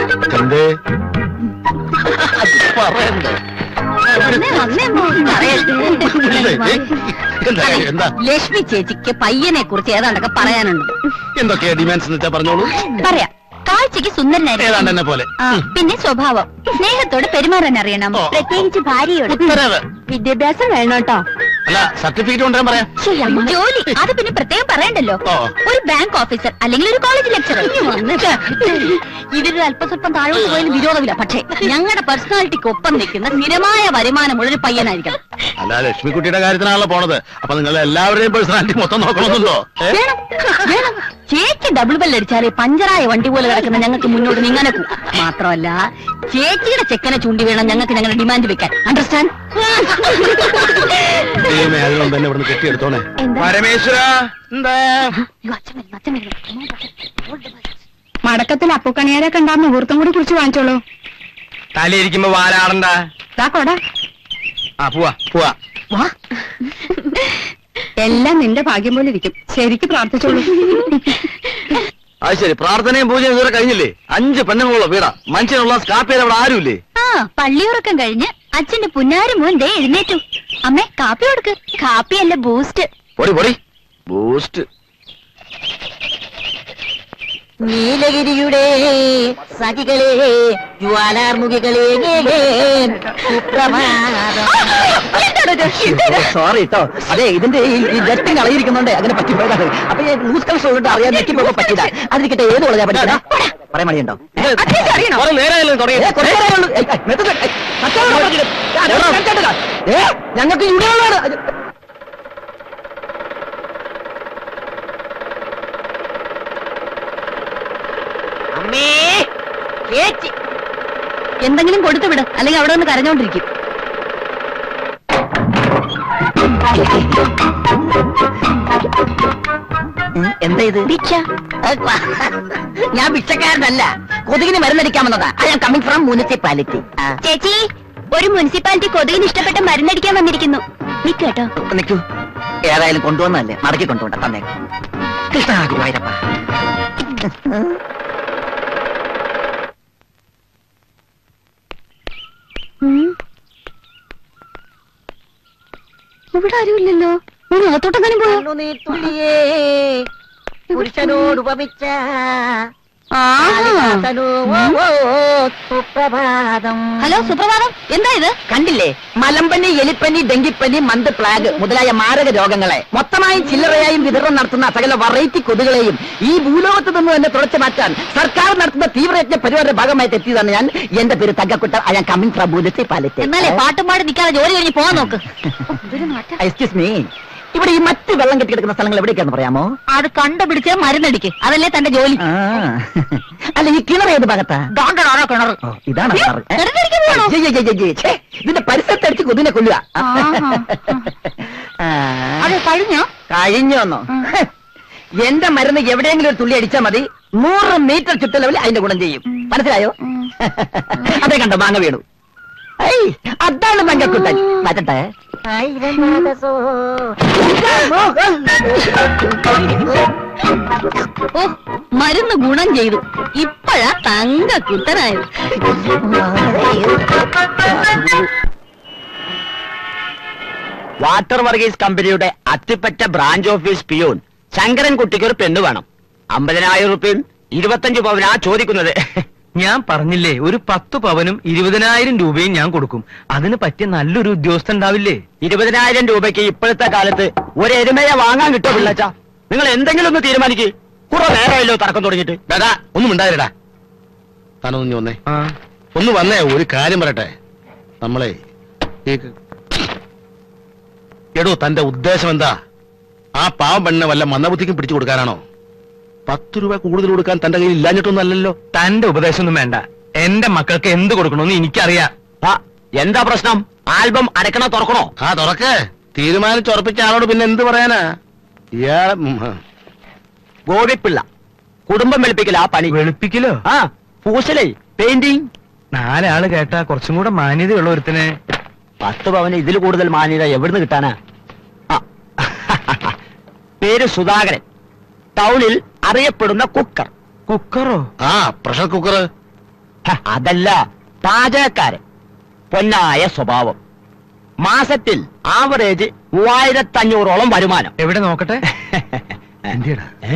എന്തേ പറയണ്ടേ വന്നേ, വന്നേ, മോൻ പറയട്ടെ. ഏയ്, എന്താ കാര്യം? എന്താ ലക്ഷ്മി ചേച്ചിക്ക് പയ്യനെ കുറിച്ച് ഏതാണ്ടൊക്കെ പറയാനുണ്ട് എന്തൊക്കെയാ ഡിമാൻഡ്സ് എന്ന് വെച്ചാ പറഞ്ഞോളൂ പറയാം കാഴ്ചക്ക് സുന്ദരനായിരിക്കും ഏതാണ്ട് എന്നെ പോലെ ആ, പിന്നെ സ്വഭാവം സ്നേഹത്തോട് പെരുമാറാൻ അറിയണം ഓ. പ്രത്യേകിച്ച് ഭാര്യയോട് ഉത്തരവ് വിദ്യാഭ്യാസം വേണം കേട്ടോ അല്ല സർട്ടിഫിക്കറ്റ് കൊണ്ടുവരാൻ പറയാം ജോലി അത് പിന്നെ പ്രത്യേകം പറയണ്ടല്ലോ ഓ. ഒരു ബാങ്ക് ഓഫീസർ അല്ലെങ്കിൽ ഒരു കോളേജ് ലെക്ചറർ ഇവരൊരു അല്പസ്വല്പം താഴോട്ട് പോയതിന് വിരോധമില്ല പക്ഷേ ഞങ്ങളുടെ പേഴ്സണാലിറ്റിക്ക് ഒപ്പം നിൽക്കുന്ന സ്ഥിരമായ വരുമാനമുള്ള ഒരു പയ്യനായിരിക്കണം അല്ല ലക്ഷ്മിക്കുട്ടിയുടെ കാര്യത്തിനാണല്ലോ പോണത് അപ്പൊ നിങ്ങൾ എല്ലാവരുടെയും പേഴ്സണാലിറ്റി മൊത്തം നോക്കണമെന്നുണ്ടോ ഏ? വേണം വേണം ചേച്ചി ഡബിൾ ബെല്ലടിച്ചാലേ പഞ്ചറായ വണ്ടി പോലെ കിടക്കുന്ന ഞങ്ങൾക്ക് മുന്നോട്ട് നീങ്ങാനെ മാത്രമല്ല ചേച്ചിയുടെ ചെക്കനെ ചൂണ്ടി വേണം ഞങ്ങൾക്ക് ഞങ്ങളുടെ ഡിമാൻഡ് വെക്കാൻ അണ്ടർസ്റ്റാൻഡ് ദൈവമേ അതിനു മുമ്പ് എന്നെ ഇവിടുന്ന് കെട്ടിയെടുത്തോണേ പരമേശ്വര എന്താ മടക്കത്തിൽ അപ്പുക്കണിയാരൊക്കെ ഉണ്ടാകുന്ന മുഹൂർത്തം കൂടി കുറിച്ച് വാങ്ങിച്ചോളൂ തലയിരിക്കുമ്പോ വാരാടണ്ട താക്കോടാ ആ പോവാ പോവാ വാ എല്ലാം നിന്റെ ഭാഗ്യം പോലെ ഇരിക്കും ശരിക്ക് പ്രാർത്ഥിച്ചോളൂ അത് ശരി പ്രാർത്ഥനയും പൂജയും ഇതുവരെ കഴിഞ്ഞില്ലേ അഞ്ച് പെണ്ണുങ്ങളുള്ള വീടാ മനുഷ്യനുള്ള സ്കാപ്പ് ചെയ്ത് അവിടെ ആരുമില്ലേ ആ പള്ളിയുറക്കം കഴിഞ്ഞ് അച്ഛന്റെ പുന്നാരി മോൻ ദേ എഴുന്നേറ്റു അമ്മേ കാപ്പി കൊടുക്ക് കാപ്പിയല്ല ബൂസ്റ്റ് പൊടി പൊടി ബൂസ്റ്റ് നീലഗിരിയുടെ സഖികളെ ജ്വാലാർമുഖികളെ സോറി കേട്ടോ അതെ ഇതിന്റെ ഈ ജസ്റ്റിംഗ് കളയിരിക്കുന്നുണ്ട് അങ്ങനെ പറ്റിപ്പോയതാണ് അപ്പൊ ഈ ന്യൂസ് കളക്ഷൻ ഉള്ളത് അറിയാൻ നെറ്റിപ്പോയപ്പോ പറ്റില്ല അതിരിക്കട്ടെ ഏത് കോളേജാ പഠിക്കണേ പറയാൻ മടിയുണ്ടോ ഞങ്ങൾക്ക് യൂണിയനുള്ളതാണ് അമ്മേ ചേച്ചി എന്തെങ്കിലും കൊടുത്തു വിട് അല്ലെങ്കിൽ അവിടെ നിന്ന് കരഞ്ഞോണ്ടിരിക്കും എന്താ ഇത് ഭിക്ഷ ഞാൻ ഭിക്ഷക്കാരനല്ല കൊതുകിന് മരുന്നടിക്കാൻ വന്നതാ I am coming from municipality ചേച്ചി ഒരു മുനിസിപ്പാലിറ്റി കൊതുകിന് ഇഷ്ടപ്പെട്ട മരുന്നടിക്കാൻ വന്നിരിക്കുന്നു നിക്കേട്ടോ നിൽക്കൂ ഏതായാലും കൊണ്ടുവന്നല്ലേ മടക്കി കൊണ്ടുപോണ്ട തന്നെ കൃഷ്ണ ഗുരുവായൂരപ്പ ഇവിടെ ആരുമില്ലല്ലോ ഒരു അകത്തോട്ടെങ്ങാനും പോയോ തുള്ളിയേ പുരുഷനോട് ഉപമിച്ച ആഹാ. സുപ്രഭാതം ഹലോ സുപ്രഭാതം എന്താ ഇത് കണ്ടില്ലേ മലമ്പനി എലിപ്പനി ഡെങ്കിപ്പനി മന്ത് പ്ലാഗ് മുതലായ മാരക രോഗങ്ങളെ മൊത്തമായും ചില്ലറയായും വിതരണം നടത്തുന്ന സകല വെറൈറ്റി കൊതുകളെയും ഈ ഭൂലോകത്ത് നിന്ന് തന്നെ തുടച്ചു മാറ്റാൻ സർക്കാർ നടത്തുന്ന തീവ്രയജ്ഞ പരിപാടിയുടെ ഭാഗമായിട്ട് എത്തിയതാണ് ഞാൻ എന്റെ പേര് തగ్గക്കുട്ട I am coming from municipality എന്നാലേ പാട്ടും പാടി നിൽക്കാതെ ജോലി കഴിഞ്ഞ് പോവാൻ നോക്ക് എക്സ്ക്യൂസ് മീ ഇവിടെ ഈ മറ്റ് വെള്ളം കെട്ടിക്കിടക്കുന്ന സ്ഥലങ്ങൾ എവിടേക്കാന്ന് പറയാമോ അത് കണ്ടുപിടിച്ച് മരുന്നടിക്ക് അതല്ലേ തന്റെ ജോലി ആ. അല്ല ഈ കിണർ ഏത് ഭാഗത്താ ദാണ്ടടാണോ കിണർ ഓ, ഇതാണ് ഏ, കിണറ്. ഏ? കിണറ്റിലേക്ക് പോകണോ? അയ്യേ, അയ്യേ, അയ്യേ, ഛേ, ഇതിന്റെ പരിസരത്ത് അടിച്ച് കൊതിനെ കൊല്ലുക ആഹാ. ആ. അത് കഴിഞ്ഞോ കഴിഞ്ഞോന്നോ ഹ്. എന്റെ മരുന്ന് എവിടെയെങ്കിലും ഒരു തുള്ളി അടിച്ചാൽ മതി നൂറ് മീറ്റർ ചുറ്റളവിൽ അതിന്റെ ഗുണം ചെയ്യും മനസ്സിലായോ അതെ കണ്ടോ മാങ്ങ വീണു ഐ, അതാണ് മങ്കക്കുട്ടൻ മാറ്റട്ടെ ഓ മരുന്ന് ഗുണം ചെയ്തു ഇപ്പഴാ തങ്ക കുട്ടനായത് വാട്ടർ വർഗീസ് കമ്പനിയുടെ Athippatta branch office peon Shankaran കുട്ടിക്ക് ഒരു പെണ്ണ് വേണം അമ്പതിനായിരം റുപ്യയും ഇരുപത്തഞ്ച് പവനാ ചോദിക്കുന്നത് ഞാൻ പറഞ്ഞില്ലേ ഒരു പത്ത് പവനും ഇരുപതിനായിരം രൂപയും ഞാൻ കൊടുക്കും അതിന് പറ്റിയ നല്ലൊരു ഉദ്യോഗസ്ഥൻ ഉണ്ടാവില്ലേ ഇരുപതിനായിരം രൂപയ്ക്ക് ഇപ്പോഴത്തെ കാലത്ത് ഒരു എരുമയെ വാങ്ങാൻ കിട്ടോ പിള്ളച്ച നിങ്ങൾ എന്തെങ്കിലും ഒന്ന് തീരുമാനിക്ക് കുറെ നേരമല്ലോ തർക്കം തുടങ്ങിയിട്ട് ദാദാ ഒന്നും ഉണ്ടായിരടാ താനൊന്നു വന്നേ ആ ഒന്ന് വന്നേ ഒരു കാര്യം പറയട്ടെ നമ്മളെ ഈ ക- എടോ തന്റെ ഉദ്ദേശം എന്താ ആ പാവം പെണ്ണിനെ വല്ല മന്ദബുദ്ധിക്കും പിടിച്ചു കൊടുക്കാനാണോ പത്ത് രൂപ കൂടുതൽ കൊടുക്കാൻ തന്റെ കയ്യിൽ ഇല്ലാഞ്ഞിട്ടൊന്നും അല്ലല്ലോ തന്റെ ഉപദേശമൊന്നും വേണ്ട എന്റെ മക്കൾക്ക് എന്ത് കൊടുക്കണമെന്ന് എനിക്കറിയാം ആ, എന്താ പ്രശ്നം ആൽബം അടക്കണോ തുറക്കണോ ആ തുറക്ക് തീരുമാനിച്ചുറപ്പിച്ച ആളോട് പിന്നെ എന്ത് പറയാനാ ഇയാളെ ഉം, ആ. ഗോപിപ്പിള്ള കുടുംബം വെളുപ്പിക്കല ആ പണി വെളുപ്പിക്കലോ ആ പൂശലേ പെയിന്റിങ് നാലാള് കേട്ടാ കുറച്ചും കൂടെ മാന്യതയുള്ള ഒരുത്തിന് പത്ത് പവന് ഇതിൽ കൂടുതൽ മാന്യത എവിടുന്ന് കിട്ടാനാ ആ, പേര് സുധാകരൻ ടൗണിൽ അറിയപ്പെടുന്ന കുക്കർ കുക്കറോ ആ പ്രഷർ കുക്കർ ഹ, അതല്ല പാചകക്കാരൻ പൊന്നായ സ്വഭാവം മാസത്തിൽ ആവറേജ് മൂവായിരത്തി അഞ്ഞൂറോളം വരുമാനം എവിടെ നോക്കട്ടെ എന്തിയടാ ഏ?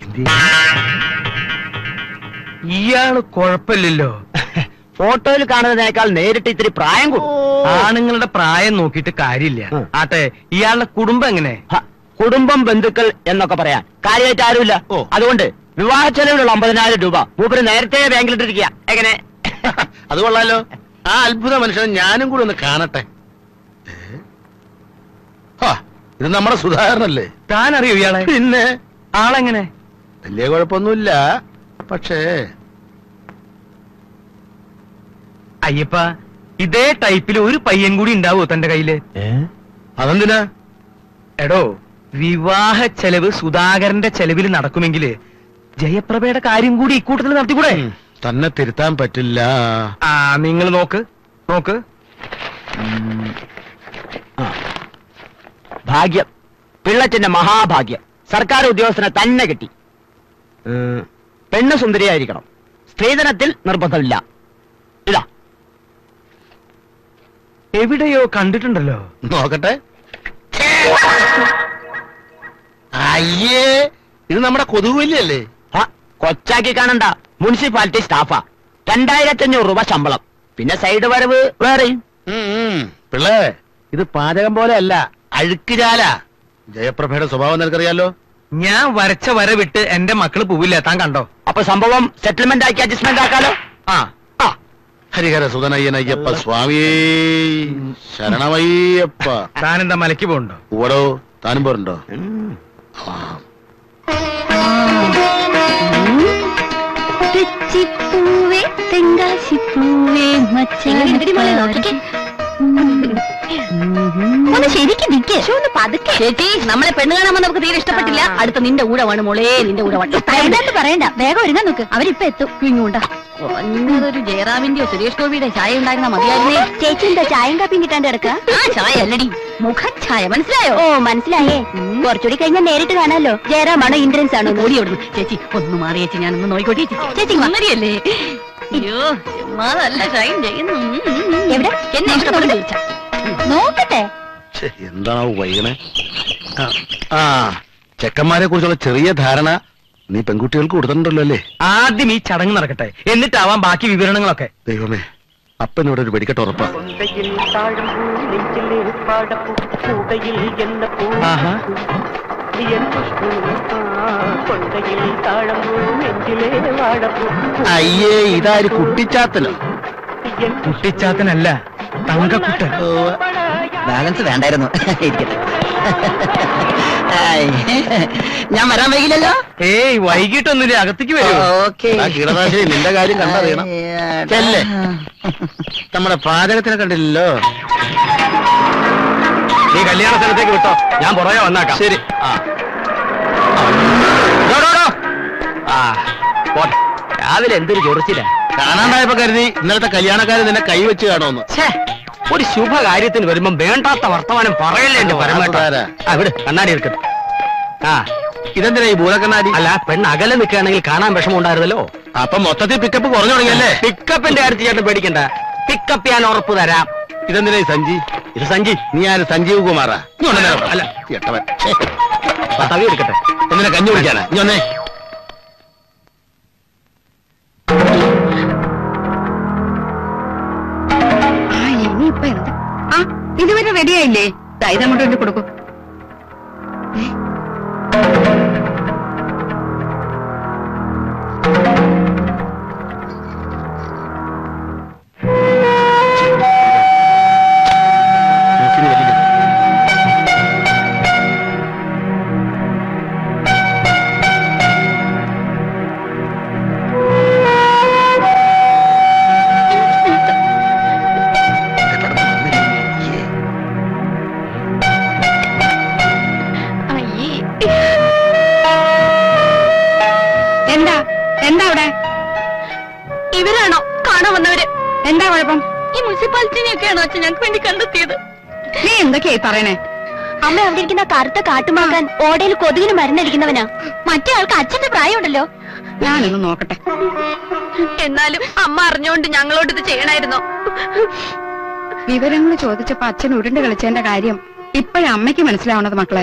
ഇയാള് കുഴപ്പമില്ലല്ലോ ഫോട്ടോയിൽ കാണുന്നതിനേക്കാൾ നേരിട്ട് ഇത്തിരി പ്രായം കൂടും ആണുങ്ങളുടെ പ്രായം നോക്കിയിട്ട് കാര്യമില്ല ഉം. ആട്ടെ ഇയാളുടെ കുടുംബം എങ്ങനെ ഹ, കുടുംബം ബന്ധുക്കൾ എന്നൊക്കെ പറയാൻ കാര്യമായിട്ട് ആരുമില്ല ഓ. അതുകൊണ്ട് വിവാഹ ചെലവിലുള്ള അമ്പതിനായിരം രൂപ മൂപ്പര് നേരത്തെ ബാങ്കിലിട്ടിരിക്കുക എങ്ങനെ അത് കൊള്ളാലോ ആ അത്ഭുത മനുഷ്യനെ ഞാനും കൂടി ഒന്ന് കാണട്ടെ ഏ? ഹാ, ഇത് നമ്മുടെ സുധാകരനല്ലേ താൻ അറിയോ ഇയാളെ പിന്നെ ആളെങ്ങനെ വലിയ കുഴപ്പമൊന്നുമില്ല പക്ഷേ അയ്യപ്പ ഇതേ ടൈപ്പിൽ ഒരു പയ്യൻ കൂടി ഉണ്ടാവോ തന്റെ കയ്യില് അതെന്തിനാ എടോ വിവാഹ ചെലവ് സുധാകരന്റെ ചെലവിൽ നടക്കുമെങ്കില് ജയപ്രഭയുടെ കാര്യം കൂടി ഇക്കൂട്ടത്തിൽ നടത്തിക്കൂടെ ഉം, തന്നെ തിരുത്താൻ പറ്റില്ല ആ നിങ്ങൾ നോക്ക് നോക്ക് ഭാഗ്യം പിള്ളച്ചന്റെ മഹാഭാഗ്യം സർക്കാർ ഉദ്യോഗസ്ഥനെ തന്നെ കിട്ടി ഉം, പെണ്ണ് സുന്ദരിയായിരിക്കണം സ്ത്രീധനത്തിൽ നിർബന്ധമില്ല ഇതാ എവിടെയോ കണ്ടിട്ടുണ്ടല്ലോ നോക്കട്ടെ അയ്യേ ഇത് നമ്മുടെ കൊതുകുവല്ലിയല്ലേ ഹ, കൊച്ചാക്കി കാണണ്ട മുനിസിപ്പാലിറ്റി സ്റ്റാഫാ രണ്ടായിരത്തി അഞ്ഞൂറ് രൂപ ശമ്പളം പിന്നെ സൈഡ് വരവ് വേറെയും ഉം, ഉം. പിള്ളേ ഇത് പാചകം പോലെ അല്ല അഴുക്കുചാല ജയപ്രഭയുടെ സ്വഭാവം നിനക്കറിയാലോ ഞാൻ വരച്ച വര വിട്ട് എന്റെ മക്കള് പോവില്ല താൻ കണ്ടോ അപ്പൊ സംഭവം സെറ്റിൽമെന്റ് ആക്കി അഡ്ജസ്റ്റ്മെന്റ് ആക്കാലോ ആ ആ ഹരിഹര സുതനയ്യനയ്യപ്പ സ്വാമിയേ ശരണമയ്യപ്പ താൻ എന്താ മലയ്ക്ക് പോകണ്ടോ ഓടോ താനും പോരുണ്ടോ തെച്ചിപ്പൂവേ തെങ്കാശിപ്പൂവേ മച്ചാൻ ഒന്ന് ശരിക്കും നിക്ക് ഒന്ന് പതുക്കെ ചേച്ചി നമ്മളെ പെണ്ണ് കാണാൻ നമുക്ക് തീരെ ഇഷ്ടപ്പെട്ടില്ല അടുത്ത നിന്റെ ഊഴമാണ് മോളെ നിന്റെ ഊഴമാണ് പറയണ്ടെന്ന് പറയണ്ട വേഗം ഒരുങ്ങാൻ നോക്ക് അവരിപ്പൊ എത്തും ഇങ്ങോട്ടാ കുറഞ്ഞതൊരു ജയറാമിന്റെയോ സുരേഷ് ഗോപിയുടെ ചായ ഉണ്ടായിരുന്ന മതിയായിരുന്നേ ചേച്ചി എന്താ ചായയും കാപ്പിയും കിട്ടാണ്ട് കിടക്ക ആ ചായ അല്ലടി മുഖഛായ മനസ്സിലായോ ഓ മനസ്സിലായേ കുറച്ചുകൂടി കഴിഞ്ഞാൽ നേരിട്ട് കാണാലോ ജയറാമാണോ ഇൻഷുറൻസ് ആണോ ഓടി അവിടുന്ന് ചേച്ചി ഒന്ന് മാറി ചേച്ചി ഞാനൊന്ന് നോയിക്കോട്ടെ ചേച്ചി ചേച്ചി മന്നരിയല്ലേ അയ്യോ ചുമ്മാതല്ല ഷൈൻ ചെയ്യുന്നു ഉം, ഉം, ഉം. എവിടെ? എന്നെ ഇഷ്ടപ്പെടുന്നു ചോദിച്ചാ നോക്കട്ടെ ഛെ, എന്താണാവോ വൈകണേ ആ, ആ ചെക്കന്മാരെ കുറിച്ചുള്ള ചെറിയ ധാരണ നീ പെൺകുട്ടികൾക്ക് കൊടുത്തിട്ടുണ്ടല്ലോ അല്ലേ ആദ്യം ഈ ചടങ്ങ് നടക്കട്ടെ എന്നിട്ടാവാം ബാക്കി വിവരണങ്ങളൊക്കെ ദൈവമേ അപ്പനോട് ഒരു വെടിക്കെട്ട് ഉറപ്പാ കൊണ്ടയിൽ താഴമ്പൂ നെഞ്ചിലെ പാടപ്പൂ കൂടയിൽ എന്ന പൂ ആഹാ. എൻ പുഷ്പൂ ആ, കൊണ്ടയിൽ താഴമ്പൂ നെഞ്ചിലെ വാടപ്പൂ അയ്യേ ഇതാര് കുട്ടിച്ചാത്തലോ എൻ കുട്ടിച്ചാത്തനല്ല തങ്കക്കുട്ടൻ ബാലൻസ് വേണ്ടായിരുന്നു ഇരിക്കട്ടെ ഹായ്. ഞാൻ വരാൻ വൈകില്ലല്ലോ ഏയ് വൈകിട്ടൊന്നുമില്ല അകത്തേക്ക് വരൂ ഓക്കെ ആ കീടനാശിനി നിന്റെ കാര്യം കണ്ടറിയണം ചെല്ലേ നമ്മുടെ പാചകത്തിനെ കണ്ടില്ലല്ലോ നീ കല്യാണ സ്ഥലത്തേക്ക് വിട്ടോ ഞാൻ പുറകെ വന്നാക്കാം ശരി ആ ഡോ, ഡോ, ഡോ. ആ പോട്ടെ രാവിലെ എന്തൊരു ചൊറിച്ചില്ല കാണാണ്ടായപ്പോ കരുതി ഇന്നലത്തെ കല്യാണക്കാരൻ നിന്നെ കൈവച്ച് കാണുമെന്ന് ഒരു ശുഭകാര്യത്തിന് വരുമ്പം വേണ്ടാത്ത വർത്തമാനം പറയല്ലേ എന്റെ ആ, പരമേട്ട സുധാരാ. ആ വിട് കണ്ണാടി എടുക്കട്ടെ ആ ഇതെന്തിനാ ഈ ഭൂതക്കണ്ണാടി അല്ല പെണ്ണ് അകലെ നിൽക്കുകയാണെങ്കിൽ കാണാൻ വിഷമം ഉണ്ടായിരുന്നല്ലോ അപ്പൊ മൊത്തത്തിൽ പിക്കപ്പ് കുറഞ്ഞു തുടങ്ങിയല്ലേ പിക്കപ്പിന്റെ കാര്യത്തിൽ ചേട്ടൻ പേടിക്കണ്ട പിക്കപ്പ് ഞാൻ ഉറപ്പ് തരാം ഇതെന്തിനാ ഈ സഞ്ചി ഇത് സഞ്ജി നീ ആര് സഞ്ജീവ് കുമാറാ നീ ഒന്നേ അല്ല. എട്ടവൻ തവി എടുക്കട്ടെ എന്തിനാ കഞ്ഞി കുടിക്കാനാ നീ ഒന്നേ ആ ഇനിയിപ്പൊ എന്ത് ആ ഇതുവരെ റെഡിയായില്ലേ ദാ ഇതങ്ങോട്ട് കൊണ്ട് കൊടുക്കൂ ഏ? മൂക്കിന് വലിയ എന്താ എന്താ അവിടെ ഇവരാണോ കാണാൻ വന്നവര് എന്താ കുഴപ്പം ഈ മുനിസിപ്പാലിറ്റിനെയൊക്കെയാണോ അച്ഛൻ ഞങ്ങൾക്ക് വേണ്ടി കണ്ടെത്തിയത് നീ എന്തൊക്കെയായി പറയണേ അമ്മ അവിടെ ഇരിക്കുന്ന കറുത്ത കാട്ടുമാക്കാൻ ഓടയിൽ കൊതുകിന് മരുന്നടിക്കുന്നവനാ മറ്റേ ആൾക്ക് അച്ഛന്റെ പ്രായമുണ്ടല്ലോ ഞാനൊന്ന് നോക്കട്ടെ എന്നാലും അമ്മ അറിഞ്ഞുകൊണ്ട് ഞങ്ങളോട് ഇത് ചെയ്യണായിരുന്നോ വിവരങ്ങൾ ചോദിച്ചപ്പോ അച്ഛൻ ഉരുണ്ട് കളിച്ചതിന്റെ കാര്യം ഇപ്പോഴാ അമ്മയ്ക്ക് മനസ്സിലാവണത് മക്കളെ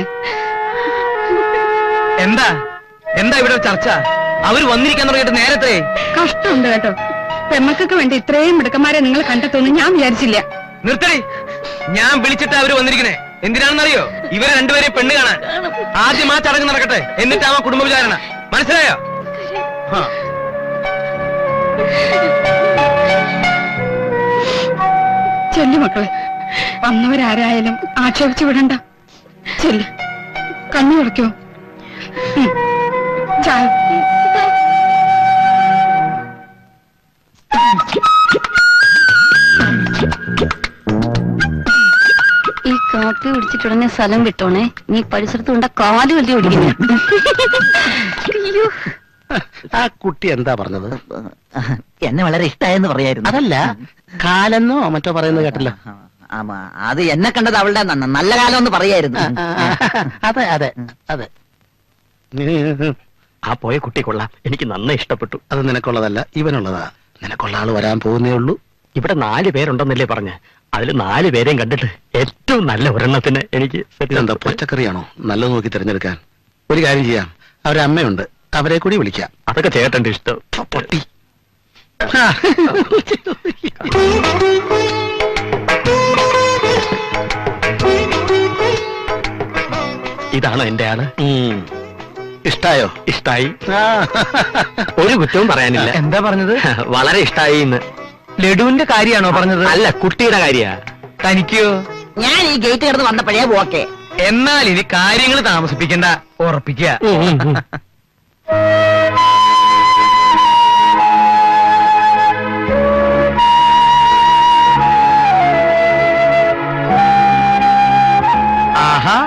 എന്താ എന്താ ഇവിടെ ചർച്ച അവര് വന്നിരിക്കാൻ തുടങ്ങിയിട്ട് നേരത്തെ കഷ്ടമുണ്ട് കേട്ടോ പെമ്മക്കൊക്കെ വേണ്ടി ഇത്രയും മിടുക്കന്മാരെ നിങ്ങൾ കണ്ടെത്തുമെന്ന് ഞാൻ വിചാരിച്ചില്ല നിർത്തടി ഞാൻ വിളിച്ചിട്ട് അവര് വന്നിരിക്കണേ എന്തിനാണെന്നറിയോ ഇവരെ രണ്ടുപേരെ പെണ്ണ് കാണാൻ ആദ്യം ആ ചടങ്ങ് നടക്കട്ടെ എന്നിട്ടാവാ കുടുംബ വിചാരണ മനസ്സിലായോ ഹാ. ചെല്ലു മക്കളെ വന്നവരാരായാലും ആക്ഷേപിച്ചു വിടണ്ട ചെല്ലു കണ്ണു തുറക്കോ ചായ ഈ കാപ്പി കുടിച്ചിട്ടുടനെ സ്ഥലം വിട്ടോണേ നീ പരിസരത്ത് കൊണ്ട കാല് വലിയ ഓടിക്കുന്നു ആ കുട്ടി എന്താ പറഞ്ഞത് എന്നെ വളരെ ഇഷ്ടമായെന്ന് പറയായിരുന്നു അതല്ല കാലെന്നോ മറ്റോ പറയുന്നത് കേട്ടല്ലോ ആമാ, അത് എന്നെ കണ്ടത് അവളുടെ ന- നല്ല കാലം എന്ന് പറയായിരുന്നു അതെ അതെ അതെ ആ പോയ കുട്ടി കൊള്ളാം എനിക്ക് നന്നായി ഇഷ്ടപ്പെട്ടു അത് നിനക്കുള്ളതല്ല ഇവനുള്ളതാ നിനക്കുള്ള ആള് വരാൻ പോകുന്നേ ഉള്ളൂ ഇവിടെ നാല് പേരുണ്ടെന്നല്ലേ പറഞ്ഞ അതിൽ നാല് പേരെയും കണ്ടിട്ട് ഏറ്റവും നല്ല ഒരെണ്ണത്തിന് എനിക്ക് set ഇതെന്താ ചെയ്തു. പച്ചക്കറിയാണോ നല്ലത് നോക്കി തിരഞ്ഞെടുക്കാൻ ഒരു കാര്യം ചെയ്യാം അവരെ അമ്മയുണ്ട് അവരെ കൂടി വിളിക്കാം അതൊക്കെ ചേട്ടന്റെ ഇഷ്ടം പൊട്ടി ഇതാണോ എന്റെ ആള് ഉം. ഇഷ്ടായോ ഇഷ്ടായി ആ. ഒരു കുറ്റവും പറയാനില്ല എന്താ പറഞ്ഞത് വളരെ ഇഷ്ടായി എന്ന് ലഡുവിന്റെ കാര്യാണോ പറഞ്ഞത് അല്ല കുട്ടിയുടെ കാര്യ തനിക്കോ ഞാൻ ഈ ഗേറ്റ് കിടന്ന് വന്നപ്പോഴേ ഓക്കെ എന്നാൽ ഇനി കാര്യങ്ങൾ താമസിപ്പിക്കണ്ട ഉറപ്പിക്കുക ആഹാ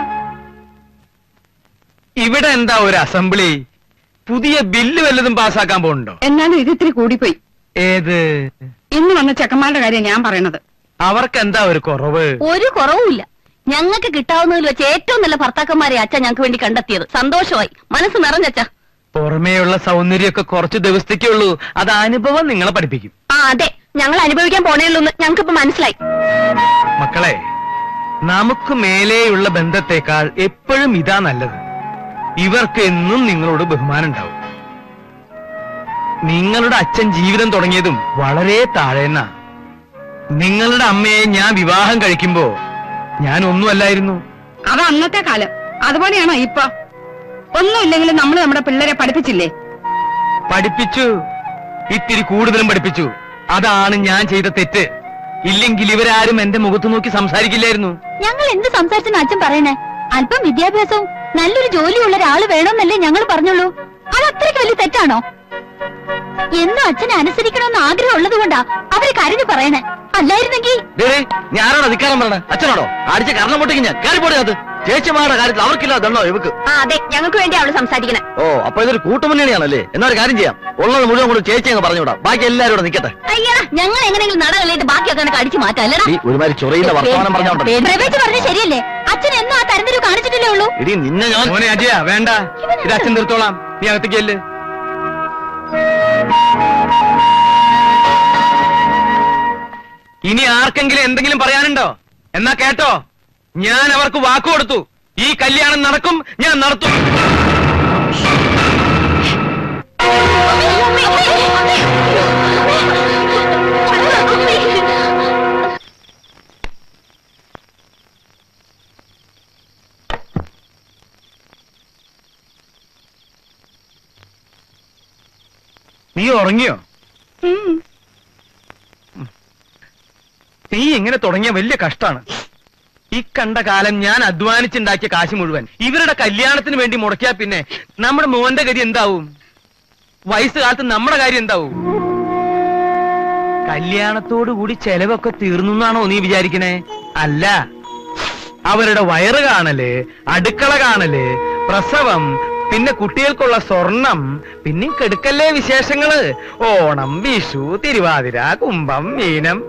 ഇവിടെ എന്താ ഒരു അസംബ്ലി പുതിയ ബില്ല് വല്ലതും പാസ്സാക്കാൻ പോകുന്നുണ്ടോ എന്നാലും ഇത് ഇത്തിരി കൂടിപ്പോയി ഏത് ഇന്ന് വന്ന ചെക്കന്മാരുടെ കാര്യം ഞാൻ പറയണത് അവർക്ക് എന്താ ഒരു കുറവ് ഒരു കുറവുമില്ല ഞങ്ങൾക്ക് കിട്ടാവുന്നതിൽ വെച്ച് ഏറ്റവും നല്ല ഭർത്താക്കന്മാരെ അച്ഛ ഞങ്ങൾക്ക് വേണ്ടി കണ്ടെത്തിയത് സന്തോഷമായി മനസ്സ് നിറഞ്ഞച്ച പുറമേയുള്ള സൗന്ദര്യമൊക്കെ കുറച്ച് ദിവസത്തേക്കേ ഉള്ളൂ അത് അനുഭവം നിങ്ങളെ പഠിപ്പിക്കും ആ അതെ ഞങ്ങൾ അനുഭവിക്കാൻ പോണേയുള്ളൂ ഞങ്ങൾക്കിപ്പോ മനസ്സിലായി മക്കളെ നമുക്ക് മേലെയുള്ള ബന്ധത്തെക്കാൾ എപ്പോഴും ഇതാ നല്ലത് ഇവർക്ക് എന്നും നിങ്ങളോട് ബഹുമാനം ഉണ്ടാവും നിങ്ങളുടെ അച്ഛൻ ജീവിതം തുടങ്ങിയതും വളരെ താഴേന്ന നിങ്ങളുടെ അമ്മയെ ഞാൻ വിവാഹം കഴിക്കുമ്പോ ഞാൻ ഒന്നുമല്ലായിരുന്നു അത് അന്നത്തെ കാലം അതുപോലെയാണോ ഇപ്പൊ ഒന്നുമില്ലെങ്കിലും നമ്മൾ നമ്മുടെ പിള്ളേരെ പഠിപ്പിച്ചില്ലേ പഠിപ്പിച്ചു ഇത്തിരി കൂടുതലും പഠിപ്പിച്ചു അതാണ് ഞാൻ ചെയ്ത തെറ്റ് ഇല്ലെങ്കിൽ ഇവരാരും എന്റെ മുഖത്ത് നോക്കി സംസാരിക്കില്ലായിരുന്നു ഞങ്ങൾ എന്ത് സംസാരിച്ചെന്ന് അച്ഛൻ പറയണേ അല്പം വിദ്യാഭ്യാസവും നല്ലൊരു ജോലിയുള്ള ഒരാള് വേണമെന്നല്ലേ ഞങ്ങൾ പറഞ്ഞുള്ളൂ അത് അത്രയ്ക്ക് വലിയ തെറ്റാണോ എന്നും അച്ഛനെ അനുസരിക്കണമെന്ന് ആഗ്രഹം ഉള്ളത് കൊണ്ടാ അവര് കരഞ്ഞു പറയണേ അല്ലായിരുന്നെങ്കിൽ ഞാനാണോ അധികാരം പറയണ അച്ഛനാണോ അടിച്ച കരണം പൊട്ടിക്ക് ഞാൻ കയറിപ്പോടിയത് ചേച്ചിമാരുടെ കാര്യത്തിൽ അവർക്കില്ല ദണ്ണോ ഇവക്ക് ആ അതെ ഞങ്ങൾക്ക് വേണ്ടി അവള് സംസാരിക്കണേ ഓ അപ്പൊ ഇതൊരു കൂട്ടുമുന്നണിയാണല്ലേ എന്നാ ഒരു കാര്യം ചെയ്യാം ഉള്ളത് മുഴുവൻ കൂടി ചേച്ചി അങ്ങ് പറഞ്ഞുവിടാം ബാക്കി എല്ലാവരും ഇവിടെ നിൽക്കട്ടെ അയ്യടാ ഞങ്ങൾ എങ്ങനെയെങ്കിലും നട കളിയിട്ട് ബാക്കിയൊക്കെ അങ്ങ് അടിച്ചു മാറ്റാം അല്ലടാ ഈ ഒരുമാതിരി ചൊറിയുന്ന വർത്തമാനം പറഞ്ഞോണ്ട് പ്രവേശ് പറഞ്ഞ ശരിയല്ലേ അച്ഛൻ എന്നും ആ തരംതിരിവ് കാണിച്ചിട്ടില്ലേ ഉള്ളൂ ഇടി നിന്നെ ഞാൻ മോനെ അജയ വേണ്ട ഇത് അച്ഛൻ തീർത്തോളാം നീ അകത്തേക്കല്ലേ ഇനി ആർക്കെങ്കിലും എന്തെങ്കിലും പറയാനുണ്ടോ എന്നാ കേട്ടോ ഞാൻ അവർക്ക് വാക്കു കൊടുത്തു ഈ കല്യാണം നടക്കും ഞാൻ നടത്തും നീ ഉറങ്ങിയോ നീ ഇങ്ങനെ തുടങ്ങിയ വലിയ കഷ്ടാണ് ഈ കണ്ട കാലം ഞാൻ അധ്വാനിച്ചുണ്ടാക്കിയ കാശ് മുഴുവൻ ഇവരുടെ കല്യാണത്തിന് വേണ്ടി മുടക്കിയാ പിന്നെ നമ്മുടെ മോന്റെ ഗതി എന്താവും വയസ്സുകാലത്ത് നമ്മുടെ കാര്യം എന്താവും കല്യാണത്തോടു കൂടി ചെലവൊക്കെ തീർന്നു എന്നാണോ നീ വിചാരിക്കണേ അല്ല അവരുടെ വയറ് കാണല് അടുക്കള കാണല് പ്രസവം പിന്നെ കുട്ടികൾക്കുള്ള സ്വർണം പിന്നെ കെടുക്കല്ലേ വിശേഷങ്ങള് ഓണം വിഷു തിരുവാതിര കുംഭം മീനം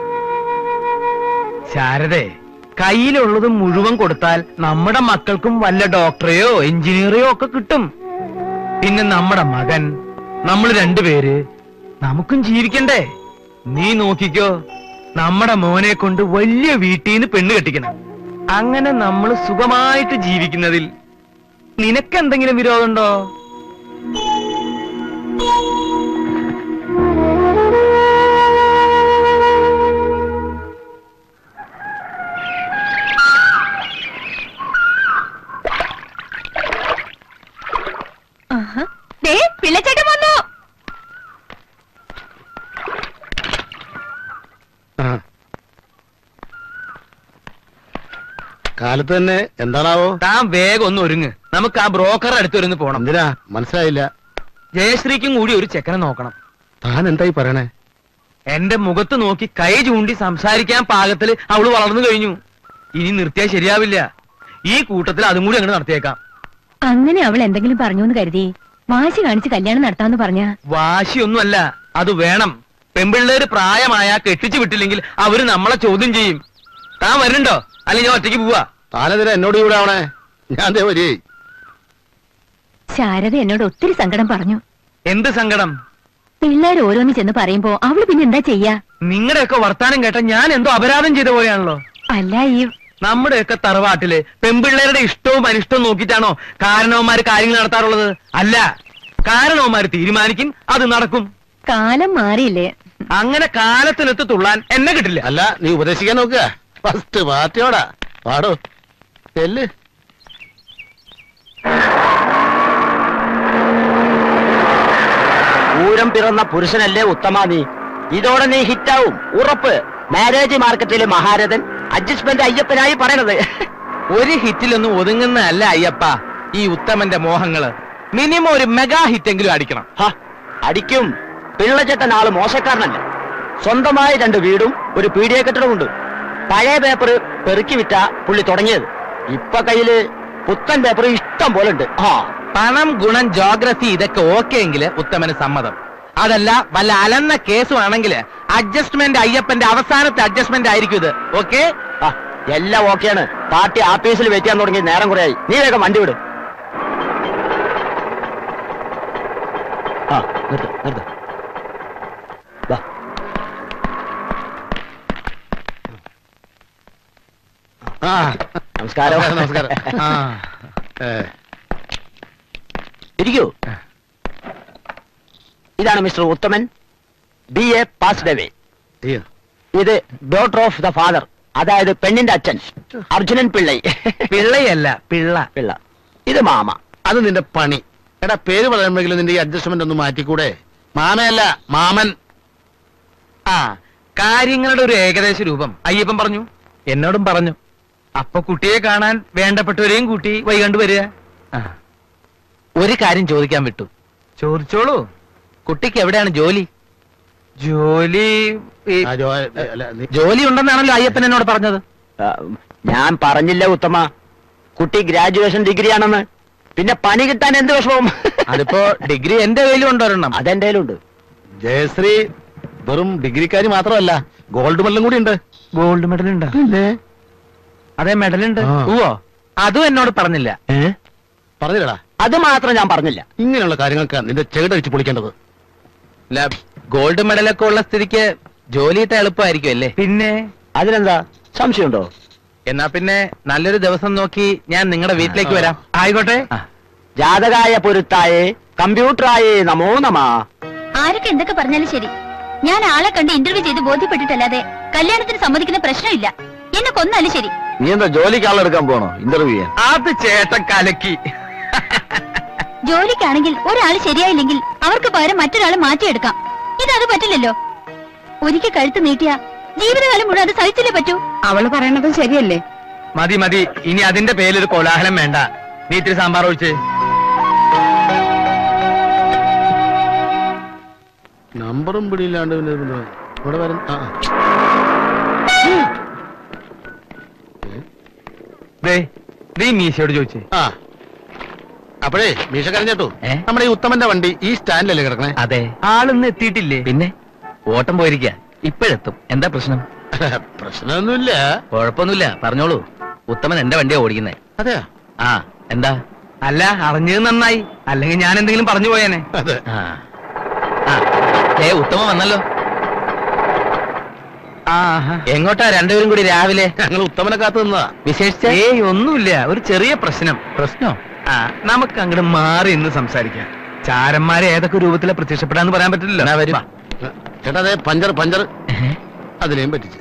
ശാരദേ കയ്യിലുള്ളത് മുഴുവൻ കൊടുത്താൽ നമ്മുടെ മക്കൾക്കും വല്ല ഡോക്ടറെയോ എഞ്ചിനീയറെയോ ഒക്കെ കിട്ടും പിന്നെ നമ്മുടെ മകൻ നമ്മൾ രണ്ടുപേര് നമുക്കും ജീവിക്കണ്ടേ നീ നോക്കിക്കോ നമ്മുടെ മോനെ കൊണ്ട് വലിയ വീട്ടിൽ നിന്ന് പെണ്ണ് കെട്ടിക്കണം അങ്ങനെ നമ്മൾ സുഖമായിട്ട് ജീവിക്കുന്നതിൽ നിനക്കെന്തെങ്കിലും വിരോധമുണ്ടോ ദേ പിള്ളച്ചേട്ടൻ വന്നു ആ. കാലത്ത് തന്നെ എന്താണാവോ താൻ വേഗം ഒന്ന് ഒരുങ്ങ് നമുക്ക് ആ ബ്രോക്കറുടെ അടുത്തൊരുന്ന് പോണം എന്തിനാ മനസ്സിലായില്ല ജയശ്രീക്കും കൂടി ഒരു ചെക്കനെ നോക്കണം താൻ എന്തായി പറയണേ എന്റെ മുഖത്ത് നോക്കി കൈ ചൂണ്ടി സംസാരിക്കാൻ പാകത്തില് അവള് വളർന്നു കഴിഞ്ഞു ഇനി നിർത്തിയാൽ ശരിയാവില്ല ഈ കൂട്ടത്തിൽ അതും കൂടി അങ്ങോട്ട് നടത്തിയേക്കാം അങ്ങനെ അവൾ എന്തെങ്കിലും പറഞ്ഞു എന്ന് കരുതി വാശി കാണിച്ച് കല്യാണം നടത്താന്ന് പറഞ്ഞ വാശിയൊന്നുമല്ല അത് വേണം പെമ്പിള്ളേര് പ്രായമായ കെട്ടിച്ചു വിട്ടില്ലെങ്കിൽ അവര് നമ്മളെ ചോദ്യം ചെയ്യും താൻ വരുന്നുണ്ടോ അല്ലെങ്കിൽ ഞാൻ ഒറ്റയ്ക്ക് പോവാ താനെതിരെ എന്നോട് ഇവിടെ ആവണേ ഞാൻ ദേ വരി ശാരദ എന്നോട് ഒത്തിരി സങ്കടം പറഞ്ഞു എന്ത് സങ്കടം പിള്ളേർ ഓരോന്ന് ചെന്ന് പറയുമ്പോ അവള് പിന്നെ എന്താ ചെയ്യാ നിങ്ങളുടെയൊക്കെ വർത്താനം കേട്ട ഞാൻ എന്തോ അപരാധം ചെയ്ത പോലെയാണല്ലോ അല്ല ഈ നമ്മുടെയൊക്കെ തറവാട്ടില് പെമ്പിള്ളേരുടെ ഇഷ്ടവും അനിഷ്ടവും നോക്കിയിട്ടാണോ കാരണവന്മാര് കാര്യങ്ങൾ നടത്താറുള്ളത് അല്ല കാരണവന്മാര് തീരുമാനിക്കും അത് നടക്കും കാലം മാറിയില്ലേ അങ്ങനെ കാലത്തിനൊത്ത് തുള്ളാൻ എന്നെ കിട്ടില്ല അല്ല നീ ഉപദേശിക്കാൻ നോക്കുക ഫസ്റ്റ് പാർട്ടിയോടാ പാടോ ചെല്ല് പൂരം പിറന്ന പുരുഷനല്ലേ ഉത്തമ നീ ഇതോടെ നീ ഹിറ്റാവും ഉറപ്പ് മാരേജ് മാർക്കറ്റിലെ മഹാരഥൻ അഡ്ജസ്റ്റ്മെന്റ് അയ്യപ്പനായി പറയണത് ഒരു ഹിറ്റിലൊന്നും ഒതുങ്ങുന്ന അല്ല അയ്യപ്പ ഈ ഉത്തമന്റെ മോഹങ്ങള് മിനിമം ഒരു മെഗാ ഹിറ്റെങ്കിലും അടിക്കണം ഹ, അടിക്കും പിള്ളച്ചേട്ടൻ ആള് മോശക്കാരനല്ല സ്വന്തമായി രണ്ട് വീടും ഒരു പീഡിയ കെട്ടിടമുണ്ട് പഴയ പേപ്പർ പെറുക്കി വിറ്റ പുള്ളി തുടങ്ങിയത് ഇപ്പൊ കയ്യില് പുത്തൻ പേപ്പർ ഇഷ്ടം പോലെ ഉണ്ട് ആ പണം ഗുണം ജോഗ്രഫി ഇതൊക്കെ ഓക്കെ എങ്കില് ഉത്തമന് സമ്മതം അതല്ല വല്ല അലന്ന കേസുമാണെങ്കിൽ അഡ്ജസ്റ്റ്മെന്റ് അയ്യപ്പന്റെ അവസാനത്തെ അഡ്ജസ്റ്റ്മെന്റ് ആയിരിക്കും ഇത് ഓക്കെ ആ, എല്ലാം ഓക്കെയാണ് പാർട്ടി ആഫീസിൽ വെയിറ്റ് ചെയ്യാൻ തുടങ്ങി നേരം കുറയായി നീ വേഗം വണ്ടി വിട് ആ നിർത്ത് നിർത്ത് വാ. ആ നമസ്കാരം നമസ്കാരം ആ ഏ, ഇരിക്കൂ ഇതാണ് mister Uthaman B A passed away അയ്യോ. ഇത് ഡോട്ടർ ഓഫ് ദ ഫാദർ അതായത് പെണ്ണിന്റെ അച്ഛൻ അർജുനൻ പിള്ളൈ പിള്ളയല്ല പിള്ള പിള്ള ഇത് മാമ അത് നിന്റെ പണി എടാ പേര് പറയുമ്പോഴെങ്കിലും നിന്റെ ഈ അഡ്ജസ്റ്റ്മെന്റ് ഒന്ന് മാറ്റിക്കൂടെ മാമയല്ല മാമൻ ആ കാര്യങ്ങളുടെ ഒരു ഏകദേശ രൂപം അയ്യപ്പൻ പറഞ്ഞു എന്നോടും പറഞ്ഞു അപ്പൊ കുട്ടിയെ കാണാൻ വേണ്ടപ്പെട്ടവരെയും കൂട്ടി വൈകണ്ട് വരിക ആ. ഒരു കാര്യം ചോദിക്കാൻ വിട്ടു ചോദിച്ചോളൂ കുട്ടിക്ക് എവിടെയാണ് ജോലി ജോലി ഈ- ആ, ജോ- അല്ല, നീ- ജോലി ഉണ്ടെന്നാണല്ലോ അയ്യപ്പൻ എന്നോട് പറഞ്ഞത് ആ, ഞാൻ പറഞ്ഞില്ല ഉത്തമ കുട്ടി ഗ്രാജുവേഷൻ ഡിഗ്രി ആണെന്ന് പിന്നെ പണി കിട്ടാൻ എന്ത് വിഷമം അതിപ്പോ ഡിഗ്രി എന്റെ കയ്യിലും ഉണ്ടൊരെണ്ണം അതെന്റെ കയ്യിലുണ്ട് ജയശ്രീ വെറും ഡിഗ്രിക്കാരി മാത്രമല്ല ഗോൾഡ് മെഡലും കൂടി ഉണ്ട് ഗോൾഡ് മെഡൽ ഉണ്ട് അതെ മെഡൽ ഉണ്ട് ആ. ഓ അതും എന്നോട് പറഞ്ഞില്ല പറഞ്ഞില്ലടാ അത് മാത്രം ഞാൻ പറഞ്ഞില്ല ഇങ്ങനെയുള്ള കാര്യങ്ങൾക്ക് നിന്റെ ചെകിടടിച്ച് പൊളിക്കേണ്ടത് അല്ല ഗോൾഡ് മെഡലൊക്കെ ഉള്ള സ്ഥിതിക്ക് ജോലി കിട്ടാൻ എളുപ്പമായിരിക്കും അല്ലേ പിന്നെ അതിനെന്താ സംശയമുണ്ടോ എന്നാ പിന്നെ നല്ലൊരു ദിവസം നോക്കി ഞാൻ നിങ്ങളുടെ വീട്ടിലേക്ക് വരാം ആയിക്കോട്ടെ ജാതകായ പൊരുത്തായേ കമ്പ്യൂട്ടറായേ നമോ നമ ആരൊക്കെ എന്തൊക്കെ പറഞ്ഞാലും ശരി ഞാൻ ആളെ കണ്ട് ഇന്റർവ്യൂ ചെയ്ത് ബോധ്യപ്പെട്ടിട്ടല്ലാതെ കല്യാണത്തിന് സമ്മതിക്കുന്ന പ്രശ്നമില്ല എന്നെ കൊന്നാലും ശരി നീ എന്താ ജോലിക്ക് ആളെടുക്കാൻ പോണോ ഇന്റർവ്യൂ ചെയ്യാൻ അത് ചേട്ടൻ കലക്കി ജോലിക്കാണെങ്കിൽ ഒരാൾ ശരിയായില്ലെങ്കിൽ അവർക്ക് പകരം മറ്റൊരാളെ മാറ്റിയെടുക്കാം ഇതത് പറ്റില്ലല്ലോ ഒരിക്കൽ കഴുത്ത് നീട്ടിയ ജീവിതകാലം മുഴുവൻ അത് സഹിച്ചില്ലേ പറ്റൂ അവള് പറയണത് ശരിയല്ലേ മതി മതി ഇനി അതിന്റെ പേരിലൊരു കോലാഹലം വേണ്ട നീ ഇത്തിരി സാമ്പാർ ഒഴിച്ച് നമ്പറും പിടിയില്ലാണ്ട് പിന്നെ ഇത് ഇവിടെ വരും ആ ആ. ദേ നീ മീശയോട് ചോദിച്ചേ ആ അപ്പോഴേ മീശ കരഞ്ഞേട്ടു ഏ? നമ്മുടെ ഈ ഉത്തമന്റെ വണ്ടി ഈ സ്റ്റാൻഡിലല്ലേ കിടക്കണേ അതെ ആളിന്ന് എത്തിയിട്ടില്ലേ പിന്നെ ഓട്ടം പോയിരിക്ക ഇപ്പോഴെത്തും എന്താ പ്രശ്നം പ്രശ്നമൊന്നുമില്ല കുഴപ്പമൊന്നുമില്ല പറഞ്ഞോളൂ ഉത്തമൻ എന്റെ വണ്ടിയാ ഓടിക്കുന്നേ അതെയാ ആ എന്താ അല്ല അറിഞ്ഞത് നന്നായി അല്ലെങ്കിൽ ഞാൻ എന്തെങ്കിലും പറഞ്ഞു പോയേനെ അതെ ആ ഏ ഉത്തമ വന്നല്ലോ ആഹാ എങ്ങോട്ടാ രണ്ടുപേരും കൂടി രാവിലെ ഞങ്ങൾ ഉത്തമനെ കാത്തു നിന്നതാ വിശേഷിച്ച ഏയ് ഒന്നുമില്ല ഒരു ചെറിയ പ്രശ്നം പ്രശ്നോ ആ നമുക്ക് അങ്ങോട്ട് മാറി ഇന്ന് സംസാരിക്കാം ചാരന്മാരെ ഏതൊക്കെ രൂപത്തിലെ പ്രത്യക്ഷപ്പെടാന്ന് പറയാൻ പറ്റില്ലല്ലോ എന്നാ വരൂ. വാ. ചേട്ടാ അതെ പഞ്ചർ പഞ്ചർ അതിനെയും പറ്റിച്ച്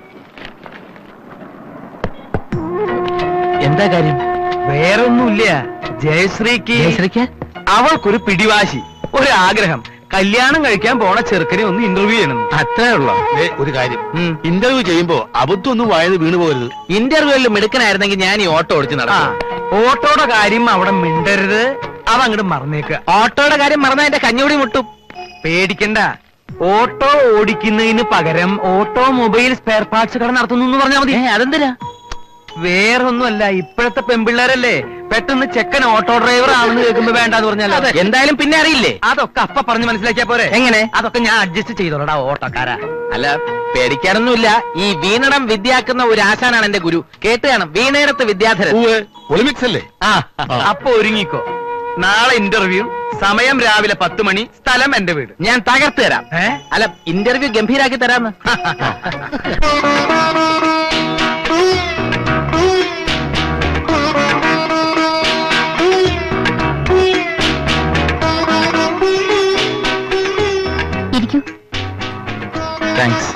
എന്താ കാര്യം വേറെ ഒന്നുമില്ല ജയശ്രീക്ക് ജയശ്രീക്ക് അവൾക്കൊരു പിടിവാശി ഒരു ആഗ്രഹം കല്യാണം കഴിക്കാൻ പോണ ചെറുക്കനെ ഒന്ന് ഇന്റർവ്യൂ ചെയ്യണം അത്രേ ഉള്ളോ ദേ, ഒരു കാര്യം ഉം. ഇന്റർവ്യൂ ചെയ്യുമ്പോ അബദ്ധം ഒന്നും വായത് വീണു പോകരുത് ഇന്റർവ്യൂവിൽ മിടുക്കനായിരുന്നെങ്കിൽ ഞാൻ ഈ ഓട്ടോ ഓടിച്ച് ആ നടക്കും ഓട്ടോയുടെ കാര്യം അവിടെ മിണ്ടരുത് അവ അങ്ങോട്ട് മറന്നേക്കുക ഓട്ടോയുടെ കാര്യം മറന്നാ എന്റെ കഞ്ഞൂടി മുട്ടും പേടിക്കണ്ട ഓട്ടോ ഓടിക്കുന്നതിന് പകരം ഓട്ടോമൊബൈൽ സ്പെയർ പാർട്സ് കട നടത്തുന്നു എന്ന് പറഞ്ഞാൽ മതി ഏ, അതെന്തിനാ വേറെ ഒന്നുമല്ല ഇപ്പോഴത്തെ പെമ്പിള്ളേരല്ലേ പെട്ടെന്ന് ചെക്കൻ ഓട്ടോ ഡ്രൈവർ ആണെന്ന് കേൾക്കുമ്പോ വേണ്ടാന്ന് പറഞ്ഞാലോ എന്തായാലും പിന്നെ അറിയില്ലേ അതൊക്കെ അപ്പ പറഞ്ഞ് മനസ്സിലാക്കിയാ പോരെ എങ്ങനെ? അതൊക്കെ ഞാൻ അഡ്ജസ്റ്റ് ചെയ്തോളടാ ഓട്ടോക്കാരാ അല്ല പേടിക്കാനൊന്നുമില്ല ഈ വീണടം വിദ്യാക്കുന്ന ഒരു ആശാനാണ് എന്റെ ഗുരു കേട്ട് കാണും വീണയിടത്ത് വിദ്യാധരൻ ഉവ്വ്, ഒളിമ്പിക്സ് അല്ലേ ആ ആ. അപ്പൊ ഒരുങ്ങിക്കോ നാളെ ഇന്റർവ്യൂ സമയം രാവിലെ പത്ത് മണി സ്ഥലം എന്റെ വീട് ഞാൻ തകർത്ത് തരാം ഏ അല്ല ഇന്റർവ്യൂ ഗംഭീരാക്കി തരാന്ന് ഇരിക്കൂ താങ്ക്സ്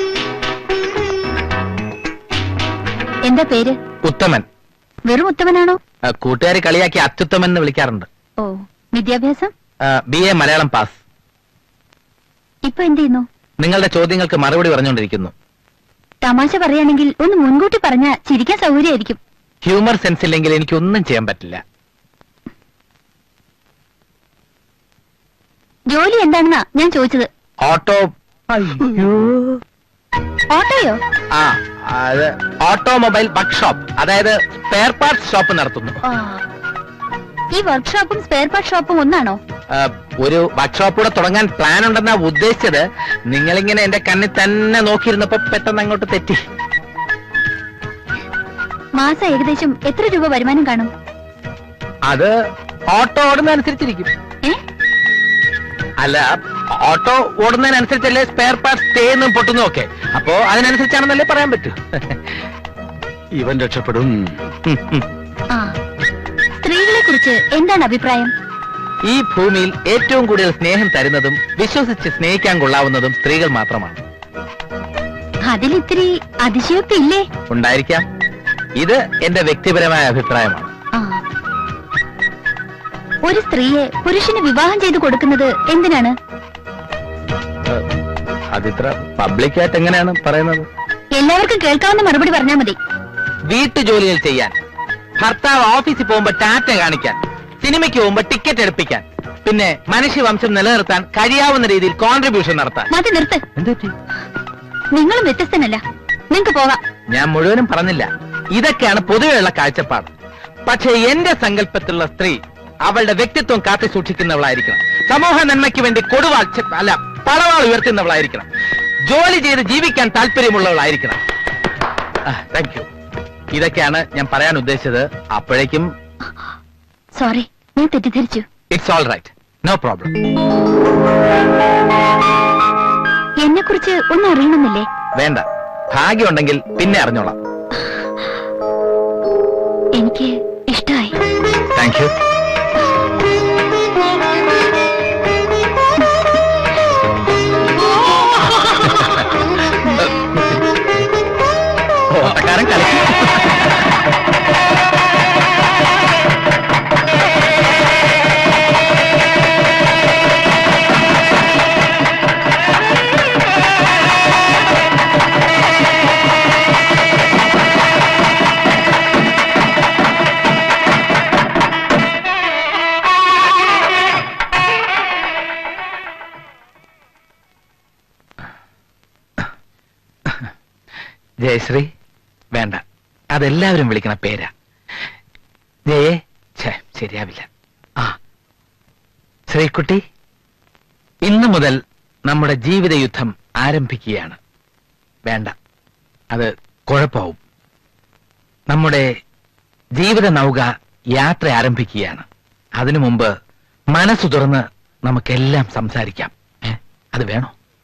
എന്താ പേര് ഉത്തമൻ വെറും ഉത്തമനാണോ കൂട്ടുകാരി കളിയാക്കി അത്യുത്തമൻ എന്ന് വിളിക്കാറുണ്ട് ഓ വിദ്യാഭ്യാസം ബി എ മലയാളം പാസ് ഇപ്പൊ എന്ത് ചെയ്യുന്നു നിങ്ങളുടെ ചോദ്യങ്ങൾക്ക് മറുപടി പറഞ്ഞുകൊണ്ടിരിക്കുന്നു തമാശ പറയുകയാണെങ്കിൽ ഒന്ന് മുൻകൂട്ടി പറഞ്ഞ ചിരിക്കാൻ സൗകര്യമായിരിക്കും ഹ്യൂമർ സെൻസ് ഇല്ലെങ്കിൽ എനിക്കൊന്നും ചെയ്യാൻ പറ്റില്ല ജോലി എന്താണെന്നാ ഞാൻ ചോദിച്ചത് ഓട്ടോ ഓട്ടോയോ ആ അത് ഓട്ടോമൊബൈൽ വർക്ക്ഷോപ്പ് അതായത് സ്പെയർ പാർട്സ് ഷോപ്പ് നടത്തുന്നു ആ. ഈ വർക്ക്ഷോപ്പും സ്പെയർ പാർട്ട് ഷോപ്പും ഒന്നാണോ ആ, ഒരു വർക്ക്ഷോപ്പ് കൂടെ തുടങ്ങാൻ പ്ലാൻ ഉണ്ടെന്നാ ഉദ്ദേശിച്ചത് നിങ്ങളിങ്ങനെ എന്റെ കണ്ണിൽ തന്നെ നോക്കിയിരുന്നപ്പോ പെട്ടെന്ന് അങ്ങോട്ട് തെറ്റി മാസം ഏകദേശം എത്ര രൂപ വരുമാനം കാണും അത് ഓട്ടോ ഓടുന്നതനുസരിച്ചിരിക്കും ഏ അല്ല ഓട്ടോ ഓടുന്നതിനനുസരിച്ചല്ലേ സ്പെയർ പാർട്സ് തേന്നും പൊട്ടുന്നു ഒക്കെ അപ്പോ അതിനനുസരിച്ചാണെന്നല്ലേ പറയാൻ പറ്റൂ ഇവൻ രക്ഷപ്പെടും ആ സ്ത്രീകളെ കുറിച്ച് എന്താണ് അഭിപ്രായം ഈ ഭൂമിയിൽ ഏറ്റവും കൂടുതൽ സ്നേഹം തരുന്നതും വിശ്വസിച്ച് സ്നേഹിക്കാൻ കൊള്ളാവുന്നതും സ്ത്രീകൾ മാത്രമാണ് അതിലിത്തിരി അതിശയോക്തി ഇല്ലേ ഉണ്ടായിരിക്കാം ഇത് എന്റെ വ്യക്തിപരമായ അഭിപ്രായമാണ് ആ ഒരു സ്ത്രീയെ പുരുഷന് വിവാഹം ചെയ്തു കൊടുക്കുന്നത് എന്തിനാണ് ഏഹ്, അതിത്ര പബ്ലിക്കായിട്ട് എങ്ങനെയാണ് പറയുന്നത് എല്ലാവർക്കും കേൾക്കാവുന്ന മറുപടി പറഞ്ഞാൽ മതി വീട്ടുജോലികൾ ചെയ്യാൻ ഭർത്താവ് ഓഫീസിൽ പോകുമ്പോ ടാറ്റ കാണിക്കാൻ സിനിമയ്ക്ക് പോകുമ്പോ ടിക്കറ്റ് എടുപ്പിക്കാൻ പിന്നെ മനുഷ്യവംശം നിലനിർത്താൻ കഴിയാവുന്ന രീതിയിൽ കോൺട്രിബ്യൂഷൻ നടത്താൻ മതി നിർത്ത് എന്തുപറ്റി? നിങ്ങളും വ്യത്യസ്തനല്ല നിങ്ങക്ക് പോകാം ഞാൻ മുഴുവനും പറഞ്ഞില്ല ഇതൊക്കെയാണ് പൊതുവെയുള്ള കാഴ്ചപ്പാട് പക്ഷേ എന്റെ സങ്കല്പത്തിലുള്ള സ്ത്രീ അവളുടെ വ്യക്തിത്വം കാത്തു സൂക്ഷിക്കുന്നവളായിരിക്കണം സമൂഹ നന്മയ്ക്ക് വേണ്ടി കൊടുവാൾ ഛെ, അല്ല പടവാൾ ഉയർത്തുന്നവളായിരിക്കണം ജോലി ചെയ്ത് ജീവിക്കാൻ താല്പര്യമുള്ളവളായിരിക്കണം താങ്ക് യു ഇതൊക്കെയാണ് ഞാൻ പറയാൻ ഉദ്ദേശിച്ചത് അപ്പോഴേക്കും സോറി ഞാൻ തെറ്റിദ്ധരിച്ചു it's all right no problem എന്നെ കുറിച്ച് ഒന്നും അറിയണമെന്നില്ലേ വേണ്ട ഭാഗ്യമുണ്ടെങ്കിൽ പിന്നെ അറിഞ്ഞോളാം എനിക്ക് ഇഷ്ടമായി താങ്ക് യു ഓട്ടക്കാരൻ കളി ജയശ്രീ വേണ്ട അതെല്ലാവരും വിളിക്കണ പേരാ ജയേ ഛേ ശരിയാവില്ല ആ ശ്രീകുട്ടി ഇന്നു മുതൽ നമ്മുടെ ജീവിത യുദ്ധം ആരംഭിക്കുകയാണ് വേണ്ട അത് കുഴപ്പമാവും നമ്മുടെ ജീവിത നൗക യാത്ര ആരംഭിക്കുകയാണ് അതിനു മുമ്പ് മനസ്സു തുറന്ന് നമുക്കെല്ലാം സംസാരിക്കാം ഏ? അത് വേണോ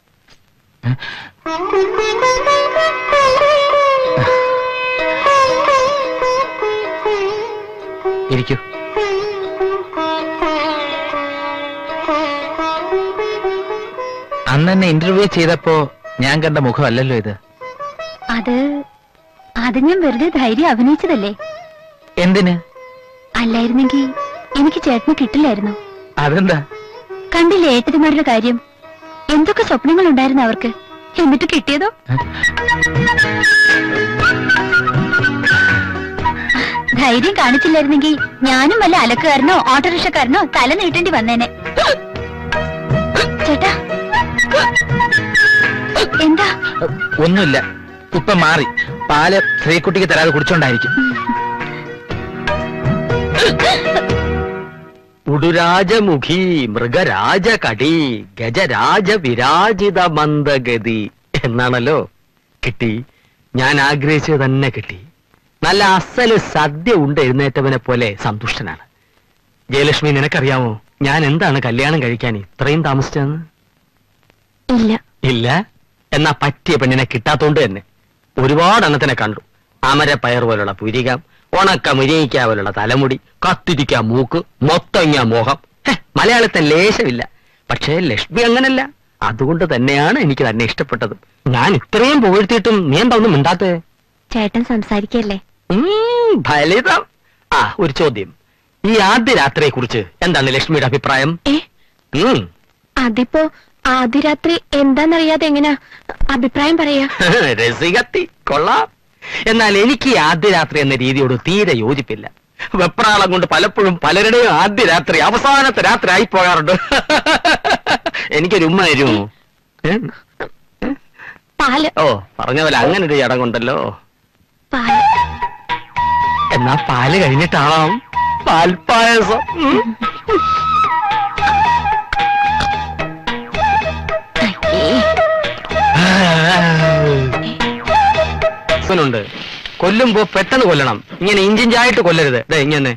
ഇരിക്കൂ അന്ന് എന്നെ ഇന്റർവ്യൂ ചെയ്തപ്പോ ഞാൻ കണ്ട മുഖമല്ലല്ലോ ഇത് അത് അത് ഞാൻ വെറുതെ ധൈര്യം അഭിനയിച്ചതല്ലേ എന്തിന് അല്ലായിരുന്നെങ്കിൽ എനിക്ക് ചേട്ടനെ കിട്ടില്ലായിരുന്നു അതെന്താ കണ്ടില്ലേ ഏട്ടന്മാരുടെ കാര്യം എന്തൊക്കെ സ്വപ്നങ്ങൾ ഉണ്ടായിരുന്നു അവർക്ക് എന്നിട്ട് കിട്ടിയതോ ധൈര്യം കാണിച്ചില്ലായിരുന്നെങ്കിൽ ഞാനും വല്ല അലക്കുകാരനോ ഓട്ടോറിക്ഷക്കാരനോ തല നീട്ടേണ്ടി വന്നേനെ ചേട്ടാ എന്താ ഒന്നുമില്ല ഇപ്പൊ മാറി പാല് ശ്രീകുട്ടിക്ക് തരാതെ കുടിച്ചോണ്ടായിരിക്കും ഉടുരാജമുഖി മൃഗരാജകടി ഗജരാജ വിരാജിത മന്ദഗതി എന്നാണല്ലോ കിട്ടി ഞാൻ ആഗ്രഹിച്ചത് തന്നെ കിട്ടി നല്ല അസല് സദ്യ ഉണ്ട് എഴുന്നേറ്റവനെ പോലെ സന്തുഷ്ടനാണ് ജയലക്ഷ്മി നിനക്കറിയാമോ ഞാൻ എന്താണ് കല്യാണം കഴിക്കാൻ ഇത്രയും താമസിച്ചതെന്ന് ഇല്ല ഇല്ല എന്നാ പറ്റിയ പെണ്ണിനെ കിട്ടാത്തോണ്ട് തന്നെ ഒരുപാട് എണ്ണത്തിനെ കണ്ടു അമരപ്പയർ പോലുള്ള പുരികം ഉണക്ക മുരിയിക്ക പോലുള്ള തലമുടി കത്തിരിക്ക മൂക്ക് മൊത്തങ്ങ മോഹം ഹെ, മലയാളത്തെ ലേശമില്ല പക്ഷേ ലക്ഷ്മി അങ്ങനല്ല അതുകൊണ്ട് തന്നെയാണ് എനിക്ക് തന്നെ ഇഷ്ടപ്പെട്ടത് ഞാൻ ഇത്രയും പുകഴ്ത്തിയിട്ടും നീ എന്താ ഒന്നും മിണ്ടാത്തേ ചേട്ടൻ സംസാരിക്കല്ലേ ഉം, ഫലിതം ആ ഒരു ചോദ്യം ഈ ആദ്യ രാത്രിയെ കുറിച്ച് എന്താണ് ലക്ഷ്മിയുടെ അഭിപ്രായം ഏ ഉം അതിപ്പോ ആദ്യ രാത്രി എന്താന്നറിയാതെ എങ്ങനാ അഭിപ്രായം പറയാ രസികത്തി കൊള്ളാം എന്നാൽ എനിക്ക് ഈ ആദ്യ രാത്രി എന്ന രീതിയോട് തീരെ യോജിപ്പില്ല വെപ്രാളം കൊണ്ട് പലപ്പോഴും പലരുടെയും ആദ്യ രാത്രി അവസാനത്തെ രാത്രി ആയി പോകാറുണ്ട് എനിക്കൊരു ഉമ്മ തരുമോ ഏ? പാല് ഓ പറഞ്ഞ പോലെ അങ്ങനെ ഒരു ചടങ്ങുണ്ടല്ലോ പാല് എന്നാ പാല് കഴിഞ്ഞിട്ടാവാം പാൽപ്പായസം ഉം. ഉണ്ട് കൊല്ലുമ്പോ പെട്ടെന്ന് കൊല്ലണം ഇങ്ങനെ ഇഞ്ചിഞ്ചായിട്ട് കൊല്ലരുത് ദേ ഇങ്ങനെ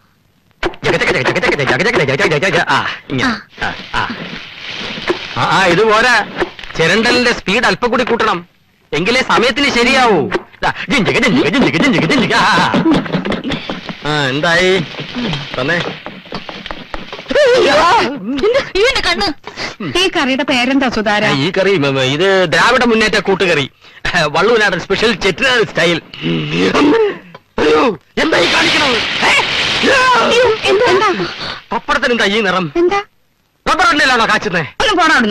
ആ ഇങ്ങനെ ആ, ആ. ആ, ആ ഇത് പോരാ ചിരണ്ടലിന്റെ സ്പീഡ് അല്പം കൂടി കൂട്ടണം എങ്കിലേ സമയത്തിന് ശരിയാവൂ ദാ, ജിഞ്ചിക, ജിഞ്ചിക, ജിഞ്ചിക, ജിഞ്ചിക, ജിഞ്ചിക. ആ, ആ. ആ എന്തായി തന്നെ ഇവന്റെ കണ്ണ് ഈ കറിയുടെ പേരെന്താ സുധാര ആ, ഈ കറി മ, മ, ഇത് ദ്രാവിഡ മുന്നേറ്റ കൂട്ടുകറി വള്ളുവനാടൻ സ്പെഷ്യൽ ചെറ്റിനാട് സ്റ്റൈൽ അയ്യോ എന്താ ഈ കാണിക്കണത് ഏ? എന്താ പപ്പടത്തിന് എന്താ ഈ നിറം എന്താ റബ്ബർ എണ്ണയിലാണോ കാച്ചുന്നേ ഒന്ന് പോണ അവിടുന്ന്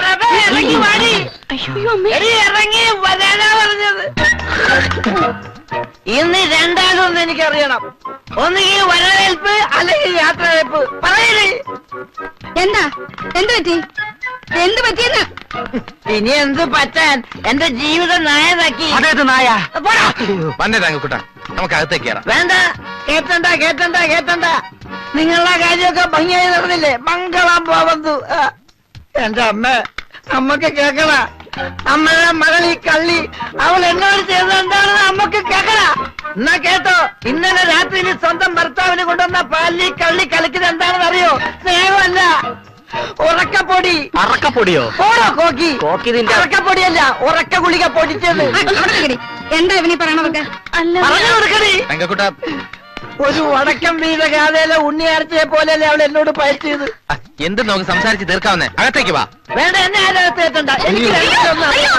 ഇന്ന് രണ്ടാകൊന്ന് എനിക്കറിയണം ഒന്നുകിൽ വരവേൽപ്പ് അല്ലെങ്കിൽ യാത്രവേൽപ്പ് പറയണേ എന്താ എന്ത് പറ്റി എന്ത് പറ്റിയെന്ന് ഇനി എന്ത് പറ്റാൻ എന്റെ ജീവിതം നായനാക്കി അതേത് നായ പോടാ. വന്നേ താങ്കൂട്ട നമുക്ക് അകത്തേക്ക് കയറാം വേണ്ട കേട്ടണ്ട കേട്ടണ്ട കേട്ടണ്ട നിങ്ങളുടെ കാര്യമൊക്കെ ഭംഗിയായി നടന്നില്ലേ മംഗളം പോവന്തു ആ. എന്റെ അമ്മ അമ്മക്ക് കേക്കണ അമ്മയുടെ മകൾ ഈ കള്ളി അവൾ എന്നോട് ചെയ്തത് എന്താണെന്ന് അമ്മക്ക് കേക്കണ എന്നാ കേട്ടോ ഇന്നലെ രാത്രിയിൽ സ്വന്തം ഭർത്താവിന് കൊണ്ടുവന്ന പാലി കള്ളി കളിക്കുന്നത് എന്താണെന്ന് അറിയോ സ്നേഹമല്ല ഉറക്കപ്പൊടി അറക്കപ്പൊടിയോ പോടോ കോക്കി കോക്കി നിന്റെ- ഉറക്കപ്പൊടിയല്ല ഉറക്ക ഗുളിക പൊടിച്ചത് ആ, അവിടെ നിൽക്കടി. എന്താ ഇവനീ പറയണതൊക്കെ പറഞ്ഞു കൊടുക്കണേ തങ്കക്കുട്ട ഒരു വടക്കം വീത ഗാഥയിലെ ഉണ്ണിയാർച്ചയെ പോലെയല്ലേ അവൾ എന്നോട് പയറ്റിയത് എന്ത് നമുക്ക് സംസാരിച്ച് തീർക്കാവുന്നേ അകത്തേക്ക് വാ വേണ്ട എന്നെ ആരകത്ത് എത്തണ്ട എനിക്ക് രണ്ടിലൊന്ന് അറിയാം.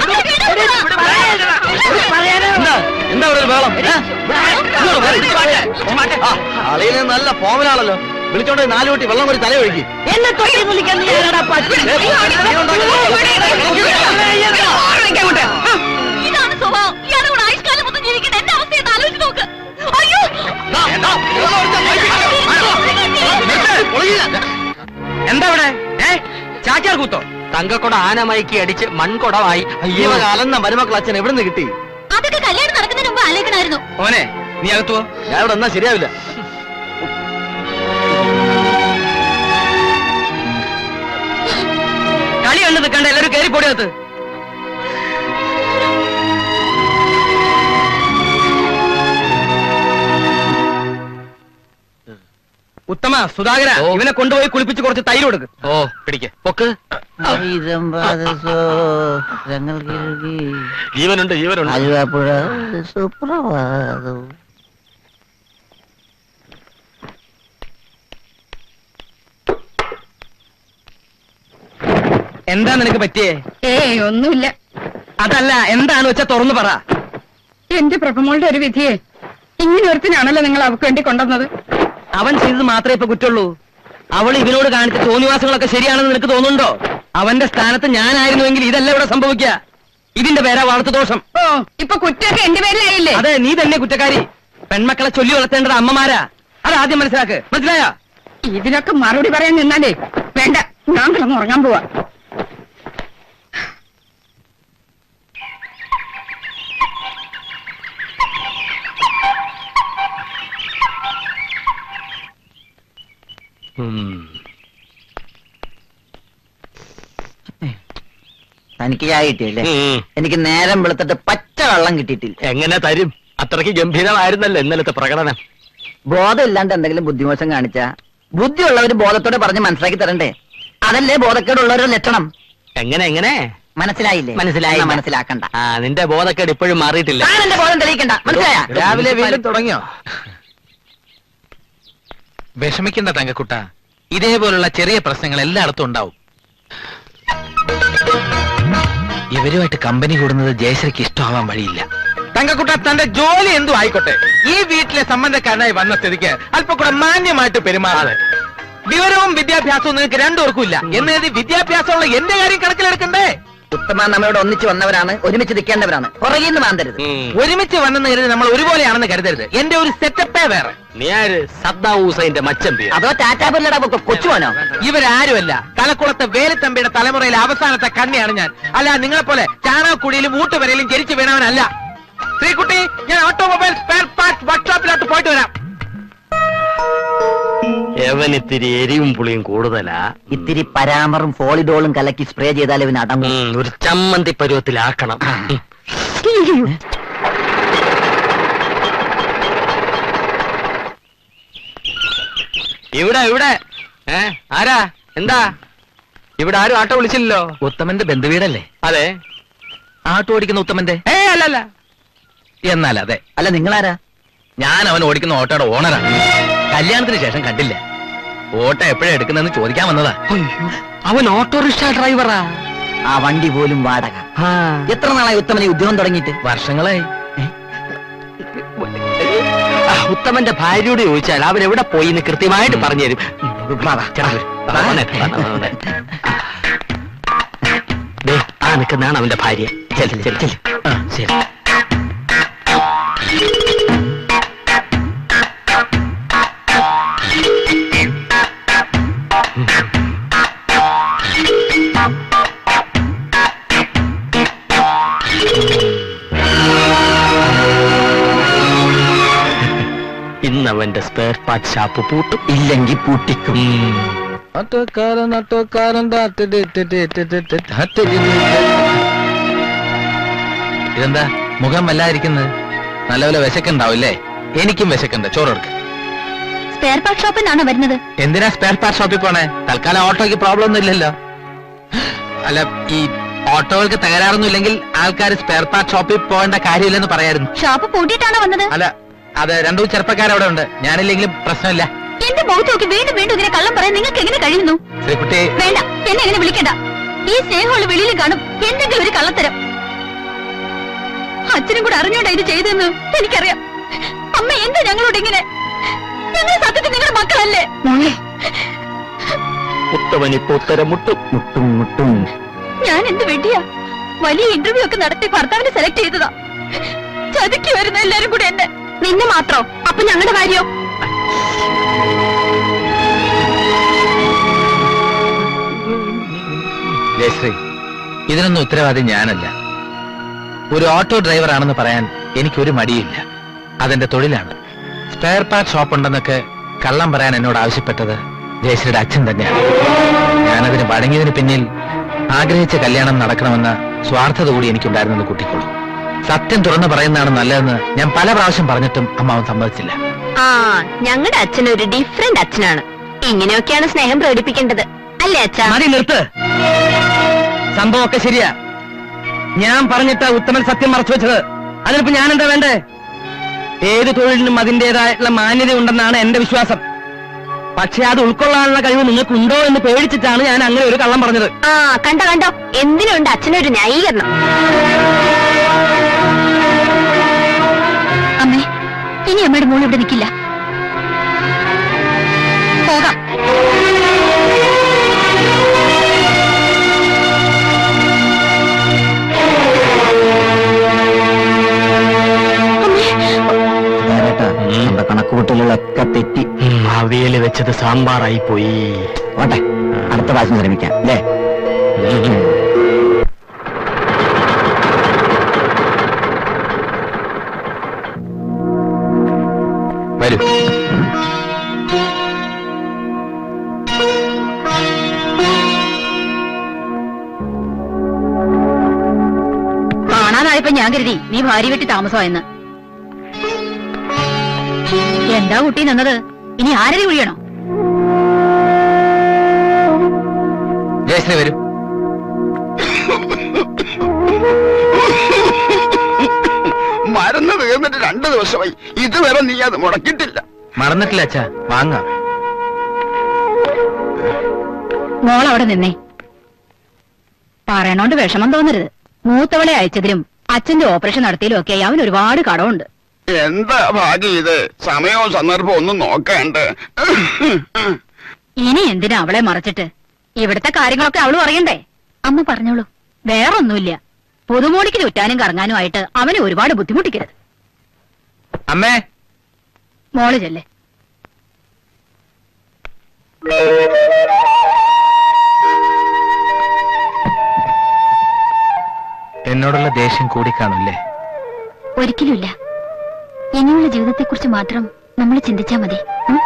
പറയാനോ എന്താ ഇവിടെ ഒരു ബഹളം ഏ? അളിയന് നല്ല പോവനാണല്ലോ വിളിച്ചോണ്ട് പോയി നാല് കുട്ടി വെള്ളം കൂടി തല ഒഴുകി എന്നെ തൊട്ടി വിളിക്കാൻ നീ ആരാടാ പട്ടി ഇതാണ് സ്വഭാവം ഇയാളുടെ കൂടെ ആയുഷ്കാലം മൊത്തം ജീവിക്കേണ്ട എന്റെ അവസ്ഥയെന്ന് ആലോചിച്ച് നോക്ക് അയ്യോ എന്താ ഇവിടെ ഏ ചാച്ചാർ കൂത്തോ തങ്കക്കൊട ആനമയക്കി അടിച്ച് മൺകുടമായി അയ്യോ കാലന്ന മരുമക്കൾ അച്ഛൻ എവിടെ നിന്ന് കിട്ടി അതൊക്കെ കല്യാണം നടക്കുന്നതിന് മുമ്പ് ആലോചിക്കണമായിരുന്നു ഓനെ നീ അകത്തുവോ ഞാൻ ഇവിടെ എന്നാ ശരിയാവില്ല കളി കണ്ടു നിൽക്കണ്ട എല്ലാവരും കയറി പൊടിയകത്ത് ഉത്തമ സുധാകര ഓ. ഇവനെ കൊണ്ടുപോയി കുളിപ്പിച്ച് കുറച്ച് തൈര് കൊടുക്ക് ഓ പിടിക്ക് പൊക്ക് ജീവനുണ്ട് ജീവനുണ്ട് ആലുവാപ്പുഴ സുപ്രഭാതം എന്താ നിനക്ക് പറ്റിയേ ഏയ് ഒന്നുമില്ല അതല്ല എന്താണ് വെച്ചാ തുറന്നു പറ എന്റെ പ്രഭമോളുടെ ഒരു വിധിയെ ഇങ്ങനെ ഒരുത്തിനാണല്ലോ നിങ്ങൾ അവക്ക് വേണ്ടി കൊണ്ടുവന്നത് അവൻ ചെയ്തത് മാത്രമേ ഇപ്പൊ കുറ്റുള്ളൂ അവൾ ഇവനോട് കാണിച്ച തോന്നിവാസങ്ങളൊക്കെ ശരിയാണെന്ന് നിനക്ക് തോന്നുന്നുണ്ടോ അവന്റെ സ്ഥാനത്ത് ഞാനായിരുന്നുവെങ്കിൽ ഇതല്ല ഇവിടെ സംഭവിക്കുക ഇതിന്റെ പേരാ വളർത്തു ദോഷം ഓ ഇപ്പൊ കുറ്റമൊക്കെ എന്റെ പേരിലായില്ലേ അതെ നീ തന്നെ കുറ്റക്കാരി പെൺമക്കളെ ചൊല്ലി വളർത്തേണ്ടത് അമ്മമാരാ അത് ആദ്യം മനസ്സിലാക്ക് മനസ്സിലായ ഇതിനൊക്കെ മറുപടി പറയാൻ നിന്നാലേ വേണ്ട ഞാൻ കിടന്ന് ഉറങ്ങാൻ പോവാ തനിക്ക് ചായ കിട്ടിയല്ലേ ഉം. എനിക്ക് നേരം വെളുത്തിട്ട് പച്ച വെള്ളം കിട്ടിയിട്ടില്ല എങ്ങനെ തരും അത്രയ്ക്ക് ഗംഭീരമായിരുന്നല്ലോ ഇന്നലത്തെ പ്രകടനം ബോധമില്ലാണ്ട് എന്തെങ്കിലും ബുദ്ധിമോശം കാണിച്ച ബുദ്ധിയുള്ളവര് ബോധത്തോടെ പറഞ്ഞ് മനസ്സിലാക്കി തരണ്ടേ അതല്ലേ ബോധക്കേടുള്ളവരുടെ ലക്ഷണം എങ്ങനെ എങ്ങനെ മനസ്സിലായില്ലേ മനസ്സിലായില്ല. എന്നാ മനസ്സിലാക്കണ്ട ആ നിന്റെ ബോധക്കേട് ഇപ്പോഴും മാറിയിട്ടില്ല താൻ എന്റെ ബോധം തെളിയിക്കണ്ട മനസ്സിലായ രാവിലെ വീണ്ടും തുടങ്ങിയോ വിഷമിക്കണ്ട തങ്കക്കുട്ട ഇതേപോലുള്ള ചെറിയ പ്രശ്നങ്ങൾ എല്ലായിടത്തും ഉണ്ടാവും ഇവരുമായിട്ട് കമ്പനി കൂടുന്നത് ജയശ്രീക്ക് ഇഷ്ടമാവാൻ വഴിയില്ല തങ്കക്കുട്ട തന്റെ ജോലി എന്തു ആയിക്കോട്ടെ ഈ വീട്ടിലെ സംബന്ധക്കാരനായി വന്ന സ്ഥിതിക്ക് അല്പം കൂടെ മാന്യമായിട്ട് പെരുമാറാതെ വിവരവും വിദ്യാഭ്യാസവും നിനക്ക് രണ്ടുപേർക്കും ഇല്ല എന്ന് കരുതി വിദ്യാഭ്യാസമുള്ള എന്റെ കാര്യം കണക്കിലെടുക്കണ്ടേ ഉത്തമ നമ്മളോട് ഒന്നിച്ച് വന്നവരാണ് ഒരുമിച്ച് നിൽക്കേണ്ടവരാണ് പുറകിൽ നിന്ന് മാന്തരുത് ഉം. ഒരുമിച്ച് വന്നെന്ന് കരുതി നമ്മൾ ഒരുപോലെയാണെന്ന് കരുതരുത് എന്റെ ഒരു സെറ്റപ്പേ വേറെ നീ ആര് സദ്ദാം ഹുസൈന്റെ മച്ചമ്പിയ അതോ ടാറ്റാ ബില്ലടാ കൊച്ചുവനോ ഇവരാരുമല്ല തലക്കുളത്തെ വേലുത്തമ്പിയുടെ തലമുറയിലെ അവസാനത്തെ കണ്ണിയാണ് ഞാൻ അല്ല നിങ്ങളെ പോലെ ചാണകക്കുടിയിലും ഊട്ടുവരയിലും ജനിച്ചു വീണവനല്ല ശ്രീകുട്ടി ഞാൻ ഓട്ടോമൊബൈൽ സ്പെയർ പാർട്സ് വർക്ക്ഷോപ്പിലോട്ട് പോയിട്ട് വരാം എവൻ ഇത്തിരി എരിവും പുളിയും കൂടുതലാ ഇത്തിരി പരാമറും ഫോളിഡോളും കലക്കി സ്പ്രേ ചെയ്താൽ ഇവന് അടങ്ങും ഉം, ഒരു ചമ്മന്തി പരുവത്തിലാക്കണം ഉം. ഇവിടെ ഇവിടെ ഏ ആരാ എന്താ ഇവിടെ ആരും ആട്ടോ വിളിച്ചില്ലല്ലോ ഉത്തമന്റെ ബന്ധുവീടല്ലേ അതെ ആട്ടോ ഓടിക്കുന്ന ഉത്തമന്റെ ഏ അല്ലല്ല എന്നാൽ അതെ അല്ല നിങ്ങളാരാ ഞാൻ അവൻ ഓടിക്കുന്ന ഓട്ടോയുടെ ഓണറാണ് കല്യാണത്തിന് ശേഷം കണ്ടില്ല ഓട്ടോ എപ്പോഴാ എടുക്കുന്നതെന്ന് ചോദിക്കാൻ വന്നതാ അവൻ ഓട്ടോറിക്ഷ ഡ്രൈവറാ ആ വണ്ടി പോലും വാടക എത്ര നാളായി ഉത്തമനെ ഉദ്യോഗം തുടങ്ങിയിട്ട് വർഷങ്ങളായി ആ, ഉത്തമന്റെ ഭാര്യയോട് ചോദിച്ചാൽ അവൻ എവിടെ പോയി എന്ന് കൃത്യമായിട്ട് പറഞ്ഞു തരും വാ, വാ, ചേട്ടാ, വാ. വാ, വന്നേ, വന്നേ, വന്നേ. ദേ, ആ നിൽക്കുന്നതാണ് അവന്റെ ഭാര്യ ചെല് ചെല് ചെല് ആ, ശരി ഇന്ന് അവന്റെ സ്പെയർ പാർട്ട് ഷാപ്പ് പൂട്ടും ഇല്ലെങ്കിൽ പൂട്ടിക്കും ഓട്ടോക്കാരൻ ഓട്ടോക്കാരൻ ഇതെന്താ മുഖം വല്ലാതിരിക്കുന്നത് നല്ലപോലെ വിശക്കുണ്ടാവില്ലേ എനിക്കും വിശക്കുണ്ട് ചോറെടുക്ക് സ്പെയർ പാർട്ട് ഷോപ്പിൽ നിന്നാണോ വരുന്നത് എന്തിനാ സ്പെയർ പാർട്ട് ഷോപ്പിൽ പോണേ തൽക്കാലം ഓട്ടോയ്ക്ക് പ്രോബ്ലം ഒന്നും ഇല്ലല്ലോ അല്ല ഈ ഓട്ടോകൾക്ക് തകരാറൊന്നും ഇല്ലെങ്കിൽ ആൾക്കാർ സ്പെയർ പാർട്ട് ഷോപ്പിൽ പോകേണ്ട കാര്യമില്ലെന്ന് പറയായിരുന്നു ഷോപ്പ് പൂട്ടിയിട്ടാണോ വന്നത് അല്ല അത് രണ്ടു ചെറുപ്പക്കാരവിടെ ഉണ്ട് ഞാനില്ലെങ്കിലും പ്രശ്നമില്ല എന്റെ മുഖത്ത് നോക്കി വീണ്ടും വീണ്ടും ഇങ്ങനെ കള്ളം പറയാൻ നിങ്ങൾക്ക് എങ്ങനെ കഴിയുന്നു ശ്രീകുട്ടി വേണ്ട എന്നെ എങ്ങനെ വിളിക്കണ്ട ഈ സ്നേഹമുള്ള വെളിയിൽ കാണും എന്തെങ്കിലും ഒരു കള്ളത്തരം അച്ഛനും കൂടെ അറിഞ്ഞോണ്ടാ ഇത് ചെയ്തെന്ന് എനിക്കറിയാം അമ്മ എന്താ ഞങ്ങളോട് ഇങ്ങനെ ഞങ്ങൾ സത്യത്തിൽ നിങ്ങളുടെ മക്കളല്ലേ ഉത്തമൻ ഇപ്പൊ ഉത്തരം മുട്ടും മുട്ടും മുട്ടും ഞാൻ എന്ത് വെട്ടിയാ വലിയ ഇന്റർവ്യൂ ഒക്കെ നടത്തി ഭർത്താവിനെ സെലക്ട് ചെയ്തതാ ചതുക്കി വരുന്ന എല്ലാരും കൂടെ എന്നെ നിന്നെ മാത്രോ അപ്പൊ ഞങ്ങളുടെ കാര്യോ ജയശ്രീ ഇതിനൊന്നും ഉത്തരവാദി ഞാനല്ല ഒരു ഓട്ടോ ഡ്രൈവർ ആണെന്ന് പറയാൻ എനിക്കൊരു മടിയില്ല അതെന്റെ തൊഴിലാണ് സ്പെയർ പാർട്ട് ഷോപ്പ് ഉണ്ടെന്നൊക്കെ കള്ളം പറയാൻ എന്നോട് ആവശ്യപ്പെട്ടത് ജയശ്രീയുടെ അച്ഛൻ തന്നെയാണ് ഞാനതിന് വഴങ്ങിയതിന് പിന്നിൽ ആഗ്രഹിച്ച കല്യാണം നടക്കണമെന്ന സ്വാർത്ഥത കൂടി എനിക്കുണ്ടായിരുന്നെന്ന് കൂട്ടിക്കോളൂ സത്യം തുറന്നു പറയുന്നതാണ് നല്ലതെന്ന് ഞാൻ പല പ്രാവശ്യം പറഞ്ഞിട്ടും അമ്മാവൻ സമ്മതിച്ചില്ല ആ ഞങ്ങളുടെ അച്ഛൻ ഒരു ഡിഫറെന്റ് അച്ഛനാണ് ഇങ്ങനെയൊക്കെയാണ് സ്നേഹം പ്രകടിപ്പിക്കേണ്ടത് അല്ലേ അച്ഛാ മതി നിർത്ത് സംഭവമൊക്കെ ശരിയാ ഞാൻ പറഞ്ഞിട്ടാ ഉത്തമൻ സത്യം മറച്ചു വെച്ചത് അതിനിപ്പോ ഞാൻ എന്താ വേണ്ടേ ഏത് തൊഴിലിനും അതിന്റേതായിട്ടുള്ള മാന്യത ഉണ്ടെന്നാണ് എന്റെ വിശ്വാസം പക്ഷെ അത് ഉൾക്കൊള്ളാനുള്ള കഴിവ് നിങ്ങൾക്കുണ്ടോ എന്ന് പേടിച്ചിട്ടാണ് ഞാൻ അങ്ങനെ ഒരു കള്ളം പറഞ്ഞത് ആ കണ്ടോ കണ്ടോ എന്തിനുണ്ട് അച്ഛനൊരു ന്യായീകരണം അമ്മേ ഇനി അമ്മയുടെ മോൾ ഇവിടെ നിൽക്കില്ല പോകാം നമ്മുടെ കണക്കുകൂട്ടലുകളൊക്കെ തെറ്റി അവിയല് വെച്ചത് സാമ്പാറായി പോയി ഓട്ടെ അടുത്ത പ്രാവശ്യം ശ്രമിക്കാം അല്ലേ വരൂ കാണാതായപ്പോ ഞാൻ കരുതി നീ ഭാര്യ വീട്ടി താമസമായെന്ന് എന്താ കുട്ടി നിന്നത് ഇനി ആരതി കുഴിയണോ ജയശ്രീ വരൂ മരുന്ന് തീർന്നിട്ട് രണ്ടു ദിവസമായി ഇതുവരെ നീ അത് മുടക്കിയിട്ടില്ല മറന്നിട്ടില്ല അച്ഛാ വാങ്ങാം മോൾ അവിടെ നിന്നേ പറയണോണ്ട് വിഷമം തോന്നരുത് മൂത്തവളെ അയച്ചതിലും അച്ഛന്റെ ഓപ്പറേഷൻ നടത്തിയതിലും ഒക്കെ അവൻ ഒരുപാട് കടമുണ്ട് എന്താ ഭാഗ്യം ഇത് സമയവും സന്ദർഭവും ഒന്നും നോക്കണ്ട് ഇനി എന്തിനാ അവളെ മറച്ചിട്ട് ഇവിടുത്തെ കാര്യങ്ങളൊക്കെ അവള് പറയണ്ടേ അമ്മ പറഞ്ഞോളൂ വേറൊന്നുമില്ല പുതുമോളിക്ക് ചുറ്റാനും കറങ്ങാനും ആയിട്ട് അവനെ ഒരുപാട് ബുദ്ധിമുട്ടിക്കരുത് അമ്മേ മോള് ചെല്ലേ എന്നോടുള്ള ദേഷ്യം കൂടിക്കാണുല്ലേ ഒരിക്കലുമില്ല ഇനിയുള്ള ജീവിതത്തെക്കുറിച്ച് മാത്രം നമ്മൾ ചിന്തിച്ചാ മതി ഉം?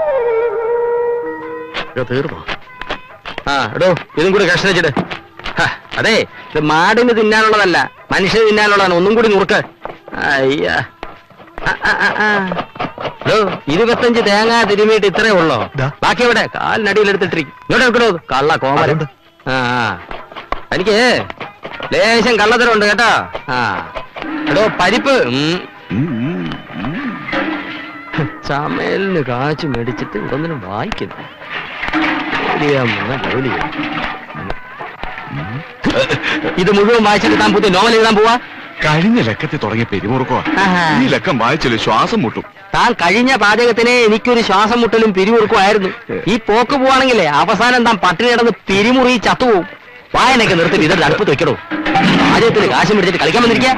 എടോ, തീർന്നോ ആ എടോ ഇതും കൂടി കഷ്ണം വെച്ചിട്ട് ഹ, അതെ ഇത് മാടിന് തിന്നാനുള്ളതല്ല മനുഷ്യന് തിന്നാനുള്ളതാണ് ഒന്നും കൂടി നുറുക്ക് അയ്യ ആ, ആ, ആ, ആ. എടോ ഇരുപത്തഞ്ച് തേങ്ങ തിരുമിയിട്ട് ഇത്രേ ഉള്ളോ ദാ. ബാക്കി എവിടെ കാലിനടിയിലെടുത്തിട്ടിരിക്കും ഇങ്ങോട്ട് എടുക്കണോ കള്ള കോമരം അതുണ്ട്. ആ ആ. എനിക്ക് ലേശം കള്ളത്തരമുണ്ട് കേട്ടോ ആ എടോ പരിപ്പ് ഉം. ചമയലിന് കാച്ചു മേടിച്ചിട്ട് ഇതൊന്നിനും വായിക്കുന്നു ജോലിയാ ജോലി ഇത് മുഴുവൻ വായിച്ചിട്ട് താൻ പുതിയ നോവൽ എഴുതാൻ പോവാ കഴിഞ്ഞ ലക്കത്തിൽ തുടങ്ങിയ പെരുമുറുക്കോ ആഹാ. ഈ ലക്കം വായിച്ചില്ല ശ്വാസം മുട്ടും താൻ കഴിഞ്ഞ പാചകത്തിന് എനിക്കൊരു ശ്വാസം മുട്ടലും പിരിമുറുക്കും ആയിരുന്നു ഈ പോക്ക് പോവാണെങ്കിലേ അവസാനം താൻ പട്ടിണി കിടന്ന് പിരിമുറി ചത്തുപോകും വായനൊക്കെ നിർത്തി ഇതൊരു അടുപ്പത്ത് വെക്കണോ പാചകത്തിന് കാശ് മേടിച്ചിട്ട് കളിക്കാൻ വന്നിരിക്കുക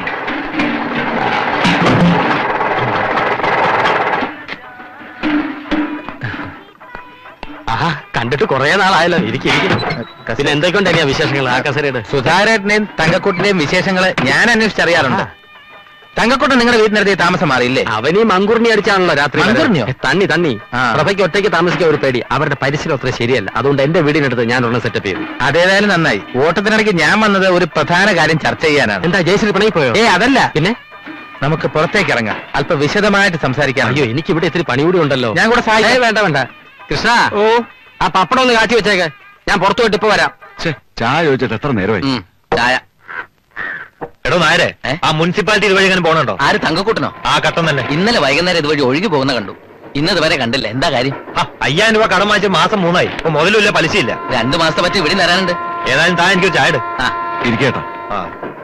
ആഹാ കണ്ടിട്ട് കുറെ നാളായല്ലോ ഇരിക്കും പിന്നെ എന്തൊക്കെയുണ്ട് തന്നെയാ വിശേഷങ്ങൾ ആ കസരയുടെ സുധാരേട്ടനെയും തങ്കക്കുട്ടിന്റെയും വിശേഷങ്ങള് ഞാൻ അന്വേഷിച്ചറിയാറുണ്ട് തങ്കക്കുട്ടൻ നിങ്ങളുടെ വീട്ടിനടുത്ത് താമസം മാറിയില്ലേ അവനീ മങ്കുറിനി അടിച്ചാണല്ലോ രാത്രി വരെ. മങ്കുറിനിയോ? ഏ, തണ്ണി തണ്ണി ആ. പ്രഭയ്ക്ക് ഒറ്റയ്ക്ക് താമസിക്കാൻ ഒരു പേടി അവരുടെ പരിസരം അത്ര ശരിയല്ല അതുകൊണ്ട് എന്റെ വീടിനടുത്ത് ഞാൻ ഒരെണ്ണം സെറ്റപ്പ് ചെയ്തു അതേതായാലും നന്നായി ഓട്ടത്തിനിടയ്ക്ക് ഞാൻ വന്നത് ഒരു പ്രധാന കാര്യം ചർച്ച ചെയ്യാനാണ് എന്താ ജയശ്രീ പണി പോയോ ഏ അതല്ല പിന്നെ നമുക്ക് പുറത്തേക്ക് ഇറങ്ങാം അല്പം വിശദമായിട്ട് സംസാരിക്കാം അയ്യോ എനിക്ക് ഇവിടെ ഇത്തിരി പണി കൂടി ഉണ്ടല്ലോ ഞാൻ കൂടെ സഹായിക്കാം. ഏയ്, വേണ്ട വേണ്ട കൃഷ്ണ ഓ ആ പപ്പടം ഒന്ന് കാച്ചി വെച്ചേക്ക് ഞാൻ പുറത്തു പോയിട്ട് ഇപ്പൊ വരാം ചായ ചോദിച്ചിട്ട് എത്ര നേരമായി ഉം, ചായ എടോ നായരെ ഏ? ആ മുനിസിപ്പാലിറ്റി ഇതുവഴി എങ്ങനെ പോകണുണ്ടോ ആര് തങ്കക്കൂട്ടനോ ആ കട്ടം തന്നെ ഇന്നലെ വൈകുന്നേരം ഇതുവഴി ഒഴുകി പോകുന്ന കണ്ടു ഇന്നത് വരെ കണ്ടില്ല എന്താ കാര്യം ആ, അയ്യായിരം രൂപ കടം വാങ്ങിച്ച് മാസം മൂന്നായി ഇപ്പൊ മുതലുമില്ല പലിശയില്ല രണ്ടു മാസത്തെ പറ്റി ഇവിടെ തരാനുണ്ട് ഏതായാലും താൻ എനിക്ക് ചായ ഇട്. ആ ഇരിക്കേട്ടാ ആ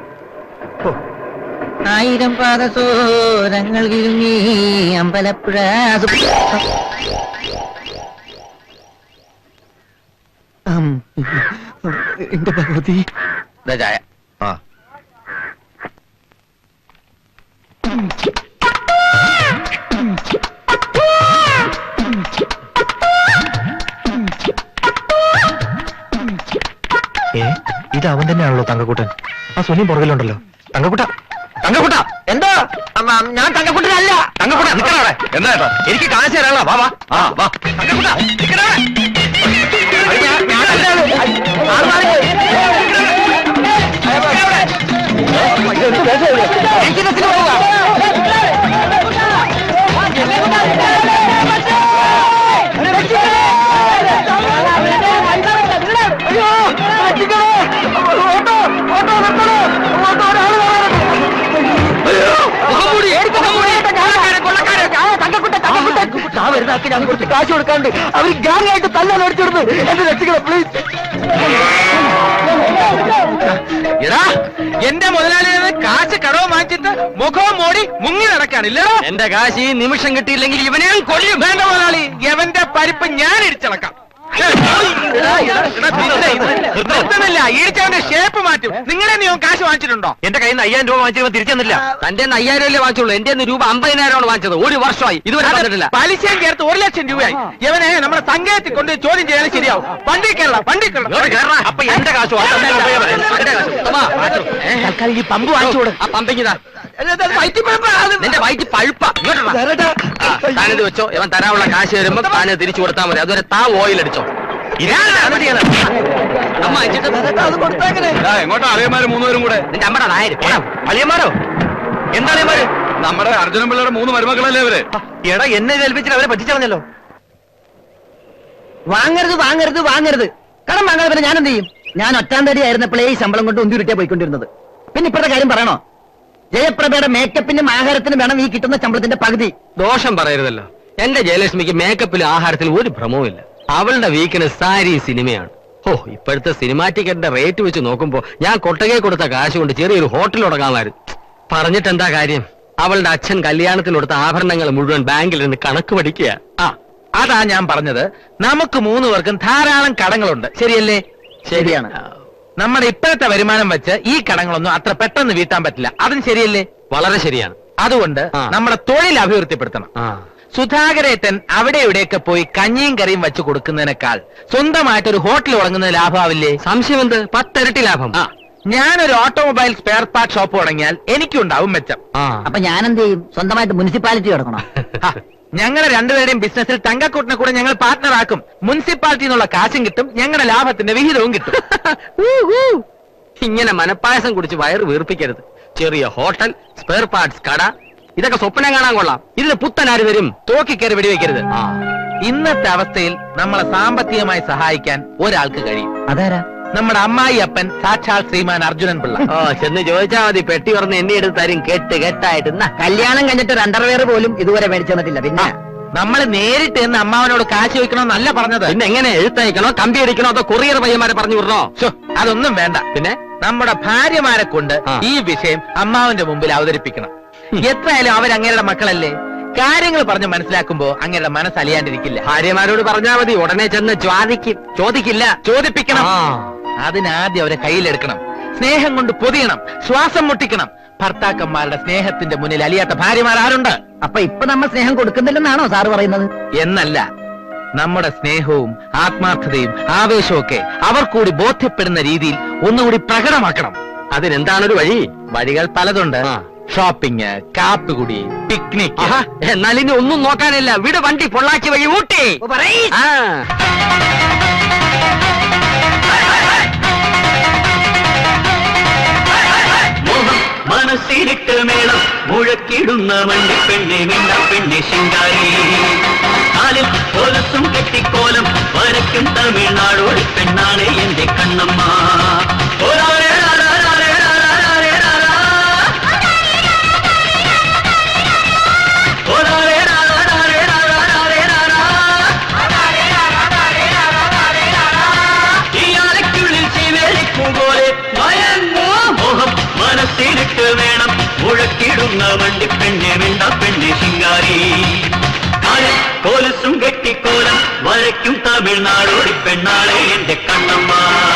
ആയിരം പാദസോരങ്ങൾ കിരുങ്ങി അമ്പലപ്പുഴ എന്റെ ഭഗവതി ഇതാ ചായ ആ ഏ ഇത് അവൻ തന്നെയാണല്ലോ തങ്കക്കൂട്ടൻ ആ സുനിയും പുറകിലുണ്ടല്ലോ തങ്കക്കുട്ട തങ്കക്കുട്ട എന്താ ഞാൻ തങ്കക്കുട്ടനല്ല തങ്കക്കുട്ട നിക്കണ അവിടെ എന്താ ഏട്ടാ എനിക്ക് കാശ് തരാനുള്ള വാ വാ ആ വാ തങ്കക്കുട്ട നിക്കണ അവിടെ. ഞാൻ- ഞാനല്ല അത്. ആള് മാറി. എനിക്ക് ബസ്സിന് പോവുക നാക്ക് ഞാൻ കുറച്ച് കാശ് കൊടുക്കാണ്ട് അവർ ഗാങ് ആയിട്ട് തല്ലാൻ അടിച്ചിടുന്നു എന്റെ രക്ഷിക്കണം പ്ലീസ് എടാ എന്റെ മുതലാളിയിൽ നിന്ന് കാശ് കടവ് വാങ്ങിച്ചിട്ട് മുഖവും മോടി മുങ്ങി നടക്കാണില്ലോ എന്റെ കാശ് ഈ നിമിഷം കിട്ടിയില്ലെങ്കിൽ ഇവനെ ഞാൻ കൊല്ലും വേണ്ട മുതലാളി എവന്റെ പരിപ്പ് ഞാൻ ഇടിച്ചളക്കാം നിർത്തണില്ല ഇടിച്ചവന്റെ ഷേപ്പ് മാറ്റും നിങ്ങളെ നീ കാശ് വാങ്ങിച്ചിട്ടുണ്ടോ എന്റെ കയ്യിൽ നിന്ന് അയ്യായിരം രൂപ വാങ്ങിച്ചിട്ട് തിരിച്ചു തന്നില്ല തന്റെ അയ്യായിരം അല്ലേ വാങ്ങിച്ചുള്ളൂ എന്റെ കയ്യിന്ന് രൂപ അമ്പതിനായിരമാണ് വാങ്ങിച്ചത് ഒരു വർഷമായി ഇതുവരെ അത് തന്നിട്ടില്ല പലിശയും ചേർത്ത് ഒരു ലക്ഷം രൂപയായി ഇവനെ നമ്മുടെ സംഘത്തിൽ കൊണ്ട് ചോദ്യം ചെയ്യാൻ ശരിയാവും വണ്ടി കയറണം വണ്ടി ഇങ്ങോട്ട് കേറടാ. അപ്പൊ എന്റെ കാശ് വാങ്ങാൻ എന്റെ കാശ്. ഉത്തമാ, വാങ്ങിച്ചോ. ഏ? തൽക്കാലം ഈ പമ്പ് വാങ്ങിച്ചു കൊടു ആ പമ്പിങ്ങിതാ നിന്റെ വയറ്റ് പഴുപ്പ താനിത് വെച്ചോ ഇവൻ തരാനുള്ള കാശ് തരുമ്പോ താന് തിരിച്ചു കൊടുത്താൽ മതി അതുവരെ താ ഓയിൽ അടിച്ചോ ഇതാണ് അനുമതി ചെയ്യണം. അമ്മ അയച്ചിട്ട് അത് കൊടുത്തേക്കണേ എങ്ങോട്ടാ അളിയന്മാര് മൂന്നുപേരും കൂടെ നിന്റെ അമ്മയുടെ നായര് പോടാ. അളിയന്മാരോ എന്താ അളിയന്മാര് നമ്മുടെ അർജുനൻ പിള്ളയുടെ മൂന്ന് മരുമക്കളല്ലേ അവര് എടാ എന്നെ ഏൽപ്പിച്ചിട്ട് അവരെ പറ്റിച്ചളഞ്ഞല്ലോ വാങ്ങരുത് വാങ്ങരുത് വാങ്ങരുത് കടം വാങ്ങാതെ പിന്നെ ഞാൻ എന്ത് ചെയ്യും ഞാൻ ഒറ്റാം തടി ആയിരുന്നപ്പോഴേ ഈ ശമ്പളം കൊണ്ട് ഉന്തിരുട്ടിയാ പോയിക്കൊണ്ടിരുന്നത് പിന്നെ ഇപ്പോഴത്തെ കാര്യം പറയണോ ജയപ്രഭയുടെ മേക്കപ്പിനും ആഹാരത്തിനും വേണം ഈ കിട്ടുന്ന ശമ്പളത്തിന്റെ പകുതി ദോഷം പറയരുതല്ലോ എന്റെ ജയലക്ഷ്മിക്ക് മേക്കപ്പിലും ആഹാരത്തിലും ഒരു ഭ്രമവുമില്ല അവളുടെ വീക്കിന് സാരി സിനിമയാണ് ഓ ഇപ്പോഴത്തെ സിനിമാ ടിക്കറ്റിന്റെ റേറ്റ് വെച്ച് നോക്കുമ്പോ ഞാൻ കൊട്ടകെ കൊടുത്ത കാശ് കൊണ്ട് ചെറിയൊരു ഹോട്ടൽ തുടങ്ങാമായിരുന്നു പറഞ്ഞിട്ട് എന്താ കാര്യം അവളുടെ അച്ഛൻ കല്യാണത്തിന് കൊടുത്ത ആഭരണങ്ങൾ മുഴുവൻ ബാങ്കിൽ നിന്ന് കണക്ക് പഠിക്കുക ആ അതാ ഞാൻ പറഞ്ഞത് നമുക്ക് മൂന്ന് പേർക്കും ധാരാളം കടങ്ങളുണ്ട് ശരിയല്ലേ ശരിയാണ് നമ്മുടെ ഇപ്പോഴത്തെ വരുമാനം വെച്ച് ഈ കടങ്ങളൊന്നും അത്ര പെട്ടെന്ന് വീട്ടാൻ പറ്റില്ല അതും ശരിയല്ലേ വളരെ ശരിയാണ് അതുകൊണ്ട് ആ. നമ്മുടെ തൊഴിൽ അഭിവൃദ്ധിപ്പെടുത്തണം ആ സുധാകരേട്ടൻ അവിടെ ഇവിടെയൊക്കെ പോയി കഞ്ഞിയും കറിയും വെച്ച് കൊടുക്കുന്നതിനേക്കാൾ സ്വന്തമായിട്ട് ഒരു ഹോട്ടൽ തുടങ്ങുന്നത് ലാഭമാവില്ലേ സംശയം എന്ത് പത്തിരട്ടി ലാഭം ആ ഞാനൊരു ഓട്ടോമൊബൈൽ സ്പെയർ പാർട്ട് ഷോപ്പ് തുടങ്ങിയാൽ എനിക്കുണ്ടാവും മെച്ചം ആ അപ്പൊ ഞാൻ എന്ത് ചെയ്യും സ്വന്തമായിട്ട് മുനിസിപ്പാലിറ്റി തുടങ്ങണം ഹ, ഞങ്ങളുടെ രണ്ടുപേരുടെയും ബിസിനസ്സിൽ തങ്കക്കൂട്ടിനെ കൂടെ ഞങ്ങൾ പാർട്ട്ണർ ആക്കും മുനിസിപ്പാലിറ്റി എന്നുള്ള കാശും കിട്ടും ഞങ്ങളുടെ ലാഭത്തിന്റെ വിഹിതവും കിട്ടും ഇങ്ങനെ മനപ്പായസം കുടിച്ച് വയറ് വീർപ്പിക്കരുത് ചെറിയ ഹോട്ടൽ സ്പെയർ പാർട്സ് കട ഇതൊക്കെ സ്വപ്നം കാണാൻ കൊള്ളാം ഇതിന് പുത്തൻ ആര് വരും തോക്കിക്കയറി വെടിവെക്കരുത് ആ ഇന്നത്തെ അവസ്ഥയിൽ നമ്മളെ സാമ്പത്തികമായി സഹായിക്കാൻ ഒരാൾക്ക് കഴിയും അതാരാ നമ്മുടെ അമ്മായി അപ്പൻ സാക്ഷാൽ ശ്രീമാൻ അർജുനൻ പിള്ള ഓ ചെന്ന് ചോദിച്ചാ മതി പെട്ടി പറഞ്ഞ് എന്നെ എടുത്ത് തരും കെട്ട് കെട്ടായിട്ട് എന്നാ കല്യാണം കഴിഞ്ഞിട്ട് ഒരു അണ്ടർവെയർ പോലും ഇതുവരെ മേടിച്ചു തന്നിട്ടില്ല പിന്നെ നമ്മൾ നേരിട്ട് എന്ന് അമ്മാവനോട് കാശ് ചോദിക്കണമെന്നല്ല പറഞ്ഞത് പിന്നെ എങ്ങനെ എഴുത്തയക്കണോ കമ്പി അടിക്കണോ അതോ കൊറിയർ പയ്യന്മാരെ പറഞ്ഞു വിടണോ ശ്ശോ, അതൊന്നും വേണ്ട പിന്നെ നമ്മുടെ ഭാര്യമാരെ കൊണ്ട് ആ. ഈ വിഷയം അമ്മാവന്റെ മുമ്പിൽ അവതരിപ്പിക്കണം എത്രയായാലും അവരങ്ങയുടെ മക്കളല്ലേ കാര്യങ്ങൾ പറഞ്ഞ് മനസ്സിലാക്കുമ്പോ അങ്ങയുടെ മനസ്സ് അലിയാണ്ടിരിക്കില്ല ഭാര്യമാരോട് പറഞ്ഞാ മതി ഉടനെ ചെന്ന് ചോദിക്കും ചോദിക്കില്ല ചോദിപ്പിക്കണം ആ. അതിനാദ്യം അവരെ കയ്യിലെടുക്കണം സ്നേഹം കൊണ്ട് പൊതിയണം ശ്വാസം മുട്ടിക്കണം ഭർത്താക്കന്മാരുടെ സ്നേഹത്തിന്റെ മുന്നിൽ അലിയാത്ത ഭാര്യമാർ ആരുണ്ട് അപ്പൊ ഇപ്പൊ നമ്മൾ സ്നേഹം കൊടുക്കുന്നില്ലെന്നാണോ സാറ് പറയുന്നത് എന്നല്ല നമ്മുടെ സ്നേഹവും ആത്മാർത്ഥതയും ആവേശവും ഒക്കെ അവർ കൂടി ബോധ്യപ്പെടുന്ന രീതിയിൽ ഒന്നുകൂടി പ്രകടമാക്കണം അതിനെന്താണൊരു വഴി വഴികൾ പലതുണ്ട് ആ. ഷോപ്പിംഗ് കാപ്പികുടി പിക്നിക് ആഹാ, എന്നാൽ ഇനി ഒന്നും നോക്കാനില്ല വിട് വണ്ടി പൊള്ളാച്ചി വഴി ഊട്ടി ആ മനസ്സിലിട്ട് മേളം മുഴക്കിടുന്ന വണ്ടിപ്പെണ്ണെ മിണ്ട പെണ്ണെ ശിങ്കാരി കാലിൽ കൊലസും കെട്ടിക്കോലം വരയ്ക്കും തമിഴ്നാടോടി പെണ്ണാണ് എന്റെ കണ്ണമ്മ ഓരാരേ രാരാരേ രാരാരേ രാരാ. ഓരാരേ രാരാരേ രാരാരേ രാരാ. ഈ അരയ്ക്കുള്ളിൽ ചീവേലിക്കും പോലെ മയങ്ങോ മോഹം മനസ്സിലിട്ട് വേണം മുഴക്കിടുന്ന വണ്ടി പെണ്ണെ വേണ്ട പെണ്ണെ ശിങ്കാരി കാലിൽ കോലസും കെട്ടിക്കോലം വരയ്ക്കും തമിഴ്നാടോടി പെണ്ണാളെ എന്റെ കണ്ണമ്മ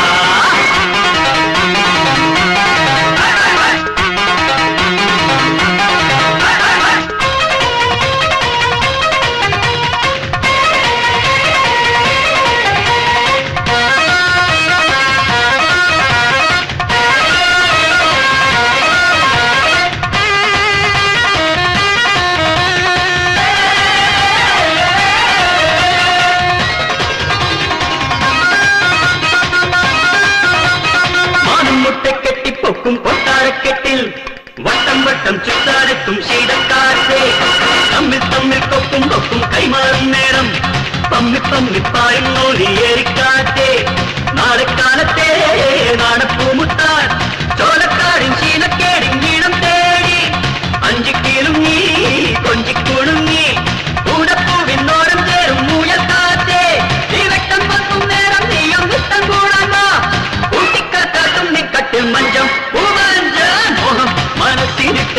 മാനം മുട്ടക്കെട്ടി പൊക്കും കൊട്ടാരക്കെട്ടിൽ വട്ടം വട്ടം ചുറ്റാരെത്തും ശീതക്കാറ്റേ തമ്മിൽ തമ്മിൽ കൊക്കും കൊക്കും കൈമാറും നേരം പമ്മി പമ്മി പായുന്നു ഏറിക്കാറ്റേ നാളെക്കാലത്തെ നാണപ്പൂമുത്താൻ ചോലക്കാരിൻ ശീലക്കേടിൻ ഈണം തേടി അഞ്ചിക്കിലുങ്ങി കൊഞ്ചിക്കുണുങ്ങി കൂടപ്പൂവിൻ നോരം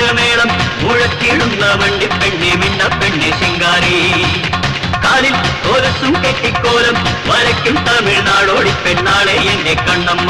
മേളം മുഴക്കിടുന്ന വണ്ടി പെണ്ണെ മിണ്ട പെണ്ണെ ശിങ്കാരി കാലിൽ തോലസും കെട്ടിക്കോലം വരയ്ക്കും തമിഴ്നാടോടി പെണ്ണാളെ എന്റെ കണ്ണമ്മ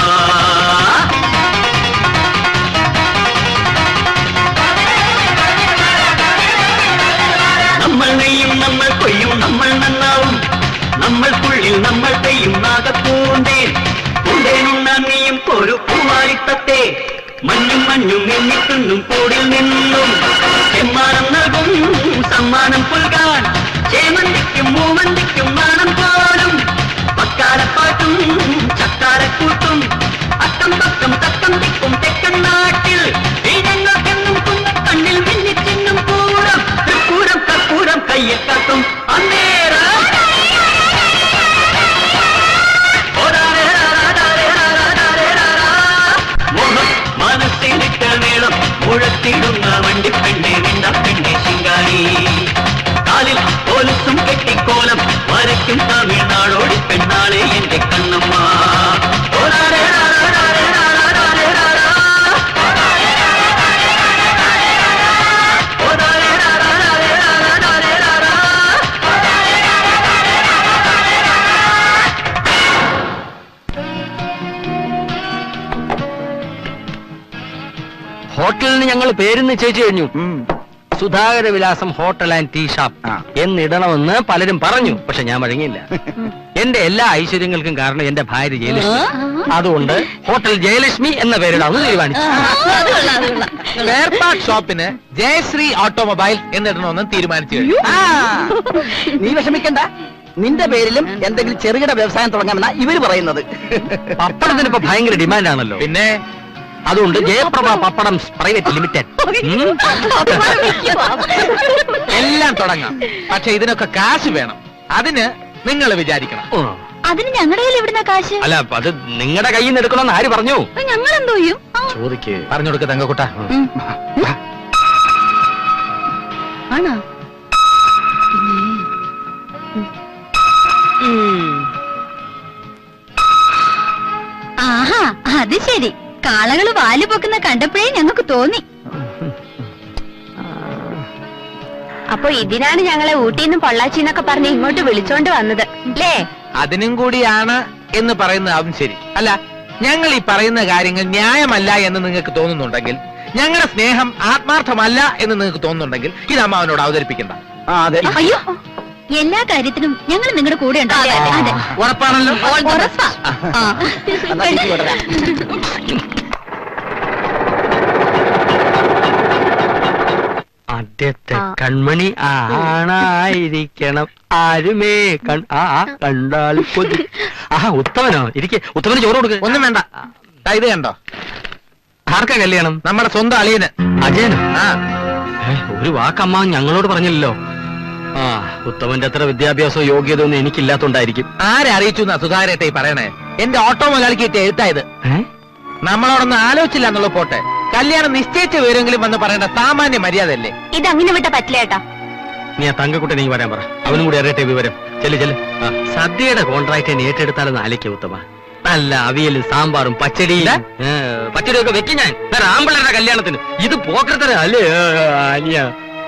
നമ്മൾ നെയ്യും നമ്മൾ കൊയ്യും നമ്മൾ നന്നാവും നമ്മൾക്കുള്ളിൽ നമ്മൾ പെയ്യും നാഗപ്പൂന്തേൻ പൂന്തേനുണ്ണാൻ നീയും ഒരു പൂവാരിത്തത്തെ മഞ്ഞും മഞ്ഞും എണ്ണിത്തുന്നും കൂടിൽ നിന്നും സമ്മാനം നൽകും സമ്മാനം പുൽകാൻ ചേമന്തിക്കും മൂവന്തിക്കും മാനം പോലും പക്കാലപ്പാട്ടും ചക്കാരക്കൂട്ടും അക്കം പക്കം തക്കം തിക്കും തെക്കൻ നാട്ടിൽ ഈ ഞങ്ങൾക്കെന്നും കുന്നക്കണ്ണിൽ മിന്നിച്ചിന്നും പൂരം തൃപ്പൂരം കർപ്പൂരം കയ്യിൽ കാട്ടും അന്നേരം മോഹം മനസ്സിലിട്ട് നീളം മുഴത്തിടുന്ന വണ്ടി പെണ്ണെ നിന്ന പെണ്ണെ ശിങ്കാരി കാലിൽ പോലീസും കെട്ടിക്കോലം വരയ്ക്കും തമിഴ്നാടോടി പെണ്ണാളെ എന്റെ കണ്ണമ്മ ഓരാരേ ഹോട്ടലിന് ഞങ്ങൾ പേര് നിശ്ചയിച്ചു കഴിഞ്ഞു Sudhakara Vilasam hotel and tea shop എന്നിടണമെന്ന് പലരും പറഞ്ഞു പക്ഷെ ഞാൻ വഴങ്ങിയില്ല എന്റെ എല്ലാ ഐശ്വര്യങ്ങൾക്കും കാരണം എന്റെ ഭാര്യ ജയലക്ഷ്മി അതുകൊണ്ട് ഹോട്ടൽ ജയലക്ഷ്മി എന്ന പേരിടാമെന്ന് തീരുമാനിച്ചു സ്പെയർ പാർട്ട് ഷോപ്പിന് ജയശ്രീ ഓട്ടോമൊബൈൽ എന്നിടണമെന്ന് തീരുമാനിച്ചു കഴിഞ്ഞു ആ, നീ വിഷമിക്കണ്ട നിന്റെ പേരിലും എന്തെങ്കിലും ചെറുകിട വ്യവസായം തുടങ്ങാമെന്നാ ഇവര് പറയുന്നത് പപ്പടത്തിന് ഇപ്പൊ ഭയങ്കര ഡിമാൻഡ് ആണല്ലോ പിന്നെ അതുകൊണ്ട് ജയപ്രഭ പപ്പടം പ്രൈവറ്റ് ലിമിറ്റഡ് എല്ലാം തുടങ്ങാം പക്ഷെ ഇതിനൊക്കെ കാശ് വേണം അതിന് നിങ്ങൾ വിചാരിക്കണം അതിന് ഞങ്ങളുടെ കയ്യിൽ എവിടുന്ന കാശ് അല്ല അത് നിങ്ങളുടെ കയ്യിൽ നിന്ന് എടുക്കണമെന്ന് ആര് പറഞ്ഞു ഞങ്ങൾ എന്തോ ചെയ്യും ആ, ചോദിക്ക് പറഞ്ഞു കൊടുക്ക തങ്കക്കുട്ട ആണോ ആഹാ അത് ശരി കാളകള് വാല് പൊക്കുന്ന കണ്ടപ്പോഴേ ഞങ്ങൾക്ക് തോന്നി അപ്പൊ ഇതിനാണ് ഞങ്ങളെ ഊട്ടിന്നും പൊള്ളാച്ചിന്നൊക്കെ പറഞ്ഞ് ഇങ്ങോട്ട് വിളിച്ചോണ്ട് വന്നത് അല്ലേ അതിനും കൂടിയാണ് എന്ന് പറയുന്നതാവും ശരി അല്ല ഞങ്ങൾ ഈ പറയുന്ന കാര്യങ്ങൾ ന്യായമല്ല എന്ന് നിങ്ങൾക്ക് തോന്നുന്നുണ്ടെങ്കിൽ ഞങ്ങളുടെ സ്നേഹം ആത്മാർത്ഥമല്ല എന്ന് നിങ്ങൾക്ക് തോന്നുന്നുണ്ടെങ്കിൽ ഇത് അമ്മാവനോട് അവതരിപ്പിക്കണ്ട ആ അതെ അയ്യോ എല്ലാ കാര്യത്തിനും ഞങ്ങൾ നിങ്ങളുടെ കൂടെ ഉണ്ടാവും അതെ ഉറപ്പാണല്ലോ ഉറപ്പാ ആ. എന്നാ തിരിച്ച് വിടരാം. ആദ്യത്തെ ആ. കൺമണി ആണായിരിക്കണം ആരുമേ കൺ ആ ആ, കണ്ടാൽ കൊതി ആഹാ ഉത്തമനോ ഇരിക്കെ ഉത്തമന് ചോറ് കൊടുക്ക് ഒന്നും വേണ്ട ദാ ഇത് കണ്ടോ ആർക്കാ കല്യാണം നമ്മുടെ സ്വന്തം അളിയന് അജയനോ ആ ഏ, ഒരു വാക്കമ്മ ഞങ്ങളോട് പറഞ്ഞില്ലല്ലോ ആ ഉത്തമന്റെ അത്ര വിദ്യാഭ്യാസവും യോഗ്യതയൊന്നും എനിക്കില്ലാത്തോണ്ടായിരിക്കും ആരെ അറിയിച്ചു എന്നാ സുധാകരട്ടെ ഈ പറയണേ എന്റെ ഓട്ടോ മുതലാളിക്ക് കിട്ടിയ എഴുത്തായത് ഏ? നമ്മളോടൊന്നും ആലോചിച്ചില്ല എന്നുള്ള പോട്ടെ കല്യാണം നിശ്ചയിച്ച വിവരമെങ്കിലും വന്ന് പറയേണ്ട സാമാന്യ മര്യാദ അല്ലേ ഇത് അങ്ങനെ വിട്ട പറ്റില്ല ഏട്ടാ നീ ആ തങ്കക്കുട്ടനെ നീ വരാൻ പറ അവനും കൂടി അറിയട്ടെ വിവരം ചെല്ല് ചെല്ല് ആ, സദ്യയുടെ കോൺട്രാക്ട് ഞാൻ ഏറ്റെടുത്താലെന്ന് ആലോചിക്ക ഉത്തമ നല്ല അവിയലും സാമ്പാറും പച്ചടിയും ഏ, പച്ചടിയൊക്കെ വെക്കും ഞാൻ വേറെ ആമ്പിള്ളേരുടെ കല്യാണത്തിന് ഇത് പോക്കത്തര അല്ലേ ഏ, അനിയ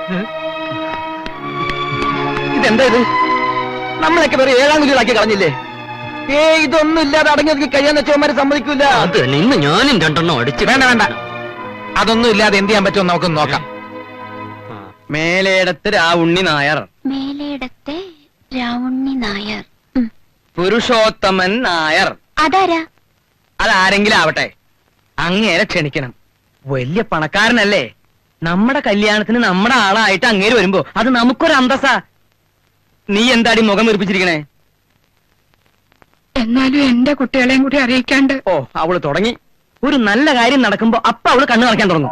ഇതെന്താ ഇത് നമ്മളൊക്കെ വേറെ ഏഴാം കുലികളാക്കി കളഞ്ഞില്ലേ ഏ ഇതൊന്നും ഇല്ലാതെ അടങ്ങി ഒതുങ്ങി കഴിയാന്ന് വെച്ചവന്മാര് സമ്മതിക്കൂല അത് തന്നെ ഇന്ന് ഞാനും രണ്ടെണ്ണം അടിച്ചു വേണ്ട വേണ്ട അതൊന്നും ഇല്ലാതെ എന്ത് ചെയ്യാൻ പറ്റുമോ നമുക്ക് നോക്കാം മേലേടത്ത് രാവുണ്ണി നായർ മേലേടത്തെ രാവുണ്ണി നായർ പുരുഷോത്തമൻ നായർ അതാരാ അതാരെങ്കിലും ആവട്ടെ അങ്ങേരെ ക്ഷണിക്കണം വലിയ പണക്കാരനല്ലേ നമ്മുടെ കല്യാണത്തിന് നമ്മുടെ ആളായിട്ട് അങ്ങേര് വരുമ്പോ അത് നമുക്കൊരു അന്തസ്സാ നീ എന്താടി മുഖം വീർപ്പിച്ചിരിക്കണേ എന്നാലും എന്റെ കുട്ടികളെയും കൂടി അറിയിക്കാണ്ട് ഓ അവള് തുടങ്ങി ഒരു നല്ല കാര്യം നടക്കുമ്പോ അപ്പ അവള് കണ്ണു നടക്കാൻ തുടങ്ങും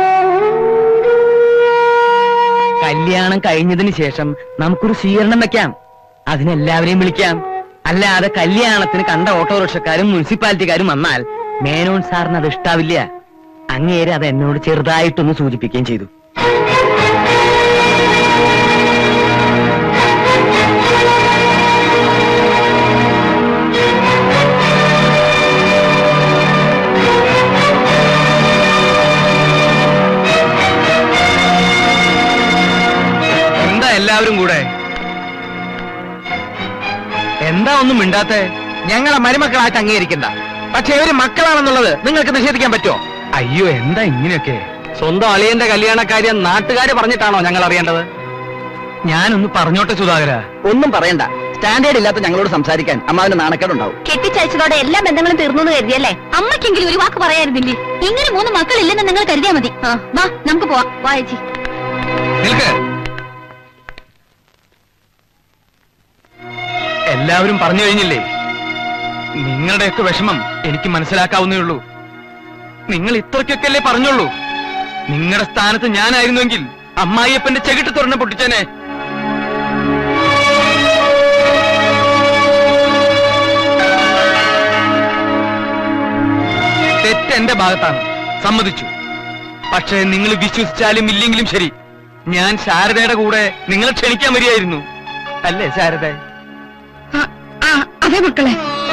കല്യാണം കഴിഞ്ഞതിന് ശേഷം നമുക്കൊരു സ്വീകരണം വെക്കാം അതിനെല്ലാവരെയും വിളിക്കാം അല്ലാതെ കല്യാണത്തിന് കണ്ട ഓട്ടോറിക്ഷക്കാരും മുനിസിപ്പാലിറ്റിക്കാരും വന്നാൽ മേനോൻ സാറിന് അത് ഇഷ്ടാവില്ല അങ്ങേര് അത് എന്നോട് ചെറുതായിട്ടൊന്ന് സൂചിപ്പിക്കുകയും ചെയ്തു എല്ലാവരും കൂടെ എന്താ ഒന്നും മിണ്ടാത്തെ ഞങ്ങളെ മരുമക്കളായിട്ട് അംഗീകരിക്കണ്ട പക്ഷെ ഇവര് മക്കളാണെന്നുള്ളത് നിങ്ങൾക്ക് നിഷേധിക്കാൻ പറ്റുമോ അയ്യോ എന്താ ഇങ്ങനെയൊക്കെ സ്വന്തം അളിയന്റെ കല്യാണക്കാര്യം നാട്ടുകാര് പറഞ്ഞിട്ടാണോ ഞങ്ങൾ അറിയേണ്ടത് ഞാനൊന്ന് പറഞ്ഞോട്ടെ സുധാകര ഒന്നും പറയണ്ട സ്റ്റാൻഡേർഡ് ഇല്ലാത്ത ഞങ്ങളോട് സംസാരിക്കാൻ അമ്മാവിന് നാണക്കേടുണ്ടാവും കെട്ടിച്ചയച്ചതോടെ എല്ലാ ബന്ധങ്ങളും തീർന്നു എന്ന് കരുതിയല്ലേ അമ്മയ്ക്കെങ്കിലും ഒരു വാക്ക് പറയായിരുന്നില്ലേ ഇങ്ങനെ മൂന്ന് മക്കളില്ലെന്ന് നിങ്ങൾ കരുതിയാ മതി ആ, വാ നമുക്ക് പോവാം വായിച്ചി നിൽക്ക് എല്ലാവരും പറഞ്ഞു കഴിഞ്ഞില്ലേ നിങ്ങളുടെയൊക്കെ വിഷമം എനിക്ക് മനസ്സിലാക്കാവുന്നേ ഉള്ളൂ നിങ്ങൾ ഇത്രയ്ക്കൊക്കെ അല്ലേ പറഞ്ഞുള്ളൂ നിങ്ങളുടെ സ്ഥാനത്ത് ഞാനായിരുന്നുവെങ്കിൽ അമ്മായിയപ്പന്റെ ചെകിട്ട് തുറന്ന് പൊട്ടിച്ചേനെ തെറ്റ് എന്റെ ഭാഗത്താണ് സമ്മതിച്ചു പക്ഷേ നിങ്ങൾ വിശ്വസിച്ചാലും ഇല്ലെങ്കിലും ശരി ഞാൻ ശാരദയുടെ കൂടെ നിങ്ങളെ ക്ഷണിക്കാൻ വരികയായിരുന്നു അല്ലേ ശാരദ ആ, ആ, അതെ മക്കളെ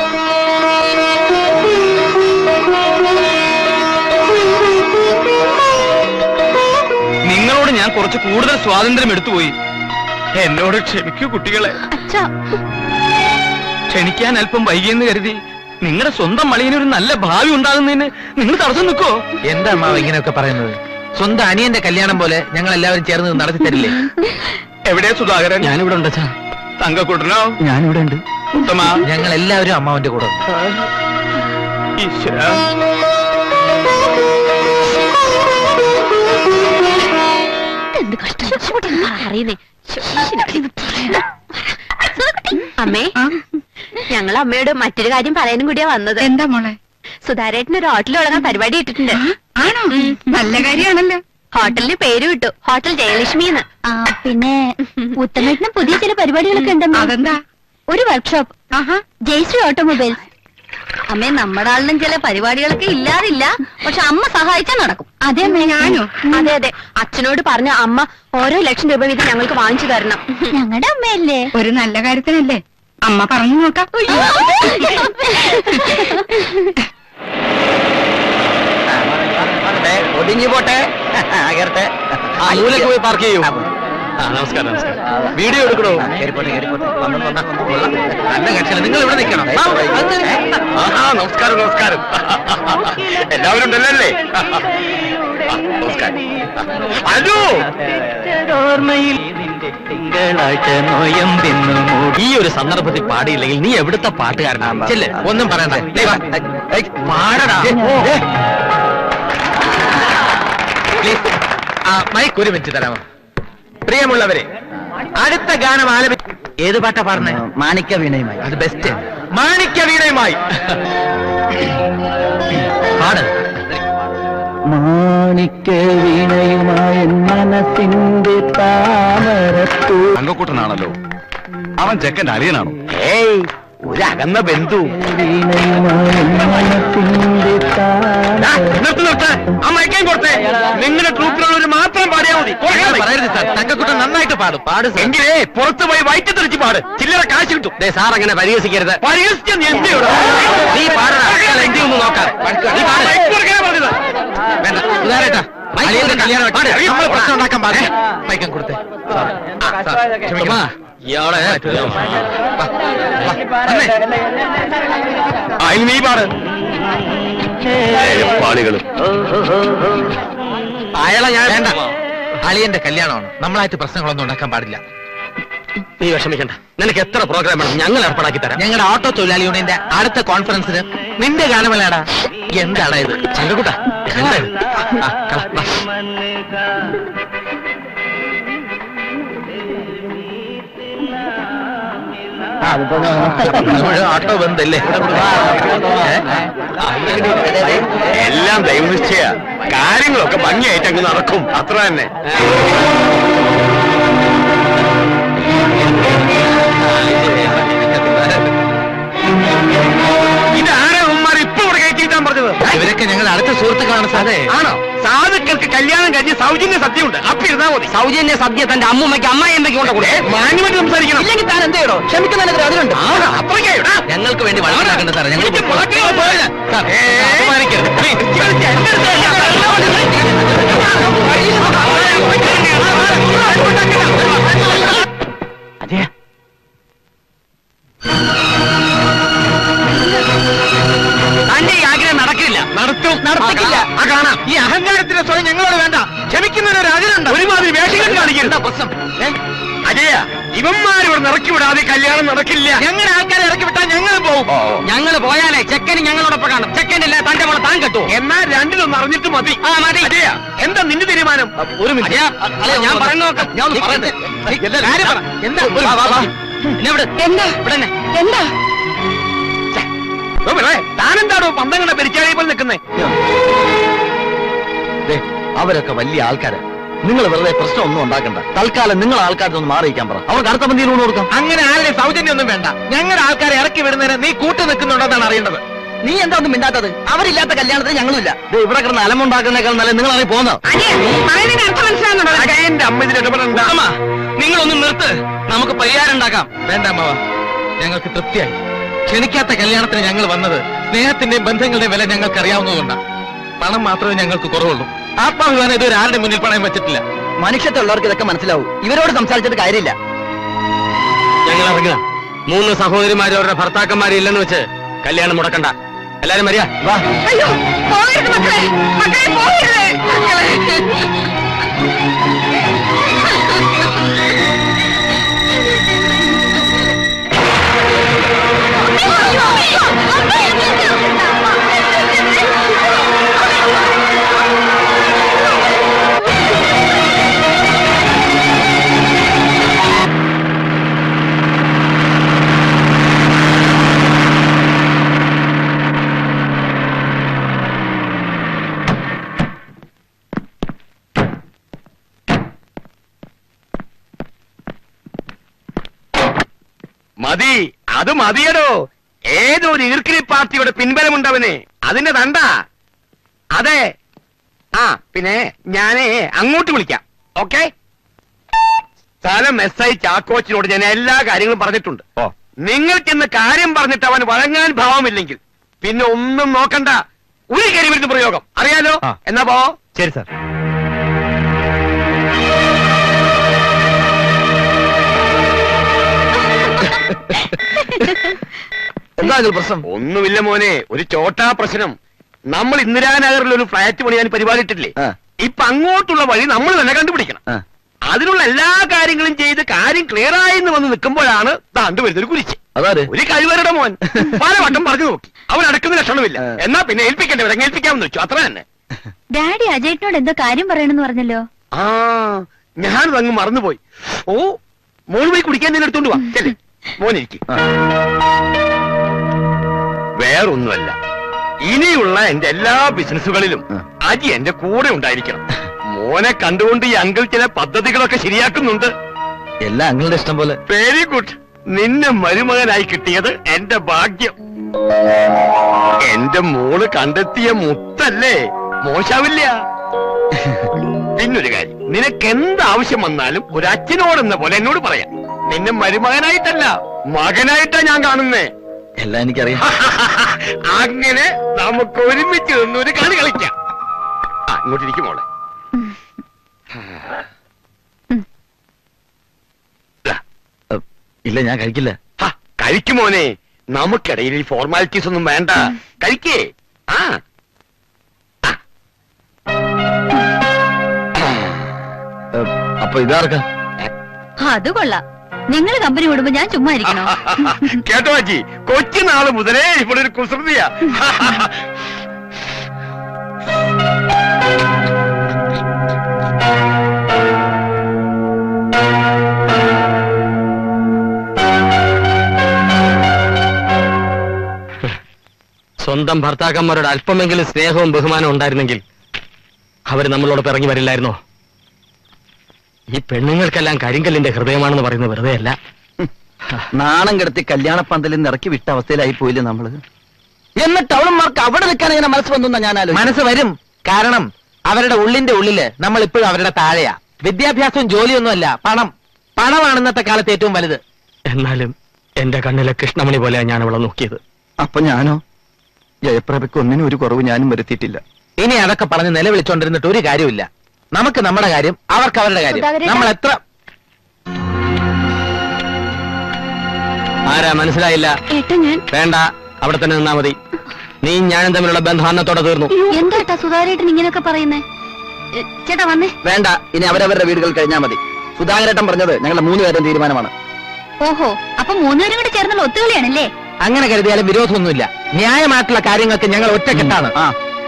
നിങ്ങളോട് ഞാൻ കുറച്ച് കൂടുതൽ സ്വാതന്ത്ര്യം എടുത്തുപോയി എന്നോട് ക്ഷമിക്കൂ കുട്ടികളെ അച്ഛാ ക്ഷണിക്കാൻ അല്പം വൈകിയെന്ന് കരുതി നിങ്ങളുടെ സ്വന്തം മളിയനൊരു നല്ല ഭാവി ഉണ്ടാകുന്നതിന് നിങ്ങൾ തടസ്സം നിൽക്കോ എന്താ അമ്മാവ് ഇങ്ങനെയൊക്കെ പറയുന്നത് സ്വന്തം അനിയന്റെ കല്യാണം പോലെ ഞങ്ങൾ എല്ലാവരും ചേർന്ന് ഇത് നടത്തി തരില്ലേ എവിടെയാ സുധാകരൻ ഞാനിവിടെ ഉണ്ട് അച്ഛാ തങ്കക്കൂട്ടനോ ഞാനിവിടെ ഉണ്ട് ഉത്തമ ഞങ്ങൾ എല്ലാവരും അമ്മാവന്റെ കൂടെ ഉണ്ട്. ഈശ്വര എന്ത് കഷ്ടം അറിയുന്നേ അമ്മേ ഞങ്ങൾ അമ്മയോട് മറ്റൊരു കാര്യം പറയാനും കൂടിയാ വന്നത് എന്താ മോളെ സുധാരേട്ടന് ഒരു ഹോട്ടൽ തുടങ്ങാൻ പരിപാടി ഇട്ടിട്ടുണ്ട് ആ, ആണോ നല്ല കാര്യാണല്ലോ ഹോട്ടലിന് പേര് വിട്ടു ഹോട്ടൽ ജയലക്ഷ്മി എന്ന് പിന്നെ ഉത്തമേട്ടിന് പുതിയ ചില പരിപാടികളൊക്കെ ഉണ്ടെന്ന് അതെന്താ ഒരു വർക്ക്ഷോപ്പ് ആഹാ ജയശ്രീ ഓട്ടോമൊബൈൽസ് അമ്മേ നമ്മുടെ ആളിനും ചില പരിപാടികളൊക്കെ ഇല്ലാതില്ല പക്ഷെ അമ്മ സഹായിച്ചാൽ നടക്കും അതെ അമ്മേ. ഞാനോ അതെ അതെ അച്ഛനോട് പറഞ്ഞ അമ്മ ഓരോ ലക്ഷം രൂപ വീതം ഞങ്ങൾക്ക് വാങ്ങിച്ചു തരണം ഞങ്ങളുടെ അമ്മയല്ലേ ഒരു നല്ല കാര്യത്തിനല്ലേ അമ്മ പറഞ്ഞു നോക്കാം ഒതുങ്ങി പോട്ടെ കേറട്ടെ ആ, മൂലയ്ക്ക് പോയി പാർക്ക് ചെയ്യൂ ആ, നമസ്കാരം നമസ്കാരം വീഡിയോ എടുക്കണോ കേറിപ്പോട്ടെ കേറിപ്പോട്ടെ വന്നു വന്നാ നല്ല കക്ഷിയാണ് നിങ്ങൾ ഇവിടെ നിൽക്കണം ആ, അത് ആ നമസ്കാരം നമസ്കാരം എല്ലാവരും ഉണ്ടല്ലേ നമസ്കാരം ഹലോ ഓർമ്മയിൽ നിന്റെ തിങ്കളാഴ്ച നോയമ്പെന്നു മൂടി ഈ ഒരു സന്ദർഭത്തിൽ പാടിയില്ലെങ്കിൽ നീ എവിടുത്തെ പാട്ടുകാരനാണ് ചെല്ല് ഒന്നും പറയണ്ട ദേ വാ. ഏയ്, പാടടാ പ്ലീസ് ആ മൈക്ക് ഒരു മിനിറ്റ് തരാമോ പ്രിയമുള്ളവരെ അടുത്ത ഗാനം ആലപി ഏത് പാട്ടാ പാടുന്നേ മാണിക്യ വീണയുമായി അത് ബെസ്റ്റ് മാണിക്യ വീണയുമായി പാട് മാണിക്യ വീണയുമായി മനസ്സിന്റെ താമരപ്പൂ തങ്കക്കൂട്ടനാണല്ലോ അവൻ ചെക്കന്റെ അളിയനാണോ ഏയ് ഒരു അകന്ന ബന്ധു വീണയുമായി മനസ്സിന്റെ ദാ, നിർത്ത് നിർത്ത് ആ മയക്കാൻ കൊടുത്തേ നിങ്ങളുടെ ട്രൂപ്പിലുള്ളവർ മാത്രം പാടിയാ മതി അങ്ങനെ പറയരുത് സാർ തങ്കക്കുട്ടൻ നന്നായിട്ട് പാടും പാട് സാർ എങ്കിലേ പുറത്തു പോയി വയറ്റി തെറിച്ച് പാട് ചില്ലറ കാശ് കിട്ടും ദേ സാർ അങ്ങനെ പരിഹസിക്കരുത് പരിഹസിച്ച നീ എന്ത് ചെയ്യണം? നീ പാടടാ എന്റെ ഒന്ന് നോക്കാം നീ പാട് മയക്ക് കൊടുക്കാനാ പറഞ്ഞത്. വേണ്ട ഉദാരേട്ടാ അളിയന്റെ കല്യാണം പാട്. നമ്മൾ പ്രശ്നം ഉണ്ടാക്കാൻ പാടില്ല മയക്കം കൊടുത്തേ സാർ, സാർ, ക്ഷമിക്കണം. ഇയാളെ വാ, വാ, വന്നേ. ആ, ഇനി നീ പാട് പാളികളും അയാളെ ഞാൻ വേണ്ട അളിയന്റെ കല്യാണമാണ് നമ്മളായിട്ട് പ്രശ്നങ്ങളൊന്നും ഉണ്ടാക്കാൻ പാടില്ല നീ വിഷമിക്കണ്ട നിനക്ക് എത്ര പ്രോഗ്രാം വേണം ഞങ്ങൾ ഏർപ്പാടാക്കി തരാം ഞങ്ങളുടെ ഓട്ടോ തൊഴിലാളി യൂണിയന്റെ അടുത്ത കോൺഫറൻസിന് നിന്റെ ഗാനമേളാടാ എന്താടാ ഇത് ചങ്കക്കുട്ട എന്താ ഇത്? ആ, കള, വാ. നമ്മുടെ ഓട്ടോ ബന്ധല്ലേ എല്ലാം ദൈവനിശ്ചയ കാര്യങ്ങളൊക്കെ ഭംഗിയായിട്ട് അങ്ങ് നടക്കും അത്ര തന്നെ ഇതാരാ ഉമ്മാർ ഇപ്പൊ ഇവിടെ കയറ്റിയിട്ടാൻ പറഞ്ഞത് ഇവരൊക്കെ ഞങ്ങളുടെ അടുത്ത സുഹൃത്തുക്കളാണ് സാറേ ആണോ സാധുക്കൾക്ക് കല്യാണം കഴിഞ്ഞ് സൗജന്യ സദ്യയുണ്ട് അപ്പൊ ഇരുന്നാ മതി സൗജന്യ സദ്യ തന്റെ അമ്മൂമ്മയ്ക്ക് അമ്മായിയമ്മയ്ക്ക് കൊണ്ട് കൊടുക്കും മാന്യമായിട്ട് സംസാരിക്കണം ഇല്ലെങ്കിൽ താൻ എന്ത് ചെയ്യണോ ക്ഷമിക്കുന്നതിനെതിരെ അതിലുണ്ട് ആണോ? അത്രയ്ക്കായോ? ഞങ്ങൾക്ക് വേണ്ടി വഴക്കുണ്ടാക്കണ്ട സാറേ ഞങ്ങൾ എനിക്ക് പുറത്തേക്ക് പോയത്. സാർ, ഏ, അപമാനിക്കരുത്. Please. എന്റെ അടുത്ത് ഇമ്മാതിരി വേഷം കെട്ട് കാണിക്കരുത് പ്രശ്നം ഏ? അജയ ഇവന്മാർ ഇവിടെ ഇറക്കി വിടാതെ കല്യാണം നടക്കില്ല ഞങ്ങളുടെ ആൾക്കാരെ ഇറക്കി വിട്ടാൽ ഞങ്ങൾ പോകും ഞങ്ങൾ പോയാലേ ചെക്കന് ഞങ്ങളോടൊപ്പം കാണും ചെക്കനില്ല തന്റെ മോളെ താൻ കെട്ടുമോ എന്നാൽ രണ്ടിലൊന്ന് അറിഞ്ഞിട്ട് മതി ആ മതി അജയ എന്താ നിന്റെ തീരുമാനം ഒരു മിനിറ്റ് ഞാൻ പറയുന്ന നോക്കാം ഞാൻ ഒന്ന് പറയട്ടെ. കാര്യം പറ എന്താ വാ, വാ, വാ. എന്നെ ഇവിടെ എന്താ ഇവിടെ തന്നെ എന്താ താനെന്താണോ പന്തങ്ങളുടെ പെരിച്ചാഴി പോലെ നിൽക്കുന്നേ ദേ, അവരൊക്കെ വലിയ ആൾക്കാരാ നിങ്ങൾ വെറുതെ പ്രശ്നമൊന്നും ഉണ്ടാക്കണ്ട തൽക്കാലം നിങ്ങൾ ആൾക്കാരെ ഒന്ന് മാറിയിക്കാൻ പറ അവർക്ക് അടുത്ത പന്തിയിൽ ഊണ് കൊടുക്കാം അങ്ങനെ ആരുടെ സൗജന്യം ഒന്നും വേണ്ട ഞങ്ങളുടെ ആൾക്കാരെ ഇറക്കി വിടുന്നതിന് നീ കൂട്ടു നിൽക്കുന്നുണ്ടെന്നാണ് അറിയേണ്ടത് നീ എന്താ ഒന്നും മിണ്ടാത്തത് അവരില്ലാത്ത കല്യാണത്തിന് ഞങ്ങളുമില്ല ദേ, ഇവിടെ കിടന്ന് അലമുണ്ടാക്കുന്നേക്കാൾ നല്ല നിങ്ങൾ അറിയി പോകുന്നത് അജയ പറയുന്നതിന് അർത്ഥം മനസ്സിലാകുന്നുണ്ടോ അജയന്റെ അമ്മ ഇതിൽ ഇടപെടണ്ട അമ്മ നിങ്ങളൊന്ന് നിർത്ത് നമുക്ക് പരിഹാരം ഉണ്ടാക്കാം വേണ്ട അമ്മവ ഞങ്ങൾക്ക് തൃപ്തിയായി ക്ഷണിക്കാത്ത കല്യാണത്തിന് ഞങ്ങൾ വന്നത് സ്നേഹത്തിന്റെയും ബന്ധങ്ങളുടെയും വില ഞങ്ങൾക്ക് അറിയാവുന്നതുകൊണ്ടാണ് പണം മാത്രമേ ഞങ്ങൾക്ക് കുറവുള്ളൂ ആത്മാഭിമാനം ഇതുവരെ ആരുടെ മുന്നിൽ പണയം വെച്ചിട്ടില്ല മനുഷ്യത്തുള്ളവർക്ക് ഇതൊക്കെ മനസ്സിലാവും ഇവരോട് സംസാരിച്ചിട്ട് കാര്യമില്ല ഞങ്ങൾ ഇറങ്ങുക മൂന്ന് സഹോദരിമാരും അവരുടെ ഭർത്താക്കന്മാരും ഇല്ലെന്ന് വെച്ച് കല്യാണം മുടക്കണ്ട എല്ലാരും വരിക വാ അയ്യോ പോകരുത് മക്കളെ മക്കളെ പോകരുത് മക്കളെ മതി അത് മതിയടോ ഏതോ ഒരു ഈർക്കിലി പാർട്ടിയുടെ പിൻബലമുണ്ടവന് അതിന്റെ തണ്ട അതെ ആ പിന്നെ ഞാനേ അങ്ങോട്ട് വിളിക്കാം ഓക്കെ സ്ഥലം എസ് ഐ ചാക്കോച്ചിനോട് ഞാൻ എല്ലാ കാര്യങ്ങളും പറഞ്ഞിട്ടുണ്ട് ഓ നിങ്ങൾക്കിന്ന് കാര്യം പറഞ്ഞിട്ട് അവൻ വഴങ്ങാൻ ഭാവമില്ലെങ്കിൽ പിന്നെ ഒന്നും നോക്കണ്ട ഒരു കരിവിരുന്ന് പ്രയോഗം അറിയാലോ ആ. എന്നാ പോ ശരി സാർ എന്താ ഇതിൽ പ്രശ്നം ഒന്നുമില്ല മോനെ ഒരു ചോട്ടാ പ്രശ്നം നമ്മൾ ഇന്ദിരാനഗറിൽ ഒരു ഫ്ലാറ്റ് പണിയാൻ പരിപാടിയിട്ടില്ലേ ആ. ഇപ്പൊ അങ്ങോട്ടുള്ള വഴി നമ്മൾ തന്നെ കണ്ടുപിടിക്കണം ആ. അതിനുള്ള എല്ലാ കാര്യങ്ങളും ചെയ്ത് കാര്യം ക്ലിയർ ആയി എന്ന് വന്ന് നിൽക്കുമ്പോഴാണ് താണ്ട് വരുന്നൊരു കുരിച്ച് അതാര് ഒരു കഴിവരുടെ മോൻ പല വട്ടം പറഞ്ഞു നോക്കി അവൻ അടക്കുന്ന ലക്ഷണമില്ല ആ. എന്നാ പിന്നെ ഏൽപ്പിക്കേണ്ടവരെ ഏൽപ്പിക്കാമെന്ന് വെച്ചു അത്ര തന്നെ ഡാഡി അജയ്ട്ടിനോട് എന്തോ കാര്യം പറയണെന്ന് പറഞ്ഞല്ലോ ആ ഞാനത് അങ്ങ് മറന്നുപോയി ഓ മോൾ പോയി കുടിക്കാൻ തന്നെ എടുത്തോണ്ട് വാ ചെല്ലേ മോനിരിക്കും ആ. വേറൊന്നുമല്ല ഇനിയുള്ള എന്റെ എല്ലാ ബിസിനസ്സുകളിലും ആ. അജി എന്റെ കൂടെ ഉണ്ടായിരിക്കണം മോനെ കണ്ടുകൊണ്ട് ഈ അങ്കിൾ ചില പദ്ധതികളൊക്കെ ശരിയാക്കുന്നുണ്ട് എല്ലാം അങ്ങളുടെ ഇഷ്ടം പോലെ വെരി ഗുഡ് നിന്നെ മരുമകനായി കിട്ടിയത് എന്റെ ഭാഗ്യം എന്റെ മോള് കണ്ടെത്തിയ മുത്തല്ലേ മോശാവില്ല പിന്നൊരു കാര്യം നിനക്ക് എന്ത് ആവശ്യം വന്നാലും ഒരു അച്ഛനോടെന്ന പോലെ എന്നോട് പറയാം നിന്നെ മരുമകനായിട്ടല്ല മകനായിട്ടാ ഞാൻ കാണുന്നേ എല്ലാം എനിക്കറിയാം അങ്ങനെ നമുക്ക് ഒരുമിച്ച് നിന്നൊരു കളി കളിക്കാം ആ ഇങ്ങോട്ടിരിക്കും മോളെ ദാ, അ, ഇല്ല ഞാൻ കഴിക്കില്ല ഹ, കഴിക്കും മോനെ നമുക്കിടയിൽ ഈ ഫോർമാലിറ്റീസ് ഒന്നും വേണ്ട കഴിക്കേ ആ അ, അപ്പൊ ഇതാർക്കാ അത് കൊള്ളാം നിങ്ങൾ കമ്പനി വിടുമ്പോ ഞാൻ ചുമ്മാ ഇരിക്കണോ കേട്ടോ അജി കൊച്ചുനാള് മുതലേ ഇവിടെ ഒരു കുസൃതിയാ സ്വന്തം ഭർത്താക്കന്മാരോട് അല്പമെങ്കിലും സ്നേഹവും ബഹുമാനവും ഉണ്ടായിരുന്നെങ്കിൽ അവർ നമ്മളോട് ഇറങ്ങി വരില്ലായിരുന്നോ ഈ പെണ്ണുങ്ങൾക്കെല്ലാം കരിങ്കല്ലിന്റെ ഹൃദയമാണെന്ന് പറയുന്നത് വെറുതെ അല്ല നാണം കിടത്തി കല്യാണ പന്തലിൽ നിന്ന് ഇറക്കി വിട്ട അവസ്ഥയിലായി പോയില്ലേ നമ്മള് എന്നിട്ട് അവളന്മാർക്ക് അവിടെ നിൽക്കാൻ ഇങ്ങനെ മനസ്സ് വന്നു ഞാൻ ആലോചിച്ചു. മനസ്സ് വരും കാരണം അവരുടെ ഉള്ളിന്റെ ഉള്ളില് നമ്മൾ ഇപ്പോഴും അവരുടെ താഴെയാ വിദ്യാഭ്യാസവും ജോലിയൊന്നുമല്ല പണം പണമാണ് ഇന്നത്തെ കാലത്ത് ഏറ്റവും വലുത് എന്നാലും എന്റെ കണ്ണിലെ കൃഷ്ണമണി പോലെയാണ് ഞാൻ അവളെ നോക്കിയത് അപ്പൊ ഞാനോ ജയപ്രഭയ്ക്ക് ഒന്നിനും ഒരു കുറവ് ഞാനും വരുത്തിയിട്ടില്ല ഇനി അതൊക്കെ പറഞ്ഞ് നിലവിളിച്ചോണ്ടിരുന്നിട്ട് ഒരു കാര്യമില്ല നമുക്ക് നമ്മുടെ കാര്യം അവർക്ക് അവരുടെ കാര്യം സുധാകരേട്ടാ. നമ്മൾ എത്ര ആരാ മനസ്സിലായില്ല ഏട്ടാ ഞാൻ വേണ്ട അവിടെ തന്നെ നിന്നാ മതി നീ ഞാനും തമ്മിലുള്ള ബന്ധം അന്നത്തോടെ തീർന്നു എന്താട്ടാ സുധാരേട്ടൻ ഇങ്ങനെയൊക്കെ പറയുന്നേ ചേട്ടാ വന്നേ വേണ്ട ഇനി അവരവരുടെ വീടുകൾ കഴിഞ്ഞാൽ മതി സുധാകരേട്ടൻ പറഞ്ഞത് ഞങ്ങളുടെ മൂന്ന് പേരും തീരുമാനമാണ് ഓഹോ അപ്പൊ മൂന്നുപേരും കൂടെ ചേർന്നുള്ള ഒത്തുകളിയാണല്ലേ അങ്ങനെ കരുതിയാലും വിരോധമൊന്നുമില്ല ന്യായമായിട്ടുള്ള കാര്യങ്ങൾക്ക് ഞങ്ങൾ ഒറ്റക്കെട്ടാണ് ആ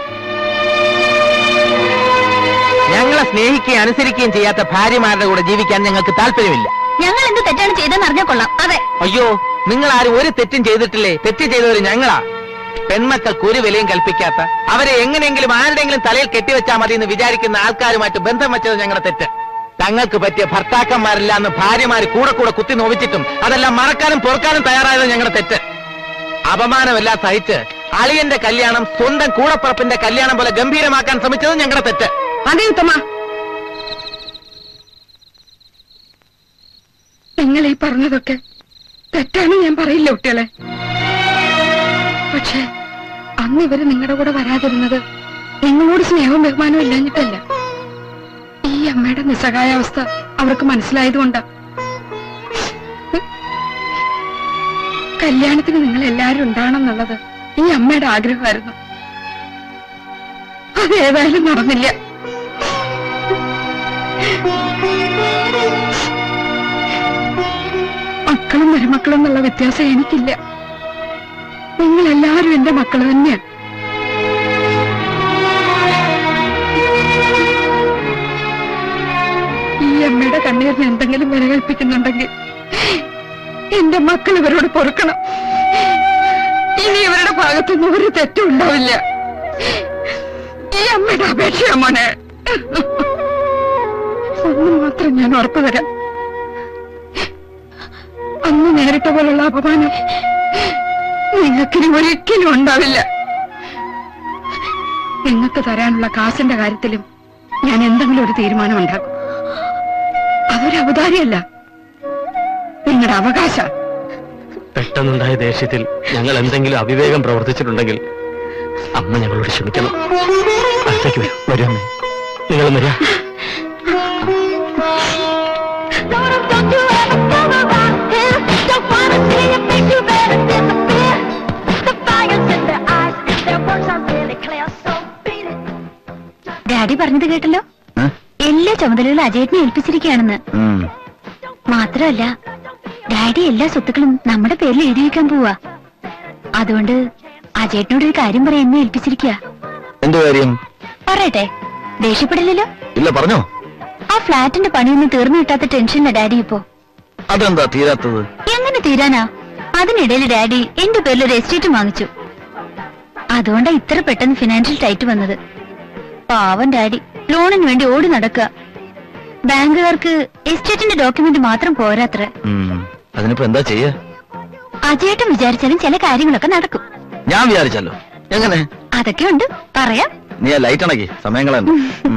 ഞങ്ങളെ സ്നേഹിക്കുകയും അനുസരിക്കുകയും ചെയ്യാത്ത ഭാര്യമാരുടെ കൂടെ ജീവിക്കാൻ ഞങ്ങൾക്ക് താല്പര്യമില്ല ഞങ്ങൾ എന്ത് തെറ്റാണ് ചെയ്തെന്ന് അറിഞ്ഞാൽ കൊള്ളാം അതെ അയ്യോ നിങ്ങൾ ആരും ഒരു തെറ്റും ചെയ്തിട്ടില്ലേ തെറ്റ് ചെയ്തവര് ഞങ്ങളാ പെൺമക്കൾക്ക് ഒരു വിലയും കൽപ്പിക്കാത്ത അവരെ എങ്ങനെയെങ്കിലും ആരുടെയെങ്കിലും തലയിൽ കെട്ടിവെച്ചാൽ മതി എന്ന് വിചാരിക്കുന്ന ആൾക്കാരുമായിട്ട് ബന്ധം വെച്ചത് ഞങ്ങളുടെ തെറ്റ് തങ്ങൾക്ക് പറ്റിയ ഭർത്താക്കന്മാരില്ല എന്ന് ഭാര്യമാര് കൂടെ കൂടെ കുത്തി നോവിച്ചിട്ടും അതെല്ലാം മറക്കാനും പൊറുക്കാനും തയ്യാറായത് ഞങ്ങളുടെ തെറ്റ് അപമാനമെല്ലാം സഹിച്ച് അളിയന്റെ കല്യാണം സ്വന്തം കൂടപ്പുറപ്പിന്റെ കല്യാണം പോലെ ഗംഭീരമാക്കാൻ ശ്രമിച്ചത് ഞങ്ങളുടെ തെറ്റ് അതെ ഉത്തമ നിങ്ങൾ ഈ പറഞ്ഞതൊക്കെ തെറ്റാണ് ഞാൻ പറയില്ല കുട്ടികളെ പക്ഷെ അന്ന് ഇവര് നിങ്ങളുടെ കൂടെ വരാതിരുന്നത് നിങ്ങളോട് സ്നേഹവും ബഹുമാനവും ഇല്ലാഞ്ഞിട്ടല്ല ഈ അമ്മയുടെ നിസ്സഹായാവസ്ഥ അവർക്ക് മനസ്സിലായതുകൊണ്ടാ കല്യാണത്തിന് നിങ്ങൾ എല്ലാവരും ഉണ്ടാവണം എന്നുള്ളത് ഈ അമ്മയുടെ ആഗ്രഹമായിരുന്നു അത് ഏതായാലും നടന്നില്ല മക്കളും മരുമക്കളും എന്നുള്ള വ്യത്യാസം എനിക്കില്ല നിങ്ങൾ എല്ലാവരും എന്റെ മക്കൾ തന്നെയാ ഈ അമ്മയുടെ കണ്ണീരിന് എന്തെങ്കിലും വില കൽപ്പിക്കുന്നുണ്ടെങ്കിൽ എന്റെ മക്കൾ ഇവരോട് പൊറുക്കണം ഇനി ഇവരുടെ ഭാഗത്തുനിന്ന് ഒരു തെറ്റും ഉണ്ടാവില്ല ഈ അമ്മയുടെ അപേക്ഷയാ മോനെ ഒന്ന് മാത്രം ഞാൻ ഉറപ്പു തരാം അന്ന് നേരിട്ട പോലുള്ള അപമാനം നിങ്ങൾക്കിനി ഒരിക്കലും ഉണ്ടാവില്ല നിങ്ങൾക്ക് തരാനുള്ള കാശിന്റെ കാര്യത്തിലും ഞാൻ എന്തെങ്കിലും ഒരു തീരുമാനം ഉണ്ടാക്കും അതൊരു അവതാരിയല്ല നിങ്ങളുടെ അവകാശ പെട്ടെന്നുണ്ടായ ദേഷ്യത്തിൽ ഞങ്ങൾ എന്തെങ്കിലും അവിവേകം പ്രവർത്തിച്ചിട്ടുണ്ടെങ്കിൽ അമ്മ ഞങ്ങളോട് ക്ഷമിക്കണം അടുത്തേക്ക് വരൂ വരൂ അമ്മേ നിങ്ങൾ വരാ ഡാഡി പറഞ്ഞത് കേട്ടല്ലോ എല്ലാ ചുമതലകളും അജയത്തിനെ ഏൽപ്പിച്ചിരിക്കുകയാണെന്ന് മാത്രമല്ല ഡാഡി എല്ലാ സ്വത്തുക്കളും നമ്മുടെ പേരിൽ എഴുതി വെക്കാൻ പോവാ അതുകൊണ്ട് അജയേട്ടനോട് ഒരു കാര്യം പറയാൻ എന്നെ ഏൽപ്പിച്ചിരിക്കുക എന്ത് കാര്യം പറയട്ടെ ദേഷ്യപ്പെടില്ലല്ലോ ഇല്ല പറഞ്ഞോ ആ ഫ്ലാറ്റിന്റെ പണിയൊന്നും തീർന്നു കിട്ടാത്ത ടെൻഷനില്ല ഡാഡി ഇപ്പോ അതെന്താ തീരാത്തത് എങ്ങനെ തീരാനാ അതിനിടയിൽ ഡാഡി എന്റെ പേരിൽ ഒരു എസ്റ്റേറ്റ് വാങ്ങിച്ചു അതുകൊണ്ടാ ഇത്ര പെട്ടെന്ന് ഫിനാൻഷ്യൽ ടൈറ്റ് വന്നത് പാവം ഡാഡി ലോണിന് വേണ്ടി ഓടി നടക്കുക ബാങ്കുകാർക്ക് എസ്റ്റേറ്റിന്റെ ഡോക്യുമെന്റ് മാത്രം പോരാത്ര അതിനിപ്പോ എന്താ ചെയ്യാ അജയേട്ടൻ വിചാരിച്ചാലും ചില കാര്യങ്ങളൊക്കെ നടക്കും ഞാൻ വിചാരിച്ചല്ലോ എങ്ങനെ അതൊക്കെ ഉണ്ട് പറയാം നീ ആ ലൈറ്റ് അണക്കി സമയങ്ങളെ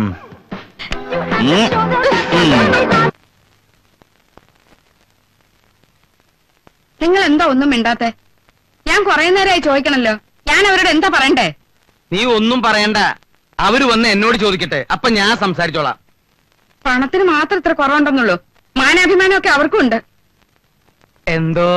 നിങ്ങൾ എന്താ ഒന്നും മിണ്ടാത്തെ ഞാൻ കുറെ നേരമായി ചോദിക്കണല്ലോ ഞാൻ അവരോട് എന്താ പറയണ്ടേ നീ ഒന്നും പറയണ്ട അവര് വന്ന് എന്നോട് ചോദിക്കട്ടെ അപ്പൊ ഞാൻ സംസാരിച്ചോളാം പണത്തിന് മാത്രം ഇത്ര കുറവുണ്ടെന്നുള്ളൂ മാനാഭിമാനമൊക്കെ അവർക്കും ഉണ്ട് എന്തോ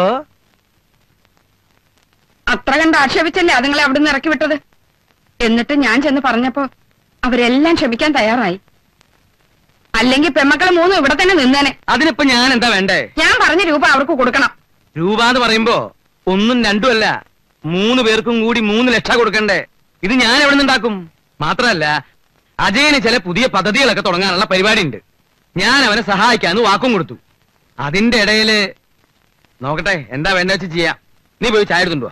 അത്ര കണ്ട് ആക്ഷേപിച്ചല്ലേ അതുങ്ങളെ അവിടുന്ന് ഇറക്കി വിട്ടത് എന്നിട്ട് ഞാൻ ചെന്ന് പറഞ്ഞപ്പോ അവരെല്ലാം ക്ഷമിക്കാൻ തയ്യാറായി അല്ലെങ്കിൽ പെമ്മക്കള് മൂന്നും ഇവിടെ തന്നെ നിന്നേനെ അതിനിപ്പോ ഞാൻ എന്താ വേണ്ടേ ഞാൻ പറഞ്ഞ രൂപ അവർക്ക് കൊടുക്കണം രൂപ എന്ന് പറയുമ്പോ ഒന്നും രണ്ടുമല്ല മൂന്ന് പേർക്കും കൂടി മൂന്ന് ലക്ഷം കൊടുക്കണ്ടേ ഇത് ഞാൻ എവിടെ നിന്നുണ്ടാക്കും മാത്രമല്ല അജയന് ചില പുതിയ പദ്ധതികളൊക്കെ തുടങ്ങാനുള്ള പരിപാടി ഉണ്ട് ഞാൻ അവനെ സഹായിക്കാന്ന് വാക്കും കൊടുത്തു അതിന്റെ ഇടയില് നോക്കട്ടെ എന്താ വേണ്ട വെച്ച് ചെയ്യാം നീ പോയി ചായ എടുത്തുണ്ടോ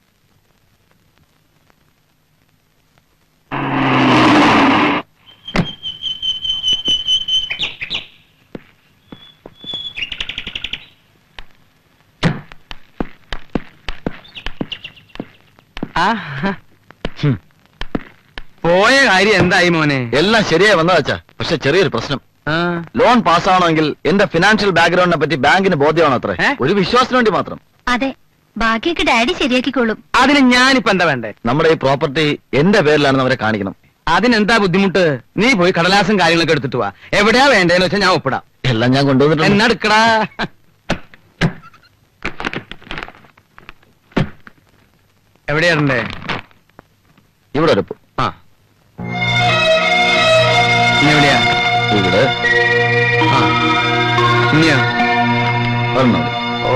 പോയ കാര്യം എന്തായി മോനെ എല്ലാം ശരിയായി വന്നതാച്ചാ പക്ഷെ ചെറിയൊരു പ്രശ്നം ആ, ലോൺ പാസ്സാവണമെങ്കിൽ എന്റെ ഫിനാൻഷ്യൽ ബാക്ക്ഗ്രൗണ്ടിനെ പറ്റി ബാങ്കിന് ബോധ്യമാണോ അത്രേ ഏ? ഒരു വിശ്വാസത്തിന് വേണ്ടി മാത്രം അതെ ബാക്കിയൊക്കെ ഡാഡി ശരിയാക്കിക്കോളും അതിന് ഞാനിപ്പോ എന്താ വേണ്ടേ നമ്മുടെ ഈ പ്രോപ്പർട്ടി എന്റെ പേരിലാണെന്ന് അവരെ കാണിക്കണം അതിനെന്താ ബുദ്ധിമുട്ട് നീ പോയി കടലാസും കാര്യങ്ങളൊക്കെ എടുത്തിട്ട് വാ എവിടെയാ വേണ്ടേന്ന് വെച്ചാൽ ഞാൻ ഒപ്പിടാം എല്ലാം ഞാൻ കൊണ്ടുവന്നിട്ടുണ്ട് എന്നെടുക്കടാ എവിടെയാണ്ടേ ഇവിടെ ഒരു ആ നീ എവിടെയാ ഇവിടെ ആ ഇനിയാ വരണോ ഓ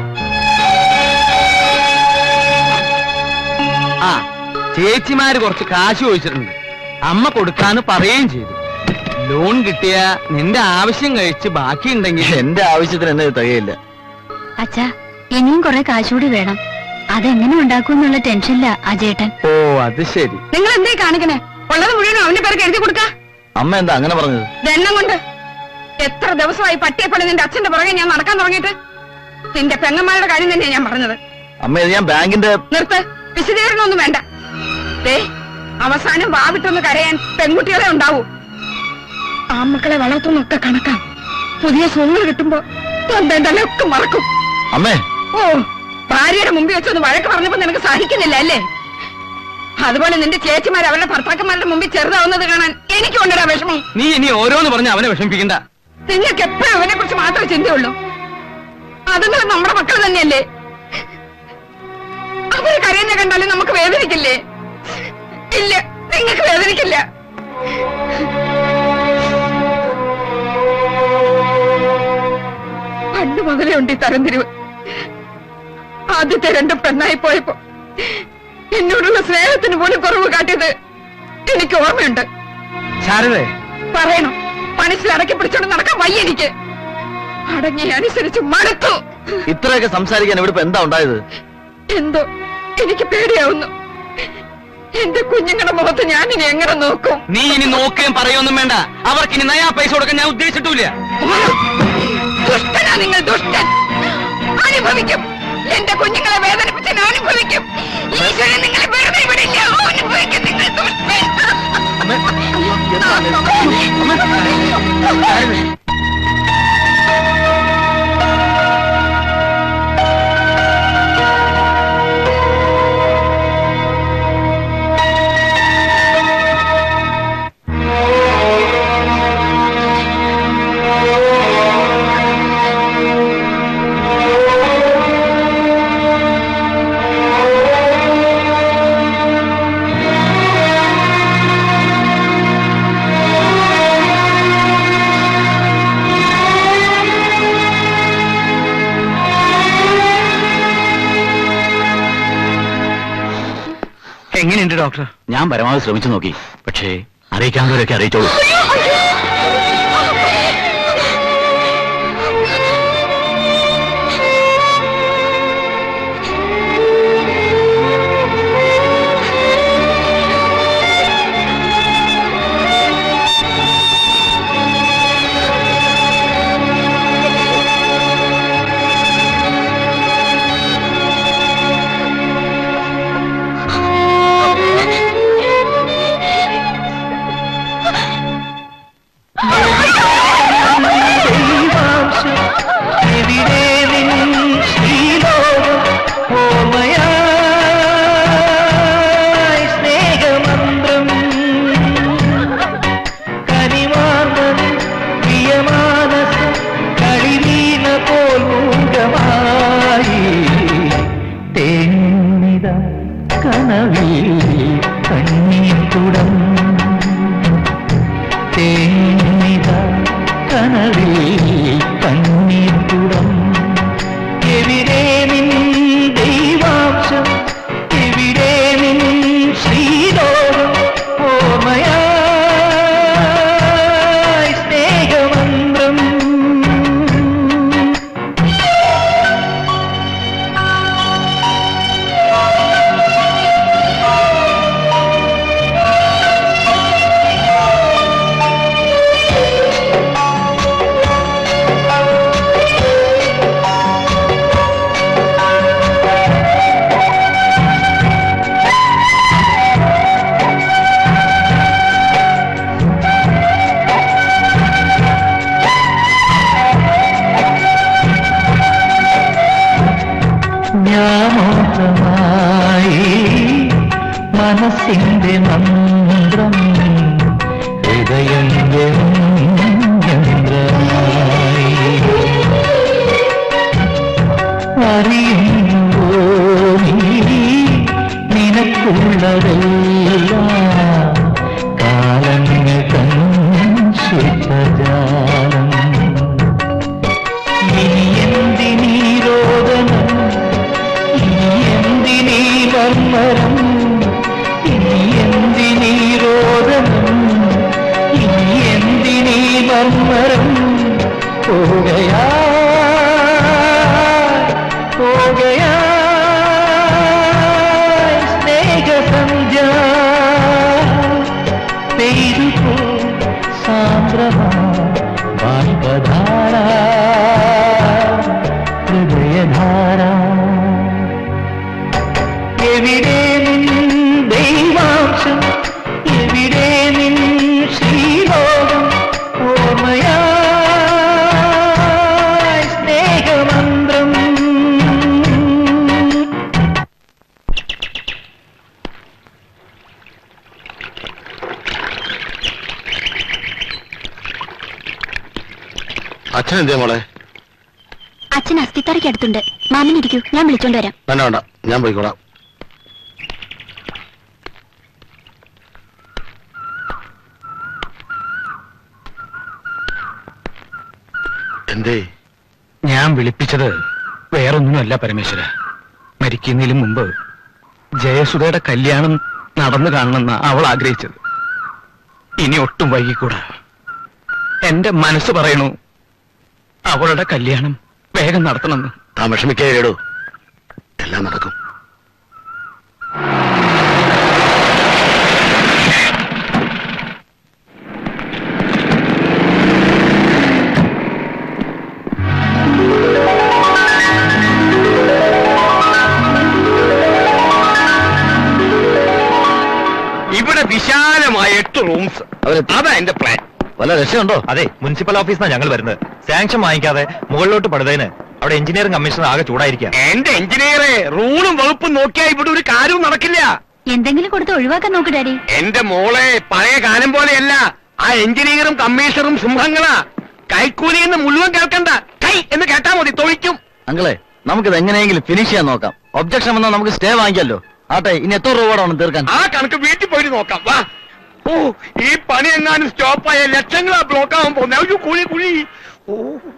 ആ ചേച്ചിമാര് കുറച്ച് കാശ് ചോദിച്ചിട്ടുണ്ട് അമ്മ കൊടുക്കാന്ന് പറയുകയും ചെയ്തു ലോൺ കിട്ടിയ നിന്റെ ആവശ്യം കഴിച്ച് ബാക്കിയുണ്ടെങ്കിൽ എന്റെ ആവശ്യത്തിന് എന്നെ ഇത് തികയില്ല അച്ഛാ ഇനിയും കുറെ കാശുകൂടി വേണം അതെങ്ങനെ ഉണ്ടാക്കും എന്നുള്ള ടെൻഷനില്ല അജേട്ടൻ ഓ അത് ശരി നിങ്ങൾ എന്തേ കാണിക്കണേ ഉള്ളത് മുഴുവനും അവന്റെ പേർക്ക് എഴുതി കൊടുക്ക അമ്മ എന്താ അങ്ങനെ പറഞ്ഞത് ദണ്ണം കൊണ്ട് എത്ര ദിവസമായി പട്ടിയെപ്പള്ളി നിന്റെ അച്ഛന്റെ പുറകെ ഞാൻ നടക്കാൻ തുടങ്ങിയിട്ട് നിന്റെ പെങ്ങന്മാരുടെ കാര്യം തന്നെയാ ഞാൻ പറഞ്ഞത് അമ്മ ഇത് ഞാൻ ബാങ്കിന്റെ നിർത്ത് വിശദീകരണമൊന്നും വേണ്ട ദേ അവസാനം വാവിട്ടൊന്ന് കരയാൻ പെൺകുട്ടികളെ ഉണ്ടാവൂ ആമക്കളെ വളർത്തുന്നൊക്കെ കണക്കാം പുതിയ സുഖങ്ങൾ കിട്ടുമ്പോ ഒക്കെ മറക്കും അമ്മേ ഓ ഭാര്യയുടെ മുമ്പിൽ വെച്ചൊന്ന് വഴക്ക് പറഞ്ഞപ്പോ നിനക്ക് സഹിക്കുന്നില്ല അല്ലേ അതുപോലെ നിന്റെ ചേച്ചിമാർ അവരുടെ ഭർത്താക്കന്മാരുടെ മുമ്പിൽ ചെറുതാവുന്നത് കാണാൻ എനിക്കുണ്ടടാ വിഷമം നീ ഇനി ഓരോന്ന് പറഞ്ഞ് അവനെ വിഷമിപ്പിക്കണ്ട നിങ്ങൾക്ക് എപ്പോഴും അവനെ കുറിച്ച് മാത്രമേ ചിന്തയുള്ളൂ അതുങ്ങൾ നമ്മുടെ മക്കൾ തന്നെയല്ലേ അവര് കരയുന്ന കണ്ടാലും നമുക്ക് വേദനിക്കില്ലേ ഇല്ല നിങ്ങൾക്ക് വേദനിക്കില്ല പണ്ട് മുതലേ ഉണ്ട് ഈ തരംതിരിവ് ആദ്യത്തെ രണ്ട് പെണ്ണായി പോയപ്പോ എന്നോടുള്ള സ്നേഹത്തിന് പോലും കുറവ് കാട്ടിയത് എനിക്ക് ഓർമ്മയുണ്ട് ശാരദേ പറയണം മനസ്സിൽ അടക്കി പിടിച്ചോണ്ട് നടക്കാൻ വയ്യ എനിക്ക് അടങ്ങി അനുസരിച്ച് മടുത്തു ഇത്രയൊക്കെ സംസാരിക്കാൻ ഇവിടെ ഇപ്പൊ എന്താ ഉണ്ടായത് എന്തോ എനിക്ക് പേടിയാവുന്നു എന്റെ കുഞ്ഞുങ്ങളുടെ മുഖത്ത് ഞാൻ ഇനി എങ്ങനെ നോക്കും നീ ഇനി നോക്കുകയും പറയൊന്നും വേണ്ട അവർക്ക് ഇനി നയാ പൈസ കൊടുക്കാൻ ഞാൻ ഉദ്ദേശിച്ചിട്ടില്ല ദുഷ്ടനാ നിങ്ങൾ ദുഷ്ടൻ അനുഭവിക്കും എന്റെ കുഞ്ഞുങ്ങളെ വേദനിപ്പിച്ച് ഞാൻ അനുഭവിക്കും ഈശ്വരൻ നിങ്ങളെ വെറുതെ വിടില്ല അനുഭവിക്കും നിങ്ങൾ ദുഷ്ടൻ എങ്ങനെയുണ്ട് ഡോക്ടർ ഞാൻ പരമാവധി ശ്രമിച്ചു നോക്കി പക്ഷേ അറിയിക്കാവുന്നവരൊക്കെ അറിയിച്ചോളൂ സ്നേഹമന്ത്രം കരിമാർന്നൻ പ്രിയമാനസ കളിവീണ പോൽ മൂകമായി തേങ്ങിത കനവിൽ കണ്ണീർ തുടം തേങ്ങിത കനവിൽ കണ്ണീർ തുടം എവിടെ നിൻ ദൈവാംശം എവിടെ നിൻ ശ്രീലോകം ഓർമ്മയായി സ്നേഹമന്ത്രം ഞാമോഹമായി മനസ്സിന്റെ മന്ത്രം ഹൃദയം യന്ത്രമായി അറിയുന്നുവോ നീ നിനക്കുള്ളതെല്ലാം കാലങ്ങൾ തൻ പോകയാ പോകയാ സ്നേഹസന്ധ്യ പെയ്തു പോ സാന്ദ്രമാ ബാഷ്പധാര ഹൃദയധാര എവിടെ നിൻ ദൈവാംശം എവിടെ നിൻ ശ്രീലോകം ഓർമ്മയായി സ്നേഹമന്ത്രം അച്ഛൻ എന്തേ മോളെ അച്ഛൻ അസ്ഥിത്തറയ്ക്ക് അടുത്തുണ്ട് മാമനിരിക്കൂ ഞാൻ വിളിച്ചോണ്ട് വരാം വേണ്ട വേണ്ട ഞാൻ പോയിക്കോളാം എന്തേ ഞാൻ വിളിപ്പിച്ചത് വേറൊന്നുമല്ല പരമേശ്വര മരിക്കുന്നതിന് മുമ്പ് ജയസുധയുടെ കല്യാണം നടന്നു കാണണമെന്ന് അവൾ ആഗ്രഹിച്ചത് ഇനി ഒട്ടും വൈകിക്കൂടാ എന്റെ മനസ്സ് പറയണു അവളുടെ കല്യാണം വേഗം നടത്തണമെന്ന് താൻ വിഷമിക്കേടോ എല്ലാം നടക്കും ഇവിടെ വിശാലമായ എട്ട് റൂംസ് അതാ എന്റെ പ്ലാൻ വല്ല രക്ഷയുണ്ടോ അതെ മുനിസിപ്പൽ ഓഫീസിനാണ് ഞങ്ങൾ വരുന്നത് സാങ്ഷൻ വാങ്ങിക്കാതെ മുകളിലോട്ട് പടുതതിന് അവിടെ എഞ്ചിനീയറിംഗ് കമ്മീഷണർ ആകെ ചൂടായിരിക്കുക എന്റെ എഞ്ചിനീയറെ റൂളും വകുപ്പും നോക്കിയാ ഇവിടെ ഒരു കാര്യവും നടക്കില്ല എന്തെങ്കിലും കൊടുത്ത് ഒഴിവാക്കാൻ നോക്ക് ഡാഡി എന്റെ മോളെ പഴയ കാലം പോലെയല്ല ആ എഞ്ചിനീയറും കമ്മീഷണറും സിംഹങ്ങളാ കൈക്കൂലി എന്ന് മുഴുവൻ കേൾക്കണ്ട കൈ എന്ന് കേട്ടാ മതി തൊഴിക്കും അങ്കിളെ നമുക്കിത് എങ്ങനെയെങ്കിലും ഫിനിഷ് ചെയ്യാൻ നോക്കാം ഒബ്ജക്ഷൻ വന്നാൽ നമുക്ക് സ്റ്റേ വാങ്ങിക്കാമല്ലോ ആട്ടെ ഇനി എത്ര രൂപ വേണം തീർക്കാൻ ആ കണക്ക് വീട്ടിൽ പോയിട്ട് നോക്കാം വാ ഓ ഈ പണി എങ്ങാനും സ്റ്റോപ്പായ ലക്ഷങ്ങളാ ബ്ലോക്ക് ആവാൻ പോകുന്ന ഒരു കുഴി കുഴി ഓ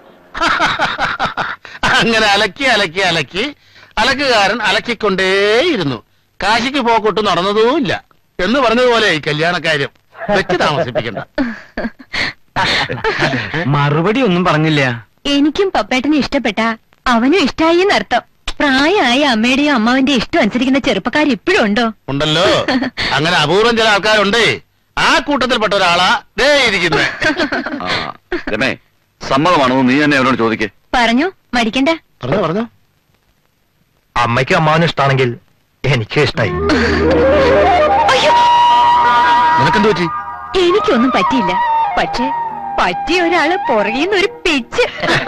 അങ്ങനെ അലക്കി അലക്കി അലക്കി അലക്കുകാരൻ അലക്കിക്കൊണ്ടേയിരുന്നു കാശിക്ക് പോക്കൊട്ട് നടന്നതുമില്ല എന്ന് പറഞ്ഞതുപോലെ ഈ കല്യാണക്കാര്യം വെച്ച് താമസിപ്പിക്കണ്ട മറുപടി ഒന്നും പറഞ്ഞില്ല എനിക്കും പപ്പേട്ടനെ ഇഷ്ടപ്പെട്ട അവനും ഇഷ്ടായി എന്നർത്ഥം പ്രായമായ അമ്മയുടെയും അമ്മാവിന്റെയും ഇഷ്ടം അനുസരിക്കുന്ന ചെറുപ്പക്കാർ ഇപ്പോഴും ഉണ്ടോ ഉണ്ടല്ലോ അങ്ങനെ അപൂർവം ചില ആൾക്കാരുണ്ടേ ആ കൂട്ടത്തിൽപ്പെട്ട ഒരാളാ ദേ ഇരിക്കുന്നത് രമേ സമ്മതമാണോ നീ തന്നെ അവരോട് ചോദിക്കേ പറഞ്ഞു മടിക്കണ്ട പറഞ്ഞോ പറഞ്ഞോ അമ്മയ്ക്കും അമ്മാവനും ഇഷ്ടമാണെങ്കിൽ എനിക്കും ഇഷ്ടമായി നിനക്കെന്ത് പറ്റി എനിക്കൊന്നും പറ്റിയില്ല പക്ഷേ പറ്റിയ ഒരാള് പുറകിന്ന് ഒരു പിച്ച്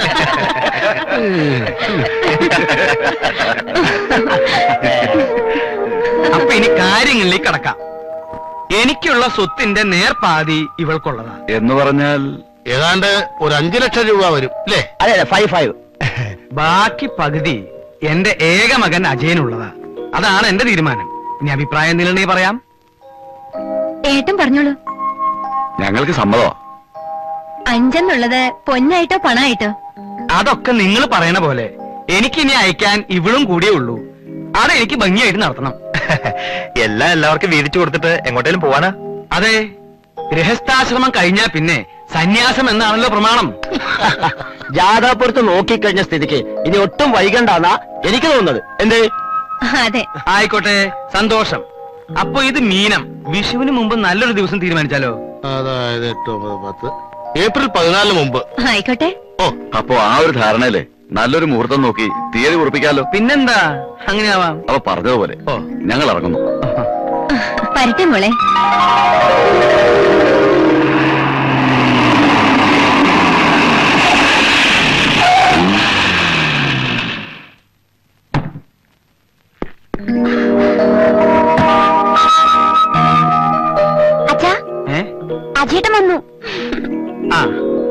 അപ്പൊ ഇനി കാര്യങ്ങളിലേക്ക് കടക്കാം എനിക്കുള്ള സ്വത്തിന്റെ നേർപാതി ഇവൾക്കുള്ളതാ എന്ന് പറഞ്ഞാൽ ഏതാണ്ട് ഒരു അഞ്ചു ലക്ഷം രൂപ വരും അല്ലേ അതെ അതെ ഫൈവ് ഫൈവ് ബാക്കി പകുതി എന്റെ ഏക മകൻ അജയനുള്ളതാ അതാണ് എന്റെ തീരുമാനം ഇനി അഭിപ്രായം നിലണേ പറയാം ഏട്ടൻ പറഞ്ഞോളൂ ഞങ്ങൾക്ക് സമ്മതമാ അഞ്ചെന്നുള്ളത് പൊന്നായിട്ടോ പണായിട്ടോ അതൊക്കെ നിങ്ങൾ പറയണ പോലെ എനിക്കിനി അയക്കാൻ ഇവളും കൂടിയേ ഉള്ളൂ അതെനിക്ക് ഭംഗിയായിട്ട് നടത്തണം എല്ലാം എല്ലാവർക്കും വീതിച്ചു കൊടുത്തിട്ട് എങ്ങോട്ടേലും പോവാനാ അതെ ഗൃഹസ്ഥാശ്രമം കഴിഞ്ഞാൽ പിന്നെ സന്യാസം എന്നാണല്ലോ പ്രമാണം ജാഥാപുരത്ത് നോക്കിക്കഴിഞ്ഞ സ്ഥിതിക്ക് ഇനി ഒട്ടും വൈകണ്ടാന്നാ എനിക്ക് തോന്നുന്നത് എന്തേ അതെ ആയിക്കോട്ടെ സന്തോഷം അപ്പൊ ഇത് മീനം വിഷുവിന് മുമ്പ് നല്ലൊരു ദിവസം തീരുമാനിച്ചാലോ അതായത് എട്ട് ഒമ്പത് പത്ത് ഏപ്രിൽ പതിനാലിന് മുമ്പ് ആയിക്കോട്ടെ ഓ അപ്പോ ആ ഒരു ധാരണയില്ലേ നല്ലൊരു മുഹൂർത്തം നോക്കി തീയതി ഉറപ്പിക്കാലോ പിന്നെന്താ അങ്ങനെ ആവാം അവ പറഞ്ഞതുപോലെ ഞങ്ങൾ ഇറങ്ങുന്നു പരട്ടെ മോളെ അച്ഛാ ഏ അജേട്ടൻ വന്നു ആ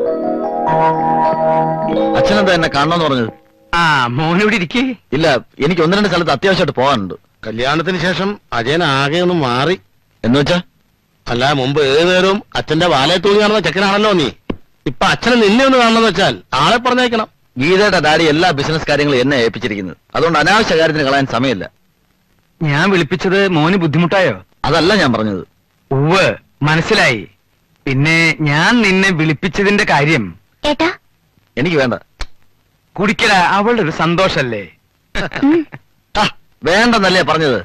അച്ഛനെന്താ എന്നെ കാണണമെന്ന് പറഞ്ഞത് ആ മോനിവിടെ ഇരിക്കേ ഇല്ല എനിക്ക് ഒന്ന് രണ്ട് സ്ഥലത്ത് അത്യാവശ്യമായിട്ട് പോകാനുണ്ട് കല്യാണത്തിന് ശേഷം അജയൻ ആകെ ഒന്ന് മാറി എന്ന് വെച്ചാ അല്ല മുമ്പ് ഏത് നേരവും അച്ഛന്റെ വാലയെ തൂങ്ങി നടന്ന ചെക്കനാണല്ലോ നീ ഇപ്പൊ അച്ഛനെ നിന്നെ ഒന്ന് കാണണമെന്ന് വെച്ചാൽ ആളെ പറഞ്ഞേക്കണം ഗീതയുടെ ഡാഡി എല്ലാ ബിസിനസ് കാര്യങ്ങളും എന്നെ ഏൽപ്പിച്ചിരിക്കുന്നത് അതുകൊണ്ട് അനാവശ്യ കാര്യത്തിന് കളയാൻ സമയമില്ല ഞാൻ വിളിപ്പിച്ചത് മോന് ബുദ്ധിമുട്ടായോ അതല്ല ഞാൻ പറഞ്ഞത് ഉവ് മനസ്സിലായി പിന്നെ ഞാൻ നിന്നെ വിളിപ്പിച്ചതിന്റെ കാര്യം ഏട്ടാ എനിക്ക് വേണ്ട കുടിക്കല അവളുടെ ഒരു സന്തോഷല്ലേ ആ, വേണ്ടെന്നല്ലേ പറഞ്ഞത്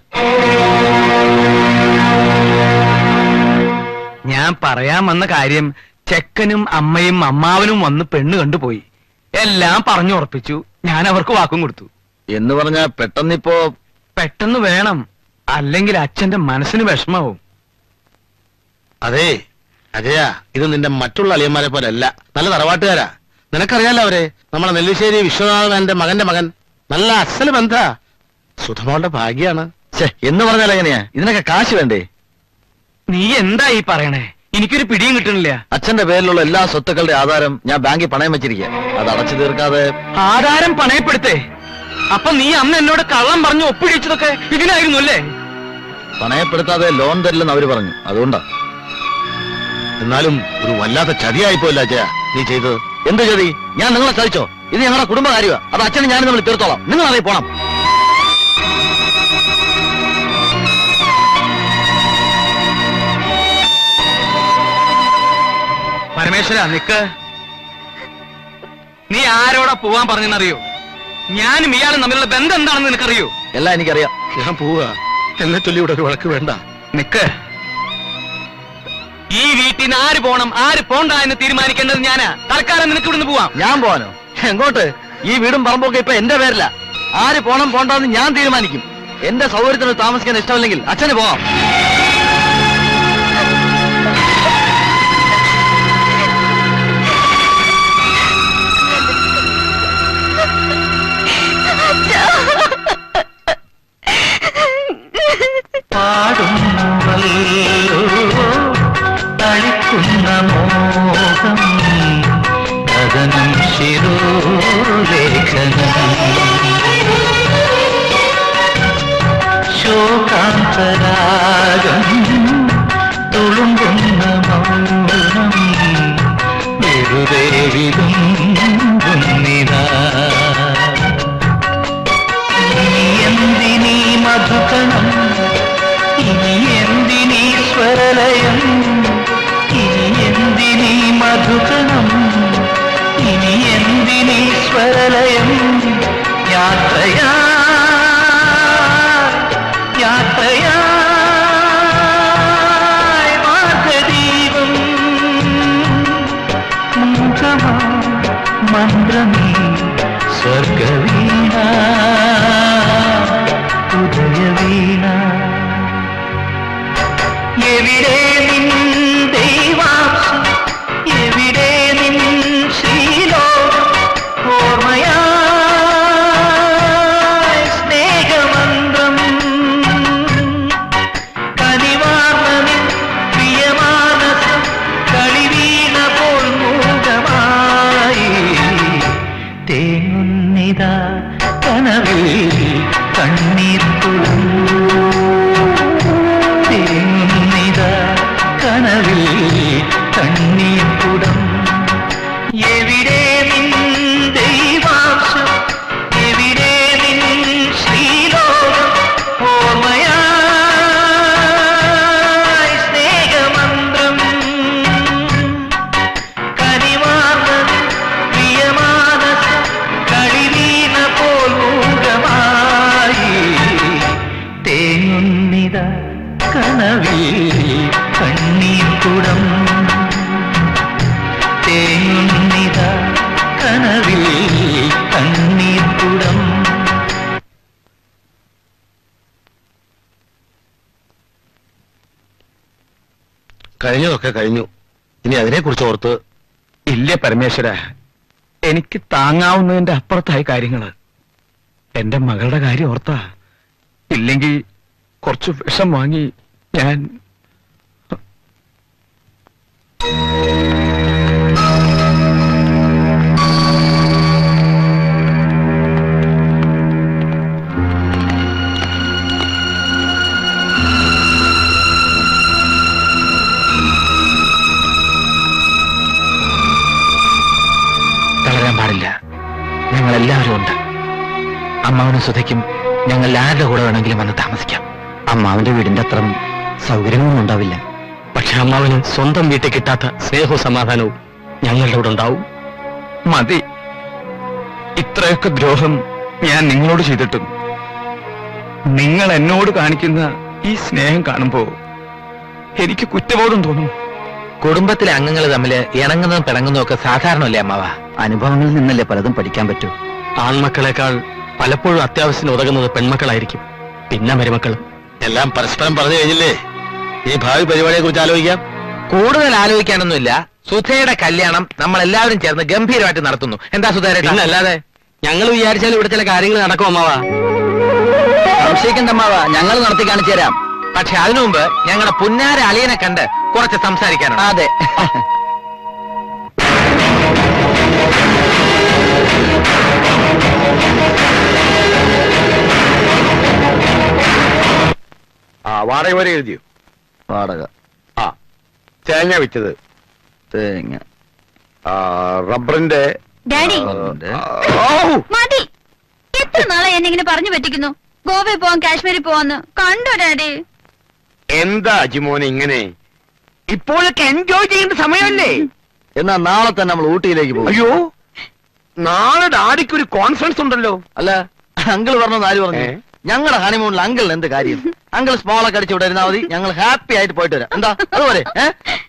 ഞാൻ പറയാൻ വന്ന കാര്യം ചെക്കനും അമ്മയും അമ്മാവനും വന്ന് പെണ്ണ് കണ്ടുപോയി എല്ലാം പറഞ്ഞു ഉറപ്പിച്ചു ഞാൻ അവർക്ക് വാക്കും കൊടുത്തു എന്ന് പറഞ്ഞാ പെട്ടെന്നിപ്പോ പെട്ടെന്ന് വേണം അല്ലെങ്കിൽ അച്ഛന്റെ മനസ്സിന് വിഷമാവും അതെ അജയ ഇത് നിന്റെ മറ്റുള്ള അളിയന്മാരെ പോലെ അല്ല നല്ല തറവാട്ടുകാരാ നിനക്കറിയാലോ അവരെ നമ്മളെ നെല്ലിശ്ശേരി വിശ്വനാഥൻ എന്റെ മകന്റെ മകൻ നല്ല അസല് ബന്ധ സുധമോളുടെ ഭാഗ്യാണ് ഛെ, എന്ന് പറഞ്ഞാൽ എങ്ങനെയാ ഇതിനൊക്കെ കാശ് വേണ്ടേ നീ എന്താ ഈ പറയണേ എനിക്കൊരു പിടിയും കിട്ടണില്ല അച്ഛന്റെ പേരിലുള്ള എല്ലാ സ്വത്തുക്കളുടെ ആധാരം ഞാൻ ബാങ്കിൽ പണയം വെച്ചിരിക്കുക അത് അടച്ചു തീർക്കാതെ ആധാരം പണയപ്പെടുത്തേ അപ്പൊ നീ അന്ന് എന്നോട് കള്ളം പറഞ്ഞു ഒപ്പിടിച്ചതൊക്കെ ഇതിനായിരുന്നു അല്ലേ പണയപ്പെടുത്താതെ ലോൺ തരില്ലെന്ന് അവര് പറഞ്ഞു അതുകൊണ്ടാ എന്നാലും ഒരു വല്ലാത്ത ചതിയായിപ്പോയില്ല അജയ നീ ചെയ്തത് എന്ത് ചതി ഞാൻ നിങ്ങളെ ചതിച്ചോ ഇത് ഞങ്ങളുടെ കുടുംബകാര്യമാ അത് അച്ഛനും ഞാനും നമ്മൾ തീർത്തോളാം നിങ്ങൾ അറിയി പോണം പരമേശ്വര നിക്ക് നീ ആരോടാ പോവാൻ പറഞ്ഞെന്നറിയോ ഞാനും ഇയാളും തമ്മിലുള്ള ബന്ധം എന്താണെന്ന് നിനക്കറിയോ എല്ലാം എനിക്കറിയാം ഞാൻ പോവുക എന്നെ ചൊല്ലി ഇവിടെ ഒരു വഴക്ക് വേണ്ട നിക്ക് ഈ വീട്ടിൽ നിന്ന് ആര് പോണം ആര് പോണ്ട എന്ന് തീരുമാനിക്കേണ്ടത് ഞാനാ തൽക്കാലം നിനക്ക് ഇവിടുന്ന് പോവാം ഞാൻ പോവാനോ എങ്ങോട്ട് ഈ വീടും പറമ്പൊക്കെ ഇപ്പൊ എന്റെ പേരില ആര് പോണം പോണ്ടെന്ന് ഞാൻ തീരുമാനിക്കും എന്റെ സൗകര്യത്തിന് താമസിക്കാൻ ഇഷ്ടമില്ലെങ്കിൽ അച്ഛന് പോവാം പാടുന്നുവല്ലോ തളിക്കുന്ന മോഹം കഥനം ശിരോലേഖനം ശോകാന്തരാഗം തുളുമ്പുന്ന മൗനം വെറുതെ വിതുമ്പുന്നിതാ ഇനി എന്തിനീ മധുകണം ഇനി എന്തിനീ സ്വരലയം ഇനി എന്തിനീ മധുകണം ഇനി എന്തിനീ സ്വരലയം യാത്രയാ യാത്രയായി മാർഗദീപം മൂകമാ മന്ത്രമേ സ്വർഗവീണ ഉദയവീണ എവിടെ നിൻ ദൈവാംശം എവിടെ നിൻ ശ്രീലോകം ഓർമ്മയായി സ്നേഹമന്ത്രം കനിവാർന്ന നിൻ പ്രിയമാനസം കളിവീണ പോൽ മൂകമായി തേങ്ങുന്നിതാ കനവിൽ കണ്ണീർ കുളം തേങ്ങുന്നിതാ കനവിൽ കണ്ണീർ കുടം എവിടെ നിൻ ദൈവാംശം എവിടെ നിൻ ശ്രീലോകം ഓർമ്മയായി സ്നേഹമന്ത്രം കനിവാർന്ന പ്രിയമാനസം കളിവീണ പോൽ മൂകമായി തേങ്ങുന്നിത കനവിൽ കണ്ണീർ കുടം തേങ്ങുന്നിത കനവിൽ കണ്ണീർ കുടം കഴിഞ്ഞതൊക്കെ കഴിഞ്ഞു ഇനി അതിനെക്കുറിച്ച് ഓർത്ത് ഇല്ല പരമേശ്വര എനിക്ക് താങ്ങാവുന്നതിന്റെ അപ്പുറത്തായി കാര്യങ്ങള് എന്റെ മകളുടെ കാര്യം ഓർത്താ ഇല്ലെങ്കിൽ കുറച്ച് വിഷം വാങ്ങി ഞാൻ തളരാൻ പാടില്ല ഞങ്ങൾ എല്ലാവരും ഉണ്ട് അമ്മാവനും സുധയ്ക്കും ഞങ്ങൾ ആരുടെ കൂടെ വേണമെങ്കിലും വന്ന് താമസിക്കാം അമ്മാവന്റെ വീടിന്റെ അത്ര സൗകര്യങ്ങളൊന്നും ഉണ്ടാവില്ല പക്ഷെ അമ്മാവന് സ്വന്തം വീട്ടിൽ കിട്ടാത്ത സ്നേഹവും സമാധാനവും ഞങ്ങളുടെ കൂടെ ഉണ്ടാവും മതി ഇത്രയൊക്കെ ദ്രോഹം ഞാൻ നിങ്ങളോട് ചെയ്തിട്ടും നിങ്ങൾ എന്നോട് കാണിക്കുന്ന ഈ സ്നേഹം കാണുമ്പോ എനിക്ക് കുറ്റബോധം തോന്നും കുടുംബത്തിലെ അംഗങ്ങൾ തമ്മിൽ ഇണങ്ങുന്നതും പിണങ്ങുന്നതും ഒക്കെ സാധാരണല്ലേ അമ്മാവ അനുഭവങ്ങളിൽ നിന്നല്ലേ പലതും പഠിക്കാൻ പറ്റൂ ആൺമക്കളെക്കാൾ പലപ്പോഴും അത്യാവശ്യത്തിന് ഉതകുന്നത് പെൺമക്കളായിരിക്കും പിന്നെ മരുമക്കൾ എല്ലാം പരസ്പരം പറഞ്ഞു കഴിഞ്ഞില്ലേ ഈ ഭാവി പരിപാടിയെ കുറിച്ച് ആലോചിക്കാം കൂടുതൽ ആലോചിക്കാനൊന്നുമില്ല സുധയുടെ കല്യാണം നമ്മൾ എല്ലാവരും ചേർന്ന് ഗംഭീരമായിട്ട് നടത്തുന്നു എന്താ സുധേര പിന്നല്ലാതെ ഞങ്ങൾ വിചാരിച്ചാലും ഇവിടെ ചില കാര്യങ്ങൾ നടക്കും അമ്മാവാ സംശയിക്കണ്ടമ്മാവ ഞങ്ങൾ നടത്തി കാണിച്ചു തരാം പക്ഷെ അതിനു മുമ്പ് ഞങ്ങളുടെ പുന്നാര അളിയനെ കണ്ട് കുറച്ച് സംസാരിക്കാനുണ്ട് അതെ ആ വാടക വരെ എഴുതിയോ വാടക ആ തേങ്ങ വിറ്റത് തേങ്ങ ആ റബ്ബറിന്റെ ഡാഡി മതി എത്ര നാളെ എന്നെ ഇങ്ങനെ പറഞ്ഞു പറ്റിക്കുന്നു ഗോവയിൽ പോവാൻ കാശ്മീരിൽ പോവാന്ന് കണ്ടോ ഡാഡി എന്താ അജിമോനെ ഇങ്ങനെ ഇപ്പോഴൊക്കെ എൻജോയ് ചെയ്യേണ്ട സമയമല്ലേ എന്നാ നാളെ തന്നെ നമ്മൾ ഊട്ടിയിലേക്ക് പോകും അയ്യോ നാളെ ഡാഡിക്ക് ഒരു കോൺഫറൻസ് ഉണ്ടല്ലോ അല്ല അങ്കിൾ പറഞ്ഞത് ആര് പറഞ്ഞു ഏ? ഞങ്ങളുടെ ഹണിമൂണിൽ അങ്കിൾ എന്ത് കാര്യം അങ്കിൾ സ്മോളൊക്കെ അടിച്ചു വിടായിരുന്നാ മതി ഞങ്ങൾ ഹാപ്പി ആയിട്ട് പോയിട്ട് വരാം എന്താ അതുപോലെ ഏ?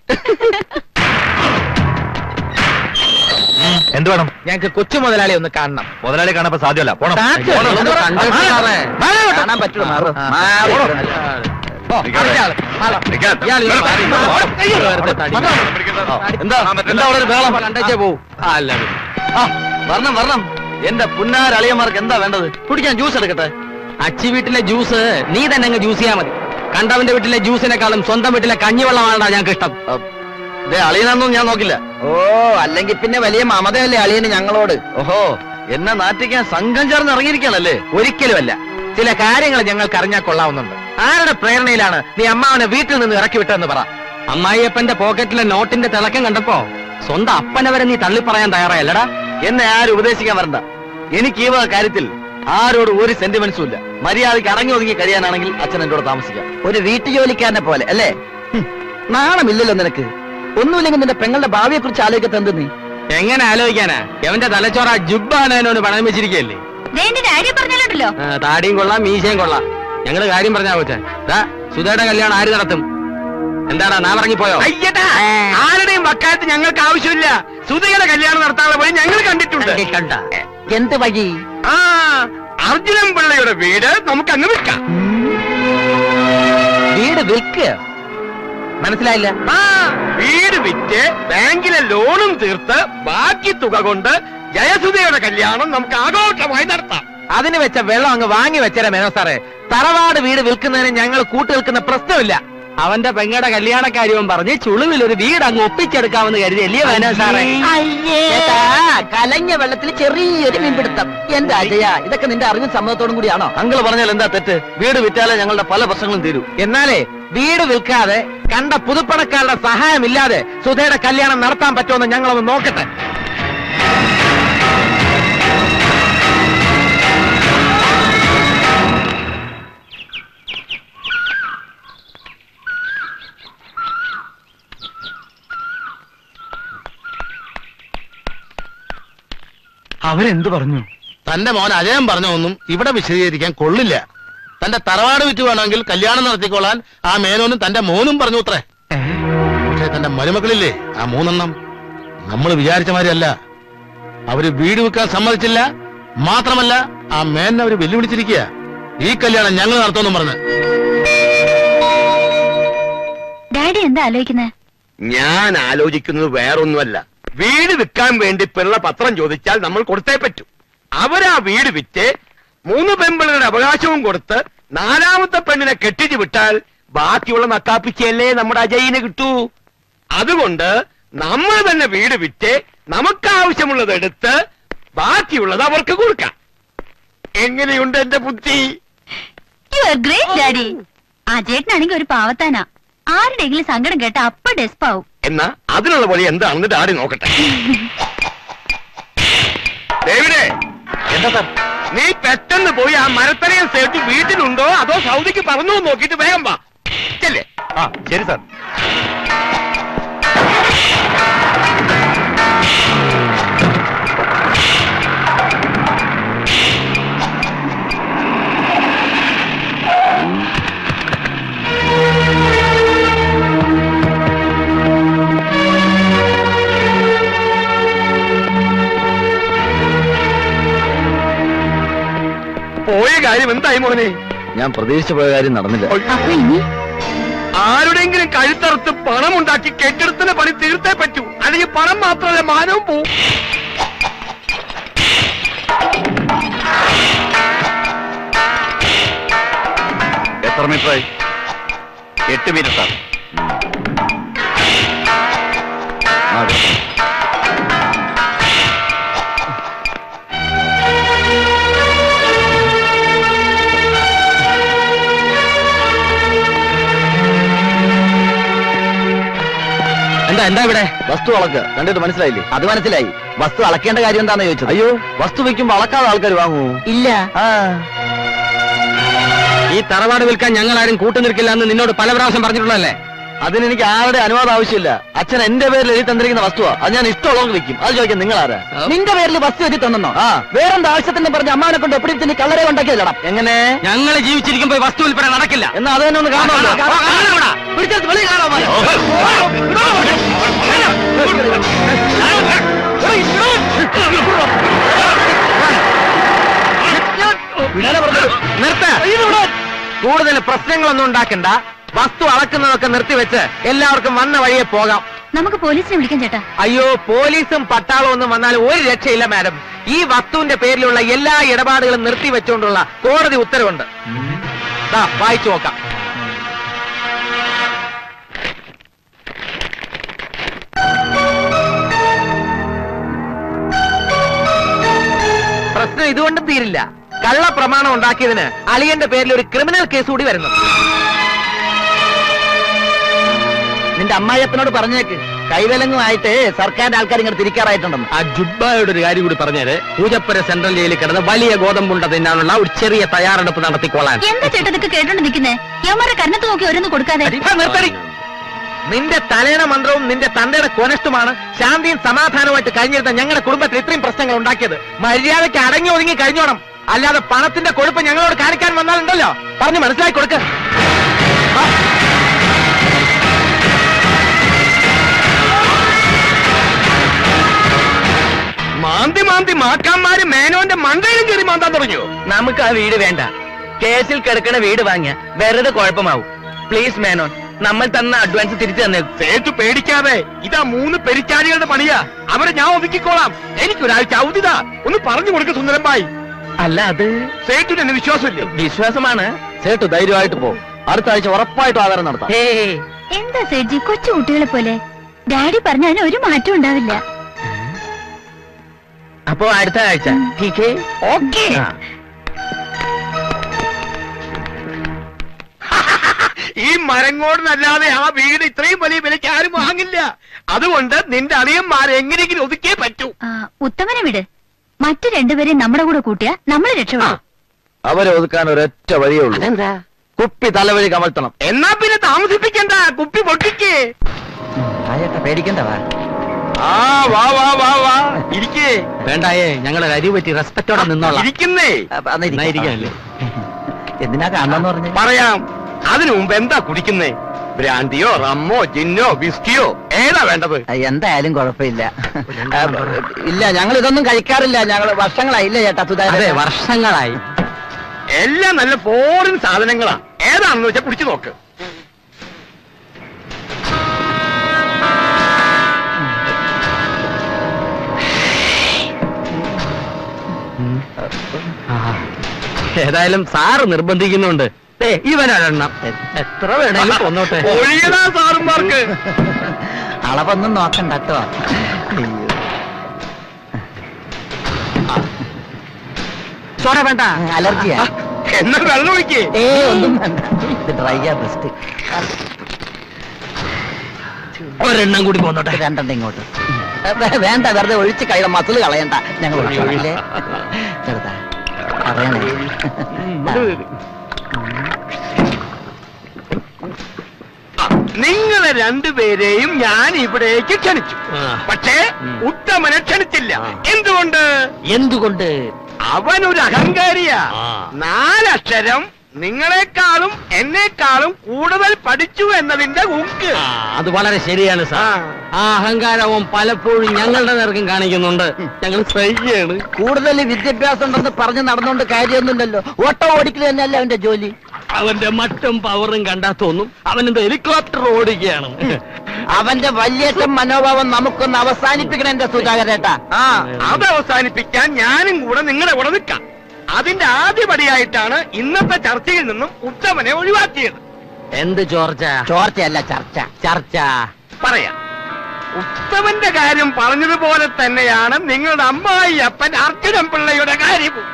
എന്ത് വേണം ഞങ്ങൾക്ക് കൊച്ചു മുതലാളി ഒന്ന് കാണണം മുതലാളി കാണാൻ സാധ്യമല്ല പോണം കാറ്റ് പോണം. ഒന്ന് കണ്ടിട്ട് സാറേ. കാണാൻ പറ്റുമോ മാറ്. ആ, മാറ്. ഓ, അടുത്ത ആള്. ആളോ. ഇയാൾ ഇങ്ങ് മാറി. അയ്യോ, വെറുതെ തടി. എന്താ എന്താ അവിടെ ഒരു ബഹളം കണ്ടേച്ചേ പോവും ആ, അല്ല ആ, വരണം വരണം എന്റെ പുന്നാര അളിയന്മാർക്ക് എന്താ വേണ്ടത് കുടിക്കാൻ ജ്യൂസ് എടുക്കട്ടെ അച്ചി വീട്ടിലെ ജ്യൂസ് നീ തന്നെ അങ്ങ് ജ്യൂസ് ചെയ്യാൻ മതി കണ്ടവന്റെ വീട്ടിലെ ജ്യൂസിനെക്കാളും സ്വന്തം വീട്ടിലെ കഞ്ഞിവെള്ളമാണ് ഞങ്ങൾക്ക് ഇഷ്ടം ദേ അളിയനൊന്നും ഞാൻ നോക്കില്ല ഓ അല്ലെങ്കിൽ പിന്നെ വലിയ മമതയല്ലേ അളിയന് ഞങ്ങളോട് ഓഹോ എന്നെ നാട്ടിക്കാൻ സംഘം ചേർന്ന് ഇറങ്ങിയിരിക്കണല്ലേ ഒരിക്കലുമല്ല ചില കാര്യങ്ങൾ ഞങ്ങൾക്ക് അറിഞ്ഞാൽ കൊള്ളാവുന്നുണ്ട് ആരുടെ പ്രേരണയിലാണ് നീ അമ്മാവനെ വീട്ടിൽ നിന്ന് ഇറക്കി വിട്ടതെന്ന് പറ അമ്മായിയപ്പന്റെ പോക്കറ്റിലെ നോട്ടിന്റെ തിളക്കം കണ്ടപ്പോ സ്വന്തം അപ്പനെ വരെ നീ തള്ളി പറയാൻ തയ്യാറായല്ലടാ എന്നെ ആരും ഉപദേശിക്കാൻ വരണ്ട എനിക്ക് ഈ വക കാര്യത്തിൽ ആരോട് ഒരു സെന്റിമെന്റ്സും ഇല്ല മര്യാദയ്ക്ക് അടങ്ങി ഒതുങ്ങി കഴിയാനാണെങ്കിൽ അച്ഛൻ എന്റെ കൂടെ താമസിക്കാം ഒരു വീട്ടു ജോലിക്കാരനെ പോലെ അല്ലേ ഹും, നാണമില്ലല്ലോ നിനക്ക് ഒന്നുമില്ലെങ്കിൽ നിന്റെ പെങ്ങളുടെ ഭാവിയെ കുറിച്ച് ആലോചിക്കത്തെ എന്ത് നീ എങ്ങനെ ആലോചിക്കാനാ എവന്റെ തലച്ചോറ ജുബാനോട് പണം വെച്ചിരിക്കല്ലേ എന്റെ ഡാഡി പറഞ്ഞാലുണ്ടല്ലോ താടിയും കൊള്ളാം മീശയും കൊള്ളാം ഞങ്ങള് കാര്യം പറഞ്ഞാ കൊച്ചേ ദാ സുധയുടെ കല്യാണം ആര് നടത്തും എന്താടാ നാ ഇറങ്ങിപ്പോയോ അയ്യടാ ആരുടെയും വക്കാലത്ത് ഞങ്ങൾക്ക് ആവശ്യമില്ല സുധയുടെ കല്യാണം നടത്താനുള്ള വഴി ഞങ്ങൾ കണ്ടിട്ടുണ്ട് കണ്ട എന്ത് വഴി ആ അർജുനൻ പിള്ളയുടെ വീട് നമുക്ക് അങ്ങ് വിൽക്കാം വീട് വിൽക്കുക മനസ്സിലായില്ല ആ വീട് വിറ്റ് ബാങ്കിലെ ലോണും തീർത്ത് ബാക്കി തുക കൊണ്ട് ജയസുധയുടെ കല്യാണം നമുക്ക് ആഘോഷമായി നടത്താം അതിന് വെച്ച വെള്ളം അങ്ങ് വാങ്ങി വെച്ചേരാ മേനോ സാറേ തറവാട് വീട് വിൽക്കുന്നതിന് ഞങ്ങൾ കൂട്ടു നിൽക്കുന്ന പ്രശ്നമില്ല അവന്റെ പെങ്ങയുടെ കല്യാണക്കാര്യവും പറഞ്ഞ് ചുളുവിൽ ഒരു വീട് അങ്ങ് ഒപ്പിച്ചെടുക്കാമെന്ന് കരുതി അല്ലേ വേന സാറേ ചേട്ടാ, കലഞ്ഞ വെള്ളത്തിൽ ചെറിയൊരു മീൻപിടുത്തം എന്റെ അജയ ഇതൊക്കെ നിന്റെ അറിവും സമ്മതത്തോടും കൂടിയാണോ അങ്കിൾ പറഞ്ഞാൽ എന്താ തെറ്റ് വീട് വിറ്റാലേ ഞങ്ങളുടെ പല പ്രശ്നങ്ങളും തീരൂ എന്നാലേ വീട് വിൽക്കാതെ കണ്ട പുതുപ്പണക്കാരുടെ സഹായമില്ലാതെ സുധയുടെ കല്യാണം നടത്താൻ പറ്റുമെന്ന് ഞങ്ങളൊന്ന് നോക്കട്ടെ അവരെന്ത് പറഞ്ഞു തന്റെ മോൻ അജയം പറഞ്ഞ ഒന്നും ഇവിടെ വിശദീകരിക്കാൻ കൊള്ളില്ല തന്റെ തറവാട് വിറ്റ് വേണമെങ്കിൽ കല്യാണം നടത്തിക്കൊള്ളാൻ ആ മേനോനും തന്റെ മോനും പറഞ്ഞു അത്രേ പക്ഷെ തന്റെ മരുമക്കളില്ലേ ആ മൂന്നെണ്ണം നമ്മൾ വിചാരിച്ച മാതിരിയല്ല അവര് വീട് വെക്കാൻ സമ്മതിച്ചില്ല മാത്രമല്ല ആ മേനെ അവര് വെല്ലുവിളിച്ചിരിക്കുക ഈ കല്യാണം ഞങ്ങൾ നടത്തുമെന്നും പറഞ്ഞ് ഡാഡി എന്താ ആലോചിക്കുന്നത് ഞാൻ ആലോചിക്കുന്നത് വേറൊന്നുമല്ല വീട് വിൽക്കാൻ വേണ്ടി പിള്ള പത്രം ചോദിച്ചാൽ നമ്മൾ കൊടുത്തേ പറ്റൂ അവരാ വീട് വിറ്റ് മൂന്ന് പെൺപിള്ളയുടെ അവകാശവും കൊടുത്ത് നാലാമത്തെ പെണ്ണിനെ കെട്ടിച്ചു വിട്ടാൽ ബാക്കിയുള്ള നക്കാപ്പിച്ചയല്ലേ നമ്മുടെ അജയിന് കിട്ടൂ അതുകൊണ്ട് നമ്മൾ തന്നെ വീട് വിറ്റ് നമുക്ക് ആവശ്യമുള്ളത് എടുത്ത് ബാക്കിയുള്ളത് അവർക്ക് കൊടുക്കാം എങ്ങനെയുണ്ട് എന്റെ ബുദ്ധി യു ആർ ഗ്രേറ്റ് ഡാഡി ആ ചേട്ടനാണെങ്കിൽ ഒരു പാവത്താനാ ആരുടെയെങ്കിലും സങ്കടം കേട്ട അപ്പ ഡെസ്പാവും എന്നാ അതിനുള്ള വഴി എന്താണെന്ന് ഡാഡി നോക്കട്ടെ ഡേവിഡേ എന്താ സാർ നീ പെട്ടെന്ന് പോയി ആ മരത്തലയും സേട്ട് വീട്ടിലുണ്ടോ അതോ സൗദിക്ക് പറഞ്ഞു നോക്കിയിട്ട് വേഗം വാ ചെല്ലേ ആ ശരി സാർ പോയ കാര്യം എന്തായി മോനെ ഞാൻ പ്രതീക്ഷിച്ച പോയ കാര്യം നടന്നില്ല അപ്പൊ ഇനി ആരുടെങ്കിലും കഴുത്തറുത്ത് പണം ഉണ്ടാക്കി കെട്ടിടത്തിന് പണി തീർത്തേ പറ്റൂ അല്ലെങ്കിൽ പണം മാത്രമല്ല മാനവും പോവും എത്ര മീറ്ററായി എട്ട് മിനിറ്റ് എന്താ എന്താ ഇവിടെ വസ്തു അളക്ക് കണ്ടിട്ട് മനസ്സിലായില്ലേ അത് മനസ്സിലായി വസ്തു അളക്കേണ്ട കാര്യം എന്താണെന്ന് ചോദിച്ചത് അയ്യോ വസ്തു വെക്കുമ്പോ അളക്കാതെ ആൾക്കാർ വാങ്ങൂ ഇല്ല ആ ഈ തറവാട് വിൽക്കാൻ ഞങ്ങൾ ആരും കൂട്ടുനിൽക്കില്ല എന്ന് നിന്നോട് പല പ്രാവശ്യം പറഞ്ഞിട്ടുള്ളതല്ലേ അതിന് എനിക്ക് ആരുടെ അനുവാദം ആവശ്യമില്ല അച്ഛൻ എന്റെ പേരിൽ എഴുതി തന്നിരിക്കുന്ന വസ്തുവാ അത് ഞാൻ ഇഷ്ടമുള്ളവർക്ക് വെക്കും അത് ചോദിക്കാൻ നിങ്ങൾ ആരാ നിന്റെ പേരിൽ വസ്തു എത്തി തന്നോ ആ വേറെന്താ ആവശ്യത്തിന് പറഞ്ഞ അമ്മാനെ കൊണ്ട് എപ്പിടി നീ കള്ളരെ ഉണ്ടാക്കിയല്ലടാ എങ്ങനെ ഞങ്ങൾ ജീവിച്ചിരിക്കുമ്പോ ഈ വസ്തു വിൽപ്പന നടക്കില്ല എന്നാ അത് തന്നെ ഒന്ന് കാണാമല്ലോ പിടിച്ചെടുത്ത് വെളിയിൽ കാണാമോ നിർത്ത കൂടുതൽ പ്രശ്നങ്ങളൊന്നും ഉണ്ടാക്കണ്ട വസ്തു അളക്കുന്നതൊക്കെ നിർത്തിവെച്ച് എല്ലാവർക്കും വന്ന വഴിയെ പോകാം നമുക്ക് പോലീസിനെ വിളിക്കാം ചേട്ടാ അയ്യോ പോലീസും പട്ടാളവും ഒന്നും വന്നാൽ ഒരു രക്ഷയില്ല മാഡം ഈ വസ്തുവിന്റെ പേരിലുള്ള എല്ലാ ഇടപാടുകളും നിർത്തിവെച്ചുകൊണ്ടുള്ള കോടതി ഉത്തരവുണ്ട് ദാ, വായിച്ചു നോക്കാം പ്രശ്നം ഇതുകൊണ്ടും തീരില്ല കള്ള പ്രമാണം ഉണ്ടാക്കിയതിന് അളിയന്റെ പേരിൽ ഒരു ക്രിമിനൽ കേസ് കൂടി വരുന്നു നിന്റെ അമ്മായിയപ്പനോട് പറഞ്ഞേക്ക് കൈവലങ്ങുമായിട്ട് സർക്കാരിന്റെ ആൾക്കാർ ഇങ്ങനെ തിരിക്കാറായിട്ടുണ്ടെന്ന് ആ ജുബ്ബായോട് ഒരു കാര്യം കൂടി പറഞ്ഞേര് പൂജപ്പുര സെൻട്രൽ ജയിലിൽ കിടന്ന് വലിയ ഗോതമ്പുണ്ട തിന്നാനുള്ള ഒരു ചെറിയ തയ്യാറെടുപ്പ് നടത്തിക്കോളാൻ എന്താ ചേട്ടാ ഇതൊക്കെ കേട്ടോണ്ട് നിൽക്കുന്നേ യവന്മാരെ കരണത്ത് നോക്കി ഓരോന്ന് കൊടുക്കാതെ ആ, നിർത്തടി. നിന്റെ തലേണ മന്ത്രവും നിന്റെ തന്തയുടെ കൊനഷ്ടുമാണ് ശാന്തിയും സമാധാനവുമായിട്ട് കഴിഞ്ഞിരുന്ന ഞങ്ങളുടെ കുടുംബത്തിൽ ഇത്രയും പ്രശ്നങ്ങൾ ഉണ്ടാക്കിയത് മര്യാദയ്ക്ക് അടങ്ങി ഒതുങ്ങി കഴിഞ്ഞോണം അല്ലാതെ പണത്തിന്റെ കൊഴുപ്പ് ഞങ്ങളോട് കാണിക്കാൻ വന്നാലുണ്ടല്ലോ പറഞ്ഞു മനസ്സിലാക്കി കൊടുക്ക മാന്തി മാന്തി മാക്കാന്മാര് മേനോന്റെ മണ്ടയിലും കയറി മാന്താൻ തുടങ്ങിയോ നമുക്ക് ആ വീട് വേണ്ട കേസിൽ കിടക്കണ വീട് വാങ്ങിയ വെറുതെ കുഴപ്പമാവും പ്ലീസ് മേനോൻ നമ്മൾ തന്ന അഡ്വാൻസ് തിരിച്ചു തന്നെ സേതു പേടിക്കാതെ ഇതാ മൂന്ന് പെരിച്ചാരികളുടെ പണിയാ അവരെ ഞാൻ ഒതുക്കിക്കോളാം എനിക്കൊരാഴ്ച അവധിതാ ഒന്ന് പറഞ്ഞു കൊടുക്ക സുന്ദരമ്പായി അല്ല അത് സേതുവിന് എന്നെ വിശ്വാസമില്ലേ വിശ്വാസമാണ് സേട്ടു ധൈര്യമായിട്ട് പോകും അടുത്ത ആഴ്ച ഉറപ്പായിട്ടും ആധാരം നടത്താം ഹേയ് എന്താ സേജി കൊച്ചു കുട്ടികളെ പോലെ ഡാഡി പറഞ്ഞ അതിന് ഒരു മാറ്റം ഉണ്ടാവില്ല അപ്പോ അടുത്ത ആഴ്ച ടീക്കേ ഓക്കേ ഈ മരങ്ങോടിനല്ലാതെ ആ വീട് ഇത്രയും വലിയ വിലയ്ക്ക് ആരും വാങ്ങില്ല അതുകൊണ്ട് നിന്റെ അളിയന്മാരെ എങ്ങനെയെങ്കിലും ഒതുക്കിയേ പറ്റൂ ആ, ഉത്തമനെ വിട് മറ്റു രണ്ടുപേരെയും നമ്മുടെ കൂടെ കൂട്ടിയ നമ്മൾ രക്ഷപ്പെടും അവരെ ഒതുക്കാൻ ഒരൊറ്റ വഴിയേ ഉള്ളൂ കുപ്പി തലവഴി കമഴ്ത്തണം എന്നാ പിന്നെ താമസിപ്പിക്കണ്ട കുപ്പി പൊട്ടിക്കേ ആയേട്ടാ പേടിക്കണ്ട വാ ആ വാ വാ വാ വാ ഇരിക്കേ വേണ്ടായേ ഞങ്ങളെ അരി പറ്റി റെസ്പെക്റ്റോടെ നിന്നോളാം ഇരിക്കുന്നേ അപ്പൊ അന്ന് ഇരിക്കാം. എന്നാ ഇരിക്കാമല്ലേ? എന്തിനാ കാണണമെന്ന് പറഞ്ഞു പറയാം അതിനു മുമ്പ് എന്താ കുടിക്കുന്നേ ബ്രാൻഡിയോ റമ്മോ ജിന്നോ വിസ്കിയോ ഏതാ വേണ്ടത് എന്തായാലും കുഴപ്പമില്ല ആ, ഇല്ല ഞങ്ങൾ ഇതൊന്നും കഴിക്കാറില്ല ഞങ്ങൾ വർഷങ്ങളായി ഇല്ല ചേട്ടാ അതെ സുധാകരൻ വർഷങ്ങളായി എല്ലാം നല്ല ഫോറിൻ സാധനങ്ങളാ ഏതാണെന്ന് വെച്ചാ കുടിച്ചു നോക്ക് ഏതായാലും സാറ് നിർബന്ധിക്കുന്നുണ്ട് ദേ, ഇവനൊരെണ്ണം എത്ര വേണേലും കൊന്നോട്ടെ ഒഴിയടാ സാറുമാർക്ക് അളവൊന്നും നോക്കണ്ട കേട്ടോ സോഡ വേണ്ട അലർജിയാ എന്നാ വെള്ളം ഒഴിക്കേ ഏ ഒന്നും വേണ്ട ഇത് ഡ്രൈ ആ ബെസ്റ്റ് ഒരെണ്ണം കൂടി പോന്നോട്ടെ രണ്ടെണ്ണം ഇങ്ങോട്ട് ഏ, വേ- വേണ്ട വെറുതെ ഒഴിച്ച് കഴിയ മസിൽ കളയണ്ട ഞങ്ങൾ ഒഴിച്ചോളാം ചെറുതാ പറയണേ നിങ്ങളെ രണ്ടുപേരെയും ഞാൻ ഇവിടേക്ക് ക്ഷണിച്ചു ആ. പക്ഷേ ഉത്തമനെ ക്ഷണിച്ചില്ല എന്തുകൊണ്ട് എന്തുകൊണ്ട് അവനൊരു അഹങ്കാരിയാ ആ. നാലക്ഷരം നിങ്ങളെക്കാളും എന്നെക്കാളും കൂടുതൽ പഠിച്ചു എന്നതിന്റെ ഉക്ക് അത് വളരെ ശരിയാണ് സാർ ആ അഹങ്കാരവും പലപ്പോഴും ഞങ്ങളുടെ നേർക്കും കാണിക്കുന്നുണ്ട് ഞങ്ങൾ സഹിക്കുകയാണ് കൂടുതൽ വിദ്യാഭ്യാസം ഉണ്ടെന്ന് പറഞ്ഞ് നടന്നുകൊണ്ട് കാര്യമൊന്നുമില്ലല്ലോ ഓട്ടോ ഓടിക്കൽ തന്നെയല്ലേ അവന്റെ ജോലി അവന്റെ മട്ടും പവറും കണ്ടാ തോന്നും അവനെന്ത് ഹെലികോപ്റ്റർ ഓടുകയാണ് അവന്റെ വലിയേറ്റം മനോഭാവം നമുക്കൊന്ന് അവസാനിപ്പിക്കണം എന്റെ സുധാകരേട്ടാ ആ അത് അവസാനിപ്പിക്കാൻ ഞാനും കൂടെ നിങ്ങളുടെ കൂടെ നിൽക്കാം അതിന്റെ ആദ്യപടിയായിട്ടാണ് ഇന്നത്തെ ചർച്ചയിൽ നിന്നും ഉത്തമനെ ഒഴിവാക്കിയത് എന്ത് ചോർച്ച ചോർച്ചയല്ല ചർച്ച ചർച്ച പറയാം ഉത്തമന്റെ കാര്യം പറഞ്ഞതുപോലെ തന്നെയാണ് നിങ്ങളുടെ അമ്മായി അപ്പൻ അർജുനൻ പിള്ളയുടെ കാര്യവും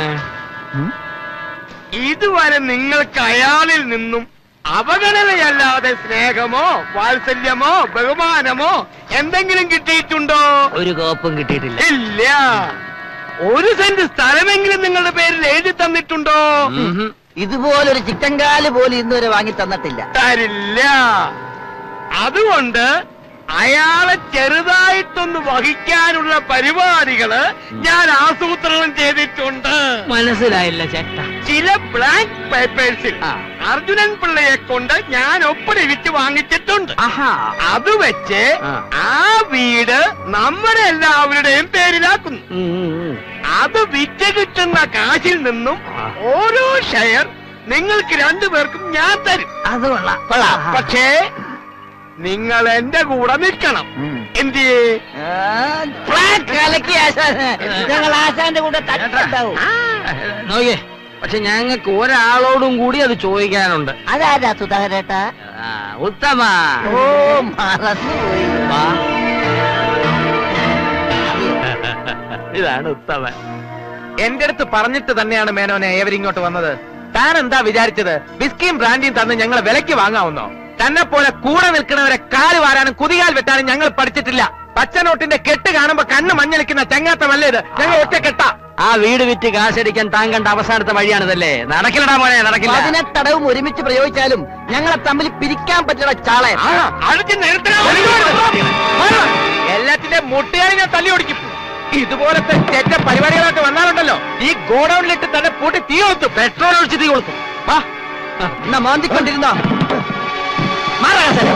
ഇതുവരെ നിങ്ങൾക്ക് അയാളിൽ നിന്നും അവഗണനയല്ലാതെ സ്നേഹമോ വാത്സല്യമോ ബഹുമാനമോ എന്തെങ്കിലും കിട്ടിയിട്ടുണ്ടോ ഒരു കോപ്പും കിട്ടിയിട്ടില്ല ഇല്ല ഒരു സെന്റ് സ്ഥലമെങ്കിലും നിങ്ങളുടെ പേരിൽ എഴുതി തന്നിട്ടുണ്ടോ ഇതുപോലൊരു ചിക്കൻ കാല് പോലും ഇന്നുവരെ വാങ്ങി തന്നിട്ടില്ല തരില്ല അതുകൊണ്ട് അയാളെ ചെറുതായിട്ടൊന്ന് വഹിക്കാനുള്ള പരിപാടികള് ഞാൻ ആസൂത്രണം ചെയ്തിട്ടുണ്ട് മനസ്സിലായില്ല ചേട്ട ചില ബ്ലാങ്ക് പേപ്പേഴ്സിൽ അർജുനൻ പിള്ളയെ കൊണ്ട് ഞാൻ ഒപ്പിടിവിച്ച് വാങ്ങിച്ചിട്ടുണ്ട് അത് വെച്ച് ആ വീട് നമ്മുടെ എല്ലാവരുടെയും പേരിലാക്കുന്നു അത് വിറ്റ് കിട്ടുന്ന കാശിൽ നിന്നും ഓരോ ഷെയർ നിങ്ങൾക്ക് രണ്ടുപേർക്കും ഞാൻ തരും അത് കൊള്ളാം പക്ഷേ നിങ്ങൾ എന്റെ കൂടെ നിൽക്കണം എന്തിയേ കലക്കി ആശാന് ഞങ്ങൾ ആശാന്റെ കൂടെ തട്ടുണ്ടാവും നോക്കിയേ പക്ഷെ ഞങ്ങൾക്ക് ഒരാളോടും കൂടി അത് ചോദിക്കാനുണ്ട് അതാരാ സുധാകരേട്ടാ ആ, ഉത്തമ ഓ മറന്നുപോയി വാ. ഇതാണ് ഉത്തമൻ എന്റെ അടുത്ത് പറഞ്ഞിട്ട് തന്നെയാണ് മേനോനെ ഏവരിങ്ങോട്ട് വന്നത് താൻ എന്താ വിചാരിച്ചത് ബിസ്കിയും ബ്രാൻഡിയും തന്ന് ഞങ്ങളെ വിലയ്ക്ക് വാങ്ങാവുന്നോ തന്നെ പോലെ കൂടെ നിൽക്കുന്നവരെ കാല് വാരാനും കുതികാൽ വെട്ടാനും ഞങ്ങൾ പഠിച്ചിട്ടില്ല പച്ചനോട്ടിന്റെ കെട്ട് കാണുമ്പോ കണ്ണ് മഞ്ഞളിക്കുന്ന ചങ്ങാത്തമല്ലേ ഇത് ഞങ്ങൾ ഒറ്റ കെട്ടാ ആ വീട് വിറ്റ് കാശടിക്കാൻ താൻ കണ്ട അവസാനത്തെ വഴിയാണിതല്ലേ നടക്കില്ലടാ മോനെ നടക്കില്ല പതിനെട്ടടവും ഒരുമിച്ച് പ്രയോഗിച്ചാലും ഞങ്ങളെ തമ്മിൽ പിരിക്കാൻ പറ്റുന്ന ചാളെ എല്ലാത്തിന്റെ മുട്ടുകാരി ഞാൻ തല്ലി ഓടിക്കും ഇതുപോലത്തെ ചെറ്റ പരിപാടികളൊക്കെ വന്നാലുണ്ടല്ലോ ഈ ഗോഡൌണിലിട്ട് തന്നെ പൂട്ടി തീ കൊളുത്തു പെട്രോൾ ഒഴിച്ച് തീ കൊളുത്തും വാ എന്നാ മാന്തിക്കൊണ്ടിരുന്നോ മാറാസലം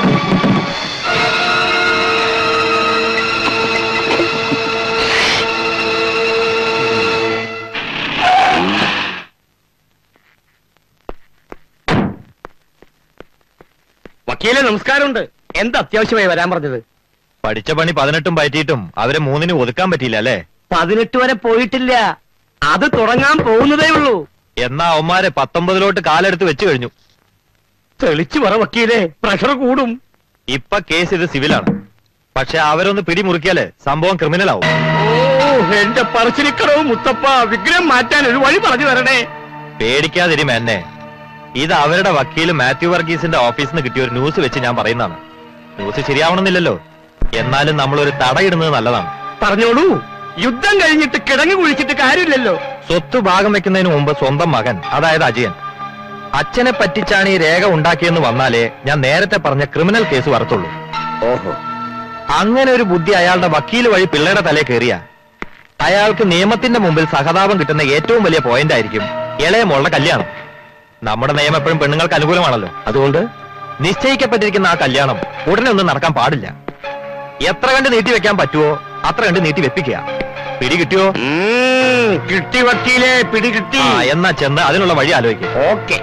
വക്കീലെ നമസ്കാരമുണ്ട് എന്താ അത്യാവശ്യമായി വരാൻ പറഞ്ഞത് പഠിച്ച പണി പതിനെട്ടും പറ്റിയിട്ടും അവരെ മൂന്നിന് ഒതുക്കാൻ പറ്റിയില്ല അല്ലേ പതിനെട്ട് വരെ പോയിട്ടില്ല അത് തുടങ്ങാൻ പോകുന്നതേ ഉള്ളൂ എന്നാ അവന്മാരെ പത്തൊമ്പതിലോട്ട് കാലെടുത്ത് വെച്ചു കഴിഞ്ഞു തെളിച്ചു പറ വക്കീലെ പ്രഷർ കൂടും ഇപ്പൊ കേസ് ഇത് സിവിലാണ് പക്ഷെ അവരൊന്ന് പിടിമുറുക്കിയാല് സംഭവം ക്രിമിനൽ ആവും ഓ എന്റെ പറശ്ശിനിക്കടവ് മുത്തപ്പ വിഗ്രഹം മാറ്റാൻ ഒരു വഴി പറഞ്ഞു തരണേ പേടിക്കാതിരും എന്നെ ഇത് അവരുടെ വക്കീല് മാത്യു വർഗീസിന്റെ ഓഫീസിൽ നിന്ന് കിട്ടിയ ഒരു ന്യൂസ് വെച്ച് ഞാൻ പറയുന്നതാണ് ന്യൂസ് ശരിയാവണമെന്നില്ലല്ലോ എന്നാലും നമ്മൾ ഒരു തടയിടുന്നത് നല്ലതാണ് പറഞ്ഞോളൂ യുദ്ധം കഴിഞ്ഞിട്ട് കിടങ്ങ് കുഴിച്ചിട്ട് കാര്യമില്ലല്ലോ സ്വത്ത് ഭാഗം വെക്കുന്നതിന് മുമ്പ് സ്വന്തം മകൻ അതായത് അജയൻ അച്ഛനെ പറ്റിച്ചാണ് ഈ രേഖ ഉണ്ടാക്കിയെന്ന് വന്നാലേ ഞാൻ നേരത്തെ പറഞ്ഞ ക്രിമിനൽ കേസ് വരത്തുള്ളൂ ഓഹോ അങ്ങനെ ഒരു ബുദ്ധി അയാളുടെ വക്കീൽ വഴി പിള്ളയുടെ തലേ കയറിയ അയാൾക്ക് നിയമത്തിന്റെ മുമ്പിൽ സഹതാപം കിട്ടുന്ന ഏറ്റവും വലിയ പോയിന്റ് ആയിരിക്കും ഇളയ മോളുടെ കല്യാണം നമ്മുടെ നിയമം എപ്പോഴും പെണ്ണുങ്ങൾക്ക് അനുകൂലമാണല്ലോ അതുകൊണ്ട് നിശ്ചയിക്കപ്പെട്ടിരിക്കുന്ന ആ കല്യാണം ഉടനെ ഒന്നും നടക്കാൻ പാടില്ല എത്ര കണ്ട് നീട്ടി വെക്കാൻ പറ്റുമോ അത്ര കണ്ട് നീട്ടി വെപ്പിക്കുക പിടി കിട്ടിയോ കിട്ടി വക്കീലെ പിടി കിട്ടി ആ എന്നാ ചെന്ന് അതിനുള്ള വഴി ആലോചിക്കും ഓക്കെ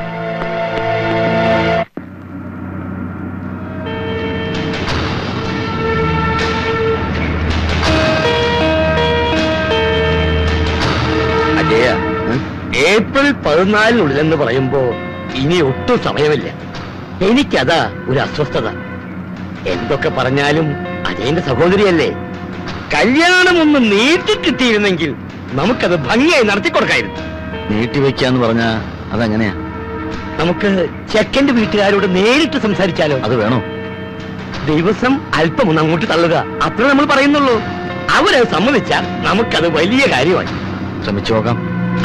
അജയ ഏപ്രിൽ പതിനാലിനുള്ളിലെന്ന് പറയുമ്പോ ഇനി ഒട്ടും സമയമില്ല എനിക്കതാ ഒരു അസ്വസ്ഥത എന്തൊക്കെ പറഞ്ഞാലും അജയന്റെ സഹോദരിയല്ലേ കല്യാണം ഒന്ന് നീട്ടി കിട്ടിയിരുന്നെങ്കിൽ നമുക്കത് ഭംഗിയായി നടത്തിക്കൊടുക്കായിരുന്നു നീട്ടിവെക്കാന്ന് പറഞ്ഞാ അതെങ്ങനെയാ നമുക്ക് ചെക്കന്റെ വീട്ടുകാരോട് നേരിട്ട് സംസാരിച്ചാലോ അത് വേണോ ദിവസം അല്പം ഒന്ന് അങ്ങോട്ട് തള്ളുക അത്ര നമ്മൾ പറയുന്നുള്ളൂ അവരത് സമ്മതിച്ചാൽ നമുക്കത് വലിയ കാര്യമായി ശ്രമിച്ചു നോക്കാം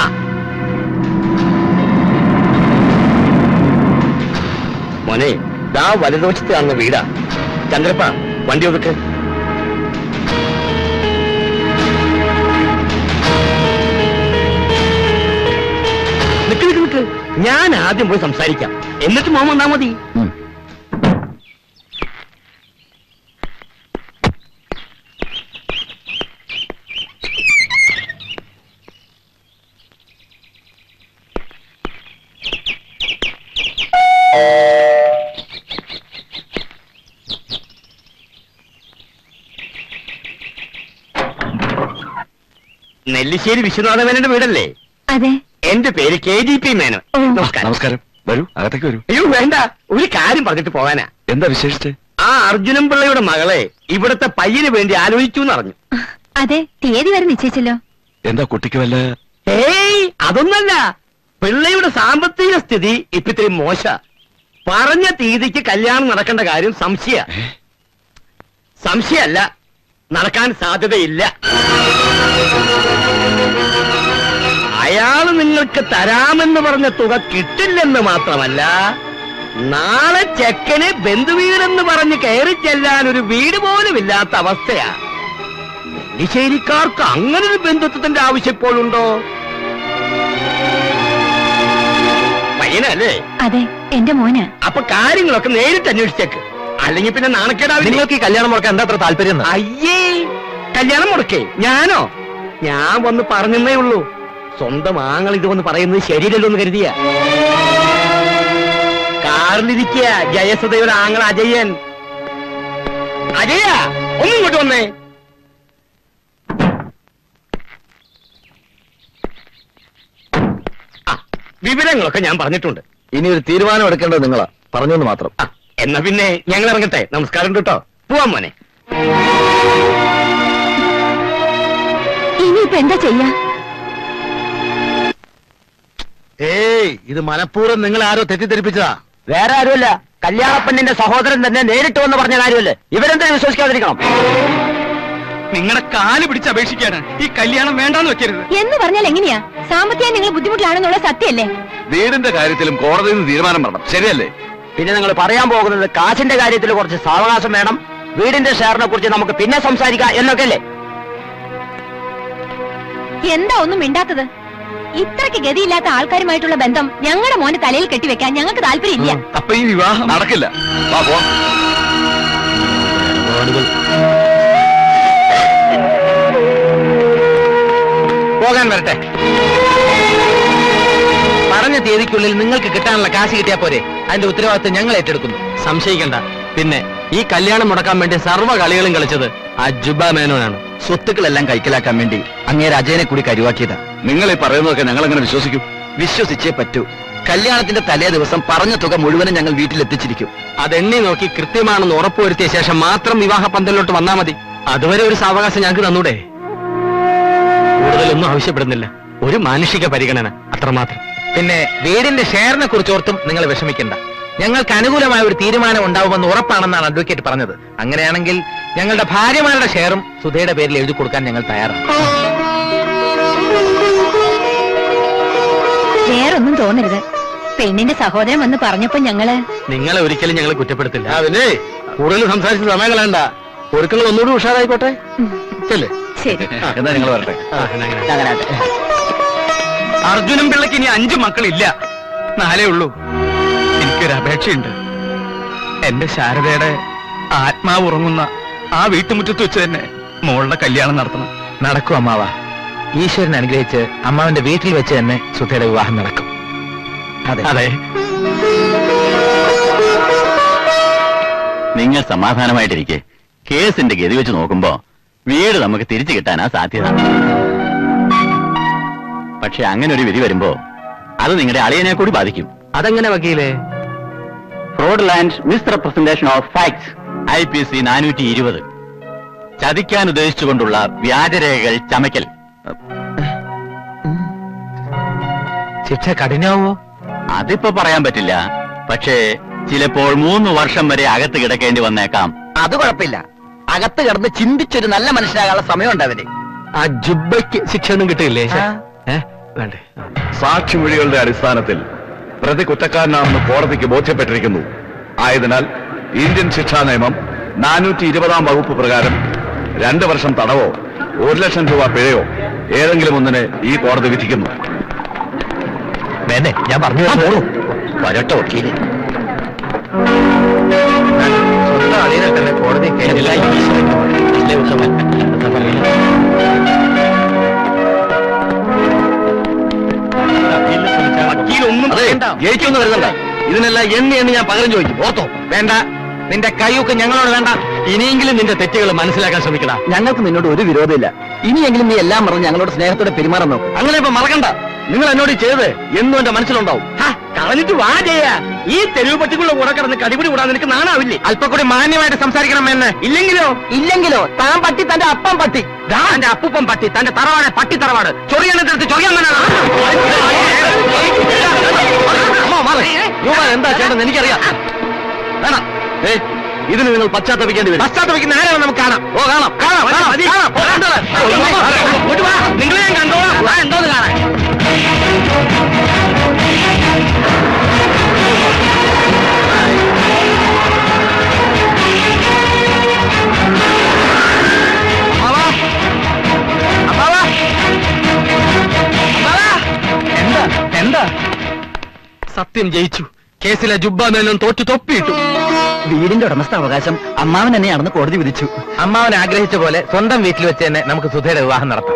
മോനെ ദാ വലതുവശത്ത് കാണുന്ന വീടാ ചന്ദ്രപ്പ വണ്ടി ഒതുക്ക് നിക്ക് നിക്ക് നിക്ക് ഞാൻ ആദ്യം പോയി സംസാരിക്കാം എന്നിട്ട് മോൻ വന്നാ മതി നെല്ലിശ്ശേരി വിശ്വനാഥ മേനന്റെ വീടല്ലേ അതെ എന്റെ പേര് കെ ജി പി മേനോൻ നമസ്കാരം നമസ്കാരം വരൂ അകത്തേക്ക് വരൂ അയ്യോ വേണ്ട ഒരു കാര്യം പറഞ്ഞിട്ട് പോവാനാ എന്താ വിശേഷിച്ച് ആ അർജുനൻ പിള്ളയുടെ മകളെ ഇവിടുത്തെ പയ്യന് വേണ്ടി ആലോചിച്ചു എന്നറിഞ്ഞു അതെ തീയതി വരെ നിശ്ചയിച്ചല്ലോ എന്താ കുട്ടിക്ക് വല്ല ഏയ് അതൊന്നല്ല പിള്ളയുടെ സാമ്പത്തിക സ്ഥിതി ഇപ്പൊ ഇത്തിരി മോശ പറഞ്ഞ തീയതിക്ക് കല്യാണം നടക്കേണ്ട കാര്യം സംശയ സംശയമല്ല നടക്കാൻ സാധ്യതയില്ല അയാള് നിങ്ങൾക്ക് തരാമെന്ന് പറഞ്ഞ തുക കിട്ടില്ലെന്ന് മാത്രമല്ല നാളെ ചെക്കന് ബന്ധുവീടെന്ന് പറഞ്ഞ് കയറി ചെല്ലാൻ ഒരു വീട് പോലും ഇല്ലാത്ത അവസ്ഥയാ നെല്ലിശ്ശേരിക്കാർക്ക് അങ്ങനെ ഒരു ബന്ധുത്വത്തിന്റെ ആവശ്യം ഇപ്പോഴുണ്ടോ പയ്യനല്ലേ അതെ എന്റെ മോന് അപ്പൊ കാര്യങ്ങളൊക്കെ നേരിട്ട് അന്വേഷിച്ചേക്ക് അല്ലെങ്കിൽ പിന്നെ നാണക്കേടാവില്ല നിങ്ങൾക്ക് ഈ കല്യാണം മുടക്കാൻ എന്താ അത്ര താല്പര്യം അയ്യേ കല്യാണം മുടക്കേ ഞാനോ ഞാൻ വന്ന് പറഞ്ഞേ ഉള്ളൂ സ്വന്തം ആങ്ങൾ ഇത് വന്ന് പറയുന്നത് ശരിയല്ലല്ലോ എന്ന് കരുതിയ കാറിലിരിക്കുക ജയസുധയുടെ ആങ്ങൾ അജയൻ അജയ ഒന്നും ഇങ്ങോട്ട് വന്നേ ആ, വിവരങ്ങളൊക്കെ ഞാൻ പറഞ്ഞിട്ടുണ്ട് ഇനി ഒരു തീരുമാനം എടുക്കേണ്ടത് നിങ്ങളാ പറഞ്ഞെന്ന് മാത്രം ആ, എന്നാ പിന്നെ ഞങ്ങൾ ഇറങ്ങട്ടെ നമസ്കാരം കേട്ടോ പോവാൻ മോനെ ഇനിയിപ്പോ എന്താ ചെയ്യാ ഏയ് ഇത് മനഃപൂർവ്വം നിങ്ങൾ ആരോ തെറ്റിദ്ധരിപ്പിച്ചതാ വേറെ ആരുമല്ല കല്യാണപ്പെണ്ണിന്റെ സഹോദരൻ തന്നെ നേരിട്ട് വന്ന് പറഞ്ഞ കാര്യമല്ലേ ഇവരെന്തിനാ വിശ്വസിക്കാതിരിക്കണം നിങ്ങളുടെ കാല് പിടിച്ച് അപേക്ഷിക്കാണ് ഈ കല്യാണം വേണ്ടാന്ന് വെക്കരുത് എന്ന് പറഞ്ഞാൽ എങ്ങനെയാ സാമ്പത്തികം നിങ്ങൾ ബുദ്ധിമുട്ടിലാണെന്നുള്ള സത്യമല്ലേ വീടിന്റെ കാര്യത്തിലും കോടതിയിൽ നിന്ന് തീരുമാനം വരണം ശരിയല്ലേ പിന്നെ നിങ്ങൾ പറയാൻ പോകുന്നത് കാശിന്റെ കാര്യത്തിൽ കുറച്ച് സാവകാശം വേണം വീടിന്റെ ഷെയറിനെ കുറിച്ച് നമുക്ക് പിന്നെ സംസാരിക്കാം എന്നൊക്കെ അല്ലേ എന്താ ഒന്നും മിണ്ടാത്തത് ഇത്രയ്ക്ക് ഗതിയില്ലാത്ത ആൾക്കാരുമായിട്ടുള്ള ബന്ധം ഞങ്ങളുടെ മോന് തലയിൽ കെട്ടിവെക്കാൻ ഞങ്ങൾക്ക് താല്പര്യമില്ല അപ്പൊ ഈ വിവാഹം നടക്കില്ല വാ പോ പോകാൻ വരട്ടെ പറഞ്ഞ തീയതിക്കുള്ളിൽ നിങ്ങൾക്ക് കിട്ടാനുള്ള കാശ് കിട്ടിയാ പോരെ അതിന്റെ ഉത്തരവാദിത്വം ഞങ്ങൾ ഏറ്റെടുക്കുന്നു സംശയിക്കണ്ട പിന്നെ ഈ കല്യാണം മുടക്കാൻ വേണ്ടി സർവ്വ കളികളും കളിച്ചത് ആ ജുബ മേനോനാണ് സ്വത്തുക്കളെല്ലാം കൈക്കലാക്കാൻ വേണ്ടി അങ്ങേര് അജയനെ കൂടി കരുവാക്കിയതാ നിങ്ങൾ ഈ പറയുന്നതൊക്കെ ഞങ്ങൾ എങ്ങനെ വിശ്വസിക്കും വിശ്വസിച്ചേ പറ്റൂ കല്യാണത്തിന്റെ തലേ ദിവസം പറഞ്ഞ തുക മുഴുവനും ഞങ്ങൾ വീട്ടിലെത്തിച്ചിരിക്കും അതെണ്ണി നോക്കി കൃത്യമാണെന്ന് ഉറപ്പുവരുത്തിയ ശേഷം മാത്രം വിവാഹ പന്തലിലോട്ട് വന്നാ മതി അതുവരെ ഒരു സാവകാശം ഞങ്ങൾക്ക് തന്നൂടെ കൂടുതലൊന്നും ആവശ്യപ്പെടുന്നില്ല ഒരു മാനുഷിക പരിഗണന അത്രമാത്രം പിന്നെ വീടിന്റെ ഷെയറിനെ കുറിച്ച് ഓർത്തും നിങ്ങൾ വിഷമിക്കണ്ട ഞങ്ങൾക്ക് അനുകൂലമായ ഒരു തീരുമാനം ഉണ്ടാവുമെന്ന് ഉറപ്പാണെന്നാണ് അഡ്വക്കേറ്റ് പറഞ്ഞത് അങ്ങനെയാണെങ്കിൽ ഞങ്ങളുടെ ഭാര്യമാരുടെ ഷെയറും സുധയുടെ പേരിൽ എഴുതി കൊടുക്കാൻ ഞങ്ങൾ തയ്യാറാണ് വേറൊന്നും തോന്നരുത് പെണ്ണിന്റെ സഹോദരൻ വന്ന് പറഞ്ഞപ്പോ ഞങ്ങള് നിങ്ങളെ ഒരിക്കലും ഞങ്ങൾ കുറ്റപ്പെടുത്തില്ല അതിനെ കൂടുതൽ സംസാരിച്ച സമയം കളയണ്ട ഒരുക്കങ്ങൾ ഒന്നുകൂടി ഉഷാറായിക്കോട്ടെ ചെല്ലേ ശരി എന്നാ നിങ്ങൾ വരട്ടെ അർജുനൻ പിള്ളയ്ക്ക് ഇനി അഞ്ചു മക്കളില്ല നാലേ ഉള്ളൂ എനിക്കൊരു അപേക്ഷയുണ്ട് എന്റെ ശാരദയുടെ ആത്മാവ് ഉറങ്ങുന്ന ആ വീട്ടുമുറ്റത്ത് വെച്ച് തന്നെ മോളുടെ കല്യാണം നടത്തണം നടക്കും അമ്മാവ ഈശ്വരൻ അനുഗ്രഹിച്ച് അമ്മാവന്റെ വീട്ടിൽ വെച്ച് തന്നെ സുധയുടെ വിവാഹം നടക്കും അതെ അതെ നിങ്ങൾ സമാധാനമായിട്ടിരിക്കെ കേസിന്റെ ഗതി വെച്ച് നോക്കുമ്പോ വീട് നമുക്ക് തിരിച്ചു കിട്ടാനാ സാധ്യത പക്ഷെ അങ്ങനെ ഒരു വിധി വരുമ്പോ അത് നിങ്ങളുടെ അളിയനെ കൂടി ബാധിക്കും അതെങ്ങനെ വക്കീലേ fraud and misrepresentation of facts I P C നാനൂറ്റി ഇരുപത് ചതിക്കാൻ ഉദ്ദേശിച്ചുകൊണ്ടുള്ള വ്യാജരേഖകൾ ചമയ്ക്കൽ ശിക്ഷ കഠിനമാവോ അതിപ്പോ പറയാൻ പറ്റില്ല പക്ഷേ ചിലപ്പോൾ മൂന്ന് വർഷം വരെ അകത്ത് കിടക്കേണ്ടി വന്നേക്കാം അത് കുഴപ്പമില്ല അകത്ത് കിടന്ന് ചിന്തിച്ചൊരു നല്ല മനുഷ്യനാകാനുള്ള സമയമുണ്ട് അവര് ആ ജുബയ്ക്ക് ശിക്ഷ ഒന്നും കിട്ടില്ലേ ഏ വേണ്ടേ സാക്ഷിമൊഴികളുടെ അടിസ്ഥാനത്തിൽ പ്രതി കുറ്റക്കാരനാണെന്ന് കോടതിക്ക് ബോധ്യപ്പെട്ടിരിക്കുന്നു ആയതിനാൽ ഇന്ത്യൻ ശിക്ഷാ നിയമം നാനൂറ്റി ഇരുപതാം വകുപ്പ് പ്രകാരം രണ്ട് വർഷം തടവോ ഒരു ലക്ഷം രൂപ പിഴയോ ഏതെങ്കിലും ഒന്നിന് ഈ കോടതി വിധിക്കുന്നു വേനെ ഞാൻ പറഞ്ഞു വരട്ടെ വക്കീല് സ്വന്തം അളിയനെ തന്നെ കോടതി കയറ്റില്ല അല്ലേ ഉത്തമൻ എന്താ പറയുക വക്കീലൊന്നും അതെ ജയിച്ചൊന്നും വരുന്നുണ്ട് ഇതിനെല്ലാം എണ്ണി എണ്ണി ഞാൻ പകരം ചോദിക്കും ഓർത്തോ വേണ്ട നിന്റെ കൈയൊക്കെ ഞങ്ങളോട് വേണ്ട ഇനിയെങ്കിലും നിന്റെ തെറ്റുകൾ മനസ്സിലാക്കാൻ ശ്രമിക്കടാ ഞങ്ങൾക്ക് നിന്നോട് ഒരു വിരോധമില്ല ഇനിയെങ്കിലും നീ എല്ലാം പറഞ്ഞ് ഞങ്ങളോട് സ്നേഹത്തോടെ പെരുമാറാൻ നോക്കും അങ്ങനെ ഇപ്പൊ മറക്കണ്ട നിങ്ങൾ എന്നോട് ഈ ചെയ്ത് എന്നും എന്റെ മനസ്സിലുണ്ടാവും കളഞ്ഞിട്ട് വാ ചെയ്യാ ഈ തെരുവ് പട്ടിക്കുള്ള കൂടെ കിടന്ന് കടിപിടി കൂടാൻ നിനക്ക് നാണാവില്ലേ അല്പം കൂടി മാന്യമായിട്ട് സംസാരിക്കണം എന്ന് ഇല്ലെങ്കിലോ ഇല്ലെങ്കിലോ താൻ പട്ടി തന്റെ അപ്പം പട്ടി തന്റെ അപ്പൂപ്പൻ പട്ടി തന്റെ തറവാട് പട്ടി തറവാട് ചൊറിയാനെടുത്ത് ചൊറിയാൻ അമ്മ മാറി യുവാൻ എന്താ ചെയ്യണമെന്ന് എനിക്കറിയാം വേണം ഏ ഇതിന് നിങ്ങൾ പശ്ചാത്തപിക്കേണ്ടി വരും പശ്ചാത്തപിക്കുന്ന ആരാണ് നമുക്ക് കാണാം ഓ കാണാം കാണാം കാണാം കാണാം ഓ, കണ്ടോളാം. ഇങ്ങോട്ട് വാ. നിങ്ങളെ ഞാൻ കണ്ടോളാം ആ, എന്തോന്ന് കാണാൻ അമ്മാവാ. അമ്മാവാ. അമ്മാവാ. എന്താ എന്താ സത്യം ജയിച്ചു കേസിലെ ജുബ്ബ മേനോൻ തോറ്റു തൊപ്പിയിട്ടു വീടിന്റെ ഉടമസ്ഥ അവകാശം അമ്മാവൻ തന്നെയാണെന്ന് കോടതി വിധിച്ചു അമ്മാവൻ ആഗ്രഹിച്ച പോലെ സ്വന്തം വീട്ടിൽ വെച്ച് തന്നെ നമുക്ക് സുധയുടെ വിവാഹം നടത്താം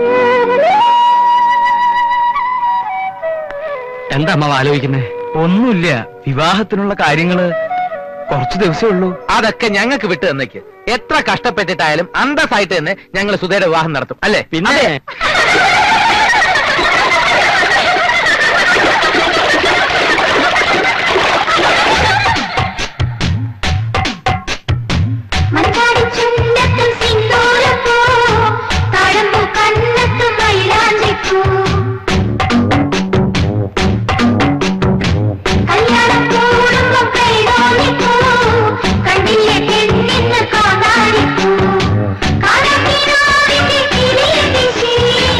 എന്താ അമ്മാവ് ആലോചിക്കുന്നേ ഒന്നുമില്ല വിവാഹത്തിനുള്ള കാര്യങ്ങള് കുറച്ചു ദിവസമേ ഉള്ളൂ അതൊക്കെ ഞങ്ങൾക്ക് വിട്ടു തന്നേക്ക് എത്ര കഷ്ടപ്പെട്ടിട്ടായാലും അന്തസ്സായിട്ട് തന്നെ ഞങ്ങൾ സുധയുടെ വിവാഹം നടത്തും അല്ലേ പിന്നെ മഞ്ചാടി ചുണ്ടത്ത് സിന്ദൂരപ്പൂ താഴമ്പൂ കണ്ണത്ത് മൈലാഞ്ചിപ്പൂ കല്യാണം കൂടുമ്പോ കൈതോന്നിപ്പൂ കണ്ടില്ലേ പെണ്ണിന്ന് കാതാരിപ്പൂ കാലത്തിനാവിന്റെ കിളിയെ വീശി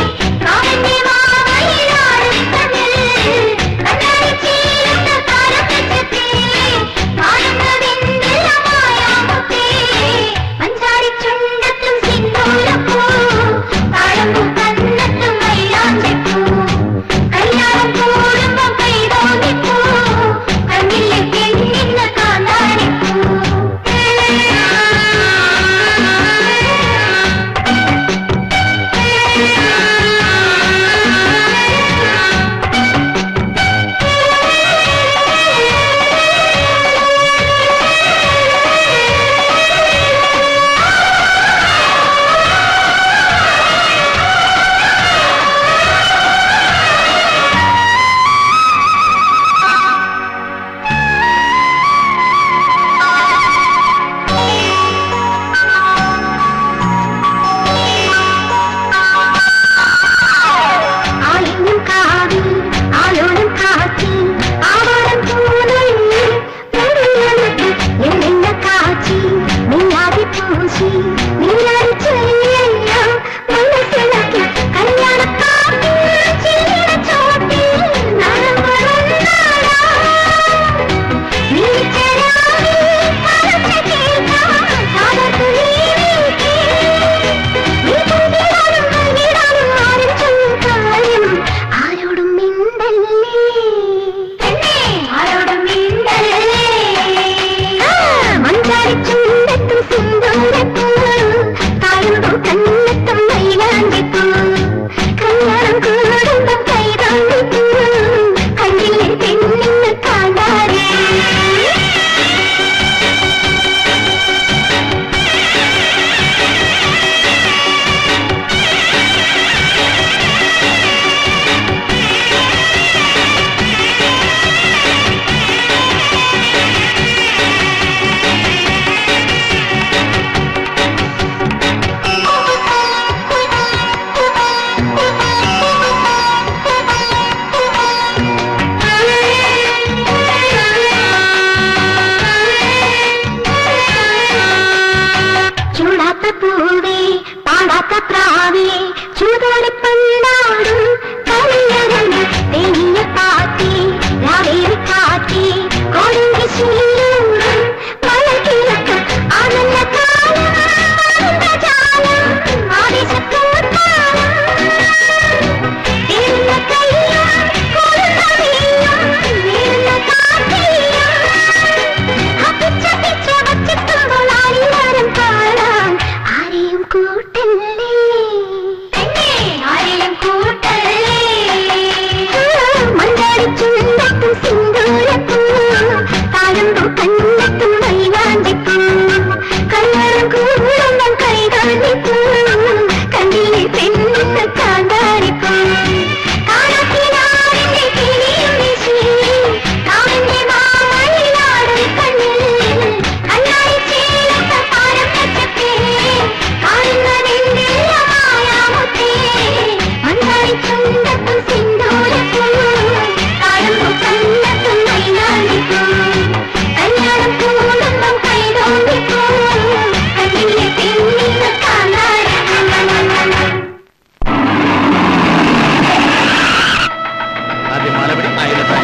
ആദ്യം മാലപടി ആയിരത്തായി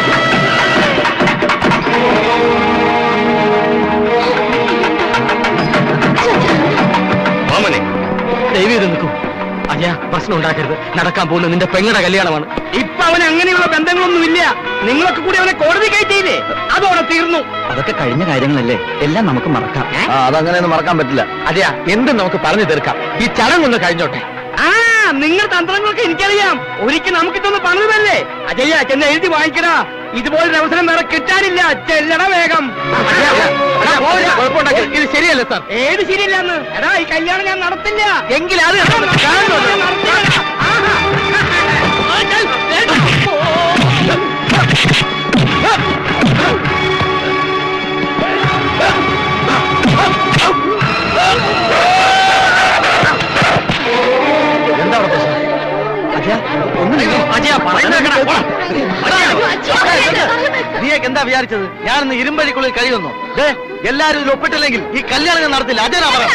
ഓമനെ ദൈവം ഇത് നിൽക്കൂ അജയ പ്രശ്നം ഉണ്ടാക്കരുത് നടക്കാൻ പോകുന്ന നിന്റെ പെങ്ങളുടെ കല്യാണമാണ് ഇപ്പൊ അവന് അങ്ങനെയുള്ള ബന്ധങ്ങളൊന്നുമില്ല നിങ്ങളൊക്കെ കൂടി അവനെ കോടതി കയറ്റിയില്ലേ അതോടെ തീർന്നു അതൊക്കെ കഴിഞ്ഞ കാര്യങ്ങളല്ലേ എല്ലാം നമുക്ക് മറക്കാം ആ അതങ്ങനെയൊന്നും മറക്കാൻ പറ്റില്ല അജയ എന്തും നമുക്ക് പറഞ്ഞു തീർക്കാം ഈ ചടങ്ങൊന്ന് കഴിഞ്ഞോട്ടെ ആ നിങ്ങൾ തന്ത്രങ്ങളൊക്കെ എനിക്കറിയാം ഒരിക്കൽ നമുക്കിതൊന്ന് പണിതല്ലേ അജയ്യ ചെന്ന് എഴുതി വാങ്ങിക്കടാ ഇതുപോലൊരു അവസരം വേറെ കിട്ടാനില്ല ചെല്ലട വേഗം കുഴപ്പമുണ്ടാക്കി ഇത് ശരിയല്ല സാർ ഏത് ശരിയില്ലെന്ന് എടാ ഈ കല്യാണം ഞാൻ നടത്തില്ല എങ്കിൽ അത് എന്താ അവിടെ പ്രശ്നം അജയ ഒന്നും അജയ പറയുന്ന നീയൊക്കെ എന്താ വിചാരിച്ചത് ഞാനിന്ന് ഇരുമ്പഴിക്കുള്ളിൽ കഴിയുന്നു ദേ എല്ലാരും ഇതിൽ ഒപ്പിട്ടില്ലെങ്കിൽ ഈ കല്യാണം ഞാൻ നടത്തില്ല അജയനാ പറ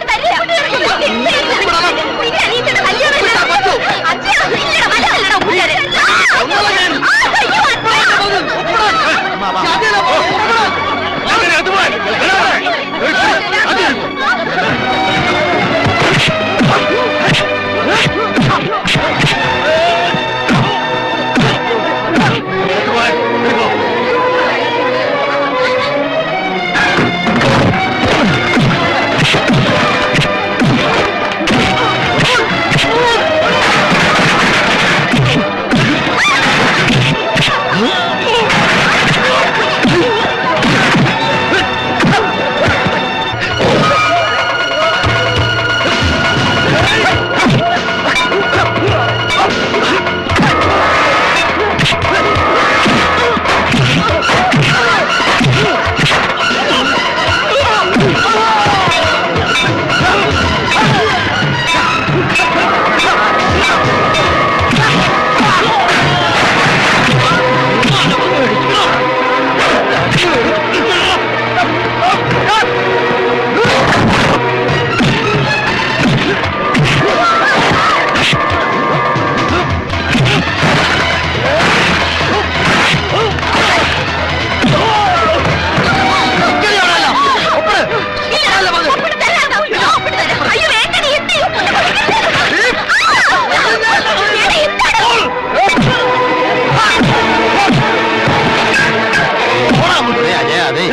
അജയ അതെ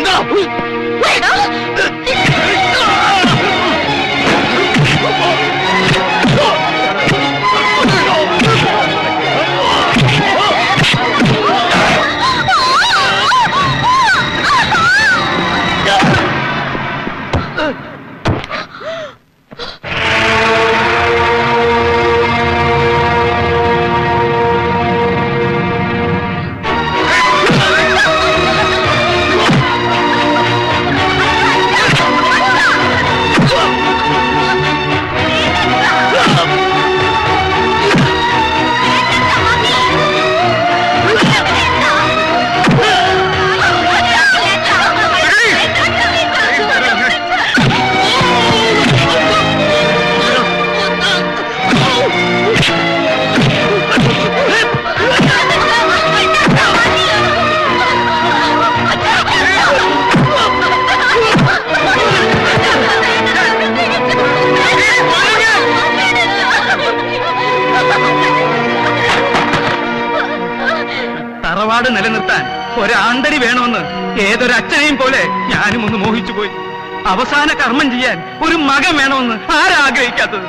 തറവാട് നിലനിർത്താൻ ഒരാണ്ടടി വേണമെന്ന് ഏതൊരു അച്ഛനെയും പോലെ ഞാനും ഒന്ന് മോഹിച്ചു പോയി അവസാന കർമ്മം ചെയ്യാൻ ഒരു മകൻ വേണമെന്ന് ആരാഗ്രഹിക്കാത്തത്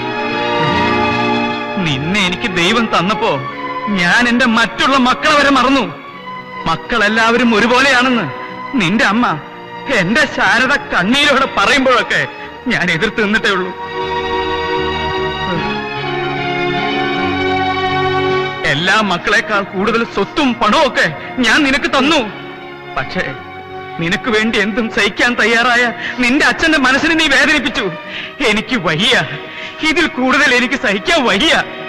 നിന്നെ എനിക്ക് ദൈവം തന്നപ്പോ ഞാൻ എന്റെ മറ്റുള്ള മക്കളെ വരെ മറന്നു മക്കളെല്ലാവരും ഒരുപോലെയാണെന്ന് നിന്റെ അമ്മ എന്റെ ശാരദ കണ്ണീരോടെ പറയുമ്പോഴൊക്കെ ഞാൻ എതിർത്ത് നിന്നിട്ടേ ഉള്ളൂ എല്ലാ മക്കളെക്കാൾ കൂടുതൽ സ്വത്തും പണവും ഒക്കെ ഞാൻ നിനക്ക് തന്നു പക്ഷേ നിനക്ക് വേണ്ടി എന്തും സഹിക്കാൻ തയ്യാറായ നിന്റെ അച്ഛന്റെ മനസ്സിനെ നീ വേദനിപ്പിച്ചു എനിക്ക് വയ്യ ഇതിൽ കൂടുതൽ എനിക്ക് സഹിക്കാൻ വയ്യ